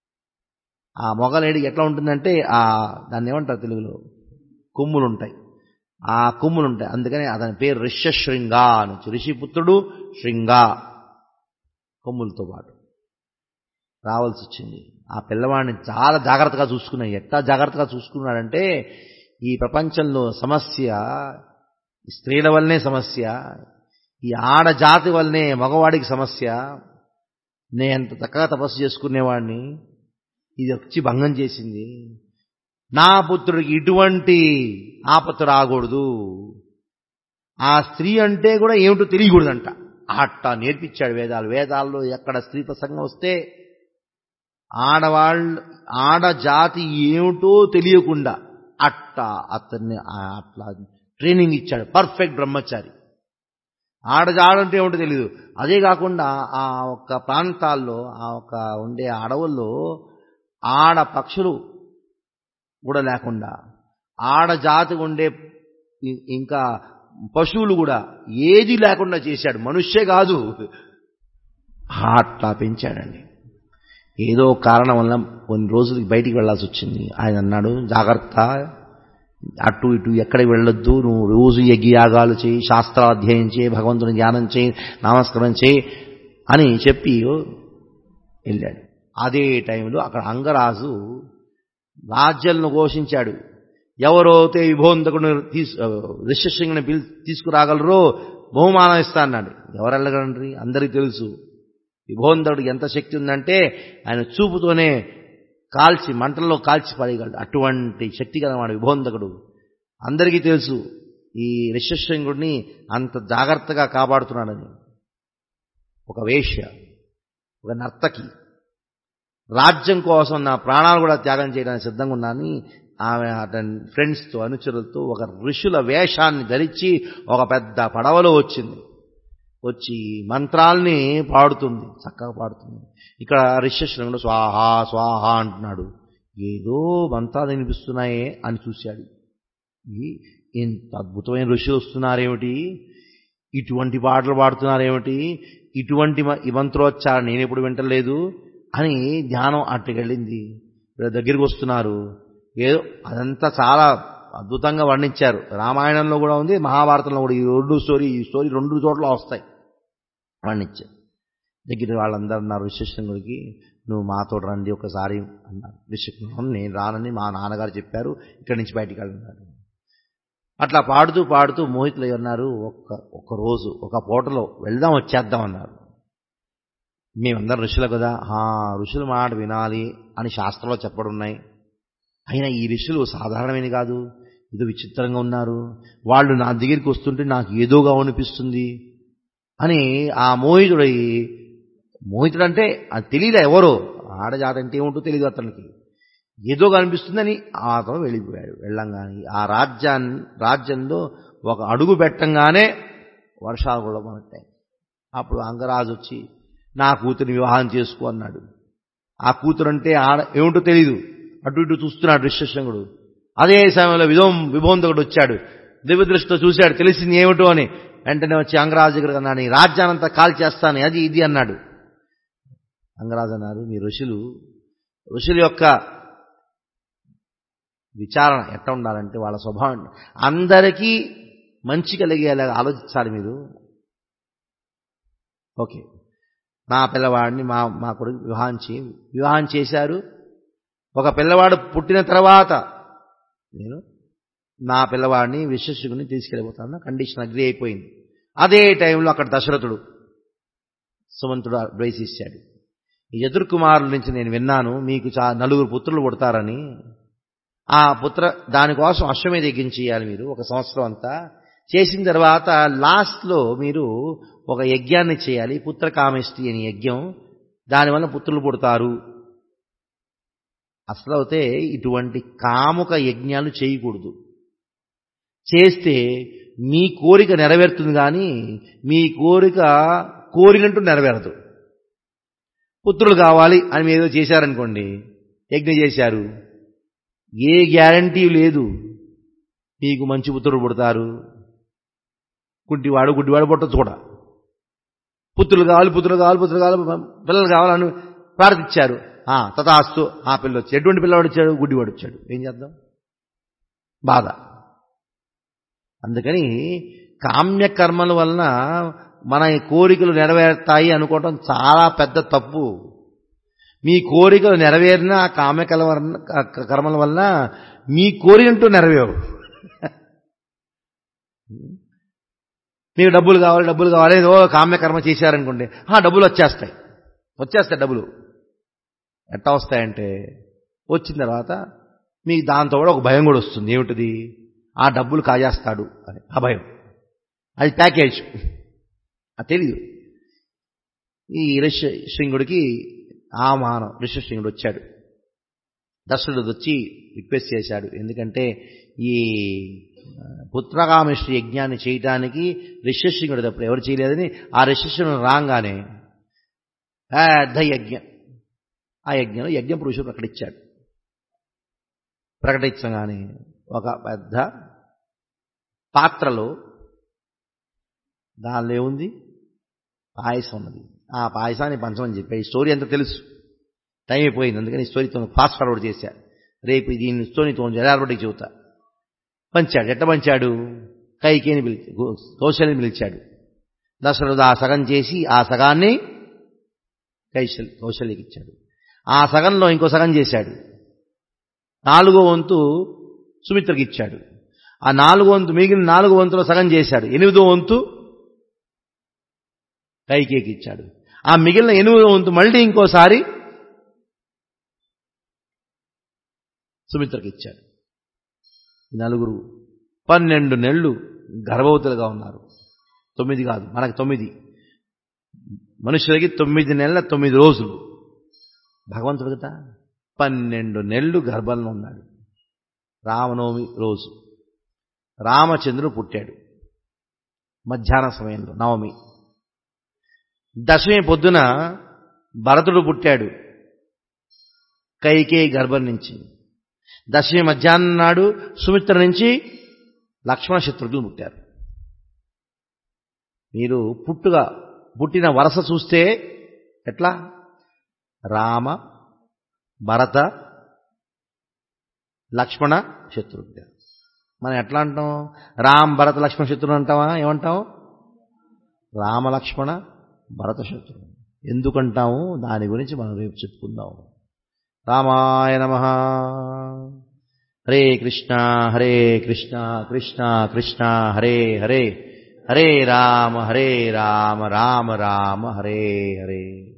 ఆ మొగ లేడీ ఎట్లా ఉంటుందంటే ఆ దాన్ని ఏమంటారు తెలుగులో కొమ్ములు ఉంటాయి ఆ కొమ్ములు ఉంటాయి అందుకని అతని పేరు ఋష్యశృంగ అని ఋషిపుత్రుడు శృంగ కొమ్ములతో పాటు రావాల్సి వచ్చింది ఆ పిల్లవాడిని చాలా జాగ్రత్తగా చూసుకున్నాడు ఎట్టా జాగ్రత్తగా చూసుకున్నాడంటే ఈ ప్రపంచంలో సమస్య ఈ స్త్రీల వల్లనే సమస్య ఈ ఆడజాతి వల్లనే మగవాడికి సమస్య నేను ఎంత చక్కగా తపస్సు చేసుకునేవాడిని ఇది వచ్చి భంగం చేసింది నా పుత్రుడికి ఇటువంటి ఆపత్తు రాకూడదు ఆ స్త్రీ అంటే కూడా ఏమిటో తెలియకూడదంట అట్టా నేర్పించాడు వేదాలు వేదాల్లో ఎక్కడ స్త్రీ ప్రసంగం వస్తే ఆడవాళ్ళు ఆడజాతి ఏమిటో తెలియకుండా అట్టా అతన్ని ఆ- అట్లా ట్రైనింగ్ ఇచ్చాడు పర్ఫెక్ట్ బ్రహ్మచారి ఆడజాడంటే ఏమిటో తెలియదు అదే కాకుండా ఆ ఒక్క ప్రాంతాల్లో ఆ ఒక్క ఉండే అడవుల్లో ఆడ పక్షులు కూడా లేకుండా ఆడజాతి ఉండే ఇ- ఇంకా పశువులు కూడా ఏది లేకుండా చేశాడు మనుష్యే కాదు అట్లా పెంచాడండి ఏదో కారణం వల్ల కొన్ని రోజులకి బయటికి వెళ్ళాల్సి వచ్చింది ఆయన అన్నాడు జాగ్రత్త అటు ఇటు ఎక్కడికి వెళ్ళొద్దు నువ్వు రోజు యజ్ఞ యాగాలు చేయి శాస్త్రాలు అధ్యయనం చేయి భగవంతుని ధ్యానం చేయి నామస్కారం చేయి అని చెప్పి వెళ్ళాడు అదే టైంలో అక్కడ అంగరాజు రాజ్యాలను ఘోషించాడు ఎవరైతే విభోంతకుడు తీసు ఋష్యశృంగిని పిలి తీసుకురాగలరో బహుమానం ఇస్తా అన్నాడు ఎవరు వెళ్ళగలండ్రి అందరికీ తెలుసు విభోంతకుడు ఎంత శక్తి ఉందంటే ఆయన చూపుతోనే కాల్చి మంటల్లో కాల్చి పడేయగలడు అటువంటి శక్తి గలవాడు విభోంతకుడు అందరికీ తెలుసు ఈ ఋష్యశృంగుడిని అంత జాగ్రత్తగా కాపాడుతున్నాడని ఒక వేశ్య ఒక నర్తకి రాజ్యం కోసం నా ప్రాణాలు కూడా త్యాగం చేయడానికి సిద్ధంగా ఉన్నానని ఆమె అతని ఫ్రెండ్స్తో అనుచరులతో ఒక ఋషుల వేషాన్ని ధరించి ఒక పెద్ద పడవలో వచ్చింది వచ్చి మంత్రాల్ని పాడుతుంది చక్కగా పాడుతుంది ఇక్కడ ఋష్యశ్రంలో స్వాహ స్వాహ అంటున్నాడు ఏదో మంత్రాలు వినిపిస్తున్నాయే అని చూశాడు ఈ ఇంత అద్భుతమైన ఋషులు వస్తున్నారేమిటి ఇటువంటి పాటలు పాడుతున్నారేమిటి ఇటువంటి మ- ఈ మంత్రోచ్చారణ నేను ఎప్పుడు వింటలేదు అని ధ్యానం అట్టుకెళ్ళింది వీళ్ళ దగ్గరికి వస్తున్నారు ఏదో అదంతా చాలా అద్భుతంగా వర్ణించారు రామాయణంలో కూడా ఉంది మహాభారతంలో కూడా ఈ రెండు స్టోరీ ఈ స్టోరీ రెండు చోట్ల వస్తాయి వర్ణించారు దగ్గర వాళ్ళందరూ అన్నారు విశ్వేశ్వరుడికి నువ్వు మాతో రండి ఒకసారి అన్నారు విశ్వకృష్ణ నేను రానని మా నాన్నగారు చెప్పారు ఇక్కడి నుంచి బయటికి వెళ్ళినారు అట్లా పాడుతూ పాడుతూ మోహితులు అన్నారు ఒక్క ఒక్క రోజు ఒక పూటలో వెళ్దాం వచ్చేద్దాం అన్నారు మేమందరం ఋషులు కదా "హా, ఋషుల మాట వినాలి అని శాస్త్రంలో చెప్పడున్నాయి అయినా ఈ ఋషులు సాధారణమైన కాదు ఏదో విచిత్రంగా ఉన్నారు వాళ్ళు నా దగ్గరికి వస్తుంటే నాకు ఏదోగా అనిపిస్తుంది అని ఆ మోహితుడు మోహితుడు అంటే అది తెలియలే ఎవరో ఆడజాత అంటే ఏముంటో తెలియదు అతనికి ఏదో కనిపిస్తుందని అతను వెళ్ళిపోయాడు వెళ్ళంగానే ఆ రాజ్యాన్ని రాజ్యంలో ఒక అడుగు పెట్టంగానే వర్షాలు కూడా మనట్టాయి అప్పుడు అంగరాజు వచ్చి నా కూతురిని వివాహం చేసుకో అన్నాడు ఆ కూతురు అంటే ఆడ ఏమిటో తెలీదు అటు ఇటు చూస్తున్నాడు ఋష్యశృంగుడు అదే సమయంలో విధోం విభోంతకుడు వచ్చాడు దివ్య దృష్టితో చూశాడు తెలిసింది ఏమిటో అని వెంటనే వచ్చి అంగరాజు దగ్గర అన్నాడు "నీ రాజ్యానంతా కాల్ చేస్తాను అది ఇది అన్నాడు అంగరాజు అన్నారు మీ ఋషులు ఋషుల యొక్క విచారణ ఎట్లా ఉండాలంటే వాళ్ళ స్వభావం అందరికీ మంచి కలిగేలాగా ఆలోచించాలి మీరు ఓకే నా పిల్లవాడిని మా మా కొడుకు వివాహం చే వివాహం చేశారు ఒక పిల్లవాడు పుట్టిన తర్వాత నేను నా పిల్లవాడిని విశ్వశుకుని తీసుకెళ్ళిపోతాను కండిషన్ అగ్రి అయిపోయింది అదే టైంలో అక్కడ దశరథుడు సుమంతుడు అడ్వైస్ ఇచ్చాడు ఈ ఎదుర్కుమారుల నుంచి నేను విన్నాను మీకు చా నలుగురు పుత్రులు పుడతారని ఆ పుత్ర దానికోసం అశ్వమేధ యజ్ఞం చేయాలి మీరు ఒక సంవత్సరం అంతా చేసిన తర్వాత లాస్ట్లో మీరు ఒక యజ్ఞాన్ని చేయాలి పుత్రకామేష్టి అని యజ్ఞం దానివల్ల పుత్రులు పుడతారు అసలు అయితే ఇటువంటి కాముక యజ్ఞాలు చేయకూడదు చేస్తే మీ కోరిక నెరవేరుతుంది కానీ మీ కోరిక కోరినట్టు నెరవేరదు పుత్రులు కావాలి అని మీరు ఏదో చేశారనుకోండి యజ్ఞం చేశారు ఏ గ్యారంటీ లేదు మీకు మంచి పుత్రుడు పుడతారు గుడ్డివాడు గుడ్డివాడు పుట్టచ్చు కూడా పుత్రులు కావాలి పుత్రులు కావాలి పుత్రులు కావాలి పిల్లలు కావాలని ప్రార్థించారు ఆ తథాస్తు ఆ పిల్ల వచ్చి ఎటువంటి పిల్లవాడు వచ్చాడు గుడ్డివాడు వచ్చాడు ఏం చేద్దాం బాధ అందుకని కామ్య కర్మల వలన మన కోరికలు నెరవేరుతాయి అనుకోవటం చాలా పెద్ద తప్పు మీ కోరికలు నెరవేరిన ఆ కామ్య కల కర్మల వలన మీ కోరికంటూ నెరవేరు మీకు డబ్బులు కావాలి డబ్బులు కావాలి ఏదో కామ్య కర్మ చేశారనుకోండి ఆ డబ్బులు వచ్చేస్తాయి వచ్చేస్తాయి డబ్బులు ఎట్టా వస్తాయంటే వచ్చిన తర్వాత మీకు దాంతో కూడా ఒక భయం కూడా వస్తుంది ఏమిటిది ఆ డబ్బులు కాజేస్తాడు అని ఆ భయం అది ప్యాకేజ్ అది తెలీదు ఈ ఋషశృంగుడికి ఆ మానం ఋషశృంగుడు వచ్చాడు దశరథుడు వచ్చి రిక్వెస్ట్ చేశాడు ఎందుకంటే ఈ పుత్రకామిష్టి యజ్ఞాన్ని చేయటానికి ఋషశృంగుడు తప్పుడు ఎవరు చేయలేదని ఆ ఋషశృంగుడు రాగానే పెద్ద యజ్ఞం ఆ యజ్ఞంలో యజ్ఞ పురుషుడు ప్రకటించాడు ప్రకటించగానే ఒక పెద్ద పాత్రలో దానిలో ఏముంది పాయసం ఉన్నది ఆ పాయసాన్ని పంచమని చెప్పి ఈ స్టోరీ అంతా తెలుసు టైం అయిపోయింది అందుకని స్టోరీతో ఫాస్ట్ ఫార్వర్డ్ చేశా రేపు దీన్ని స్టోరీతో జలార్బడికి చెబుతా పంచాడు ఎట్ట పంచాడు కైకేని పిలిచి కౌశల్ని పిలిచాడు దశరథుడు ఆ సగం చేసి ఆ సగాన్ని కైశల్ కౌశల్యకి ఇచ్చాడు ఆ సగంలో ఇంకో సగం చేశాడు నాలుగో వంతు సుమిత్రకి ఇచ్చాడు ఆ నాలుగో వంతు మిగిలిన నాలుగో వంతులో సగం చేశాడు ఎనిమిదో వంతు కైకేకి ఇచ్చాడు ఆ మిగిలిన ఎనిమిదో వంతు మళ్ళీ ఇంకోసారి సుమిత్రకి ఇచ్చాడు నలుగురు పన్నెండు నెలలు గర్భవతులుగా ఉన్నారు తొమ్మిది కాదు మనకు తొమ్మిది మనుషులకి తొమ్మిది నెలల తొమ్మిది రోజులు భగవంతుడు కదా పన్నెండు నెలలు గర్భంలో ఉన్నాడు రామనవమి రోజు రామచంద్రుడు పుట్టాడు మధ్యాహ్న సమయంలో నవమి దశమి పొద్దున భరతుడు పుట్టాడు కైకే గర్భం నుంచి దశమి మధ్యాహ్నం నాడు సుమిత్ర నుంచి లక్ష్మణ శత్రుఘ్నులు పుట్టారు మీరు పుట్టుగా పుట్టిన వరస చూస్తే ఎట్లా రామ భరత లక్ష్మణ శత్రుఘ్న మనం ఎట్లా అంటాం రామ్ భరత లక్ష్మణ శత్రుఘ్న అంటావా ఏమంటాం రామ లక్ష్మణ భరత శత్రుఘ్న ఎందుకంటాము దాని గురించి మనం రేపు చెప్పుకుందాం రామాయ నమ హరే కృష్ణ హరే కృష్ణ కృష్ణ కృష్ణ హరే హరే హరే రామ హరే రామ రామ రామ హరే హరే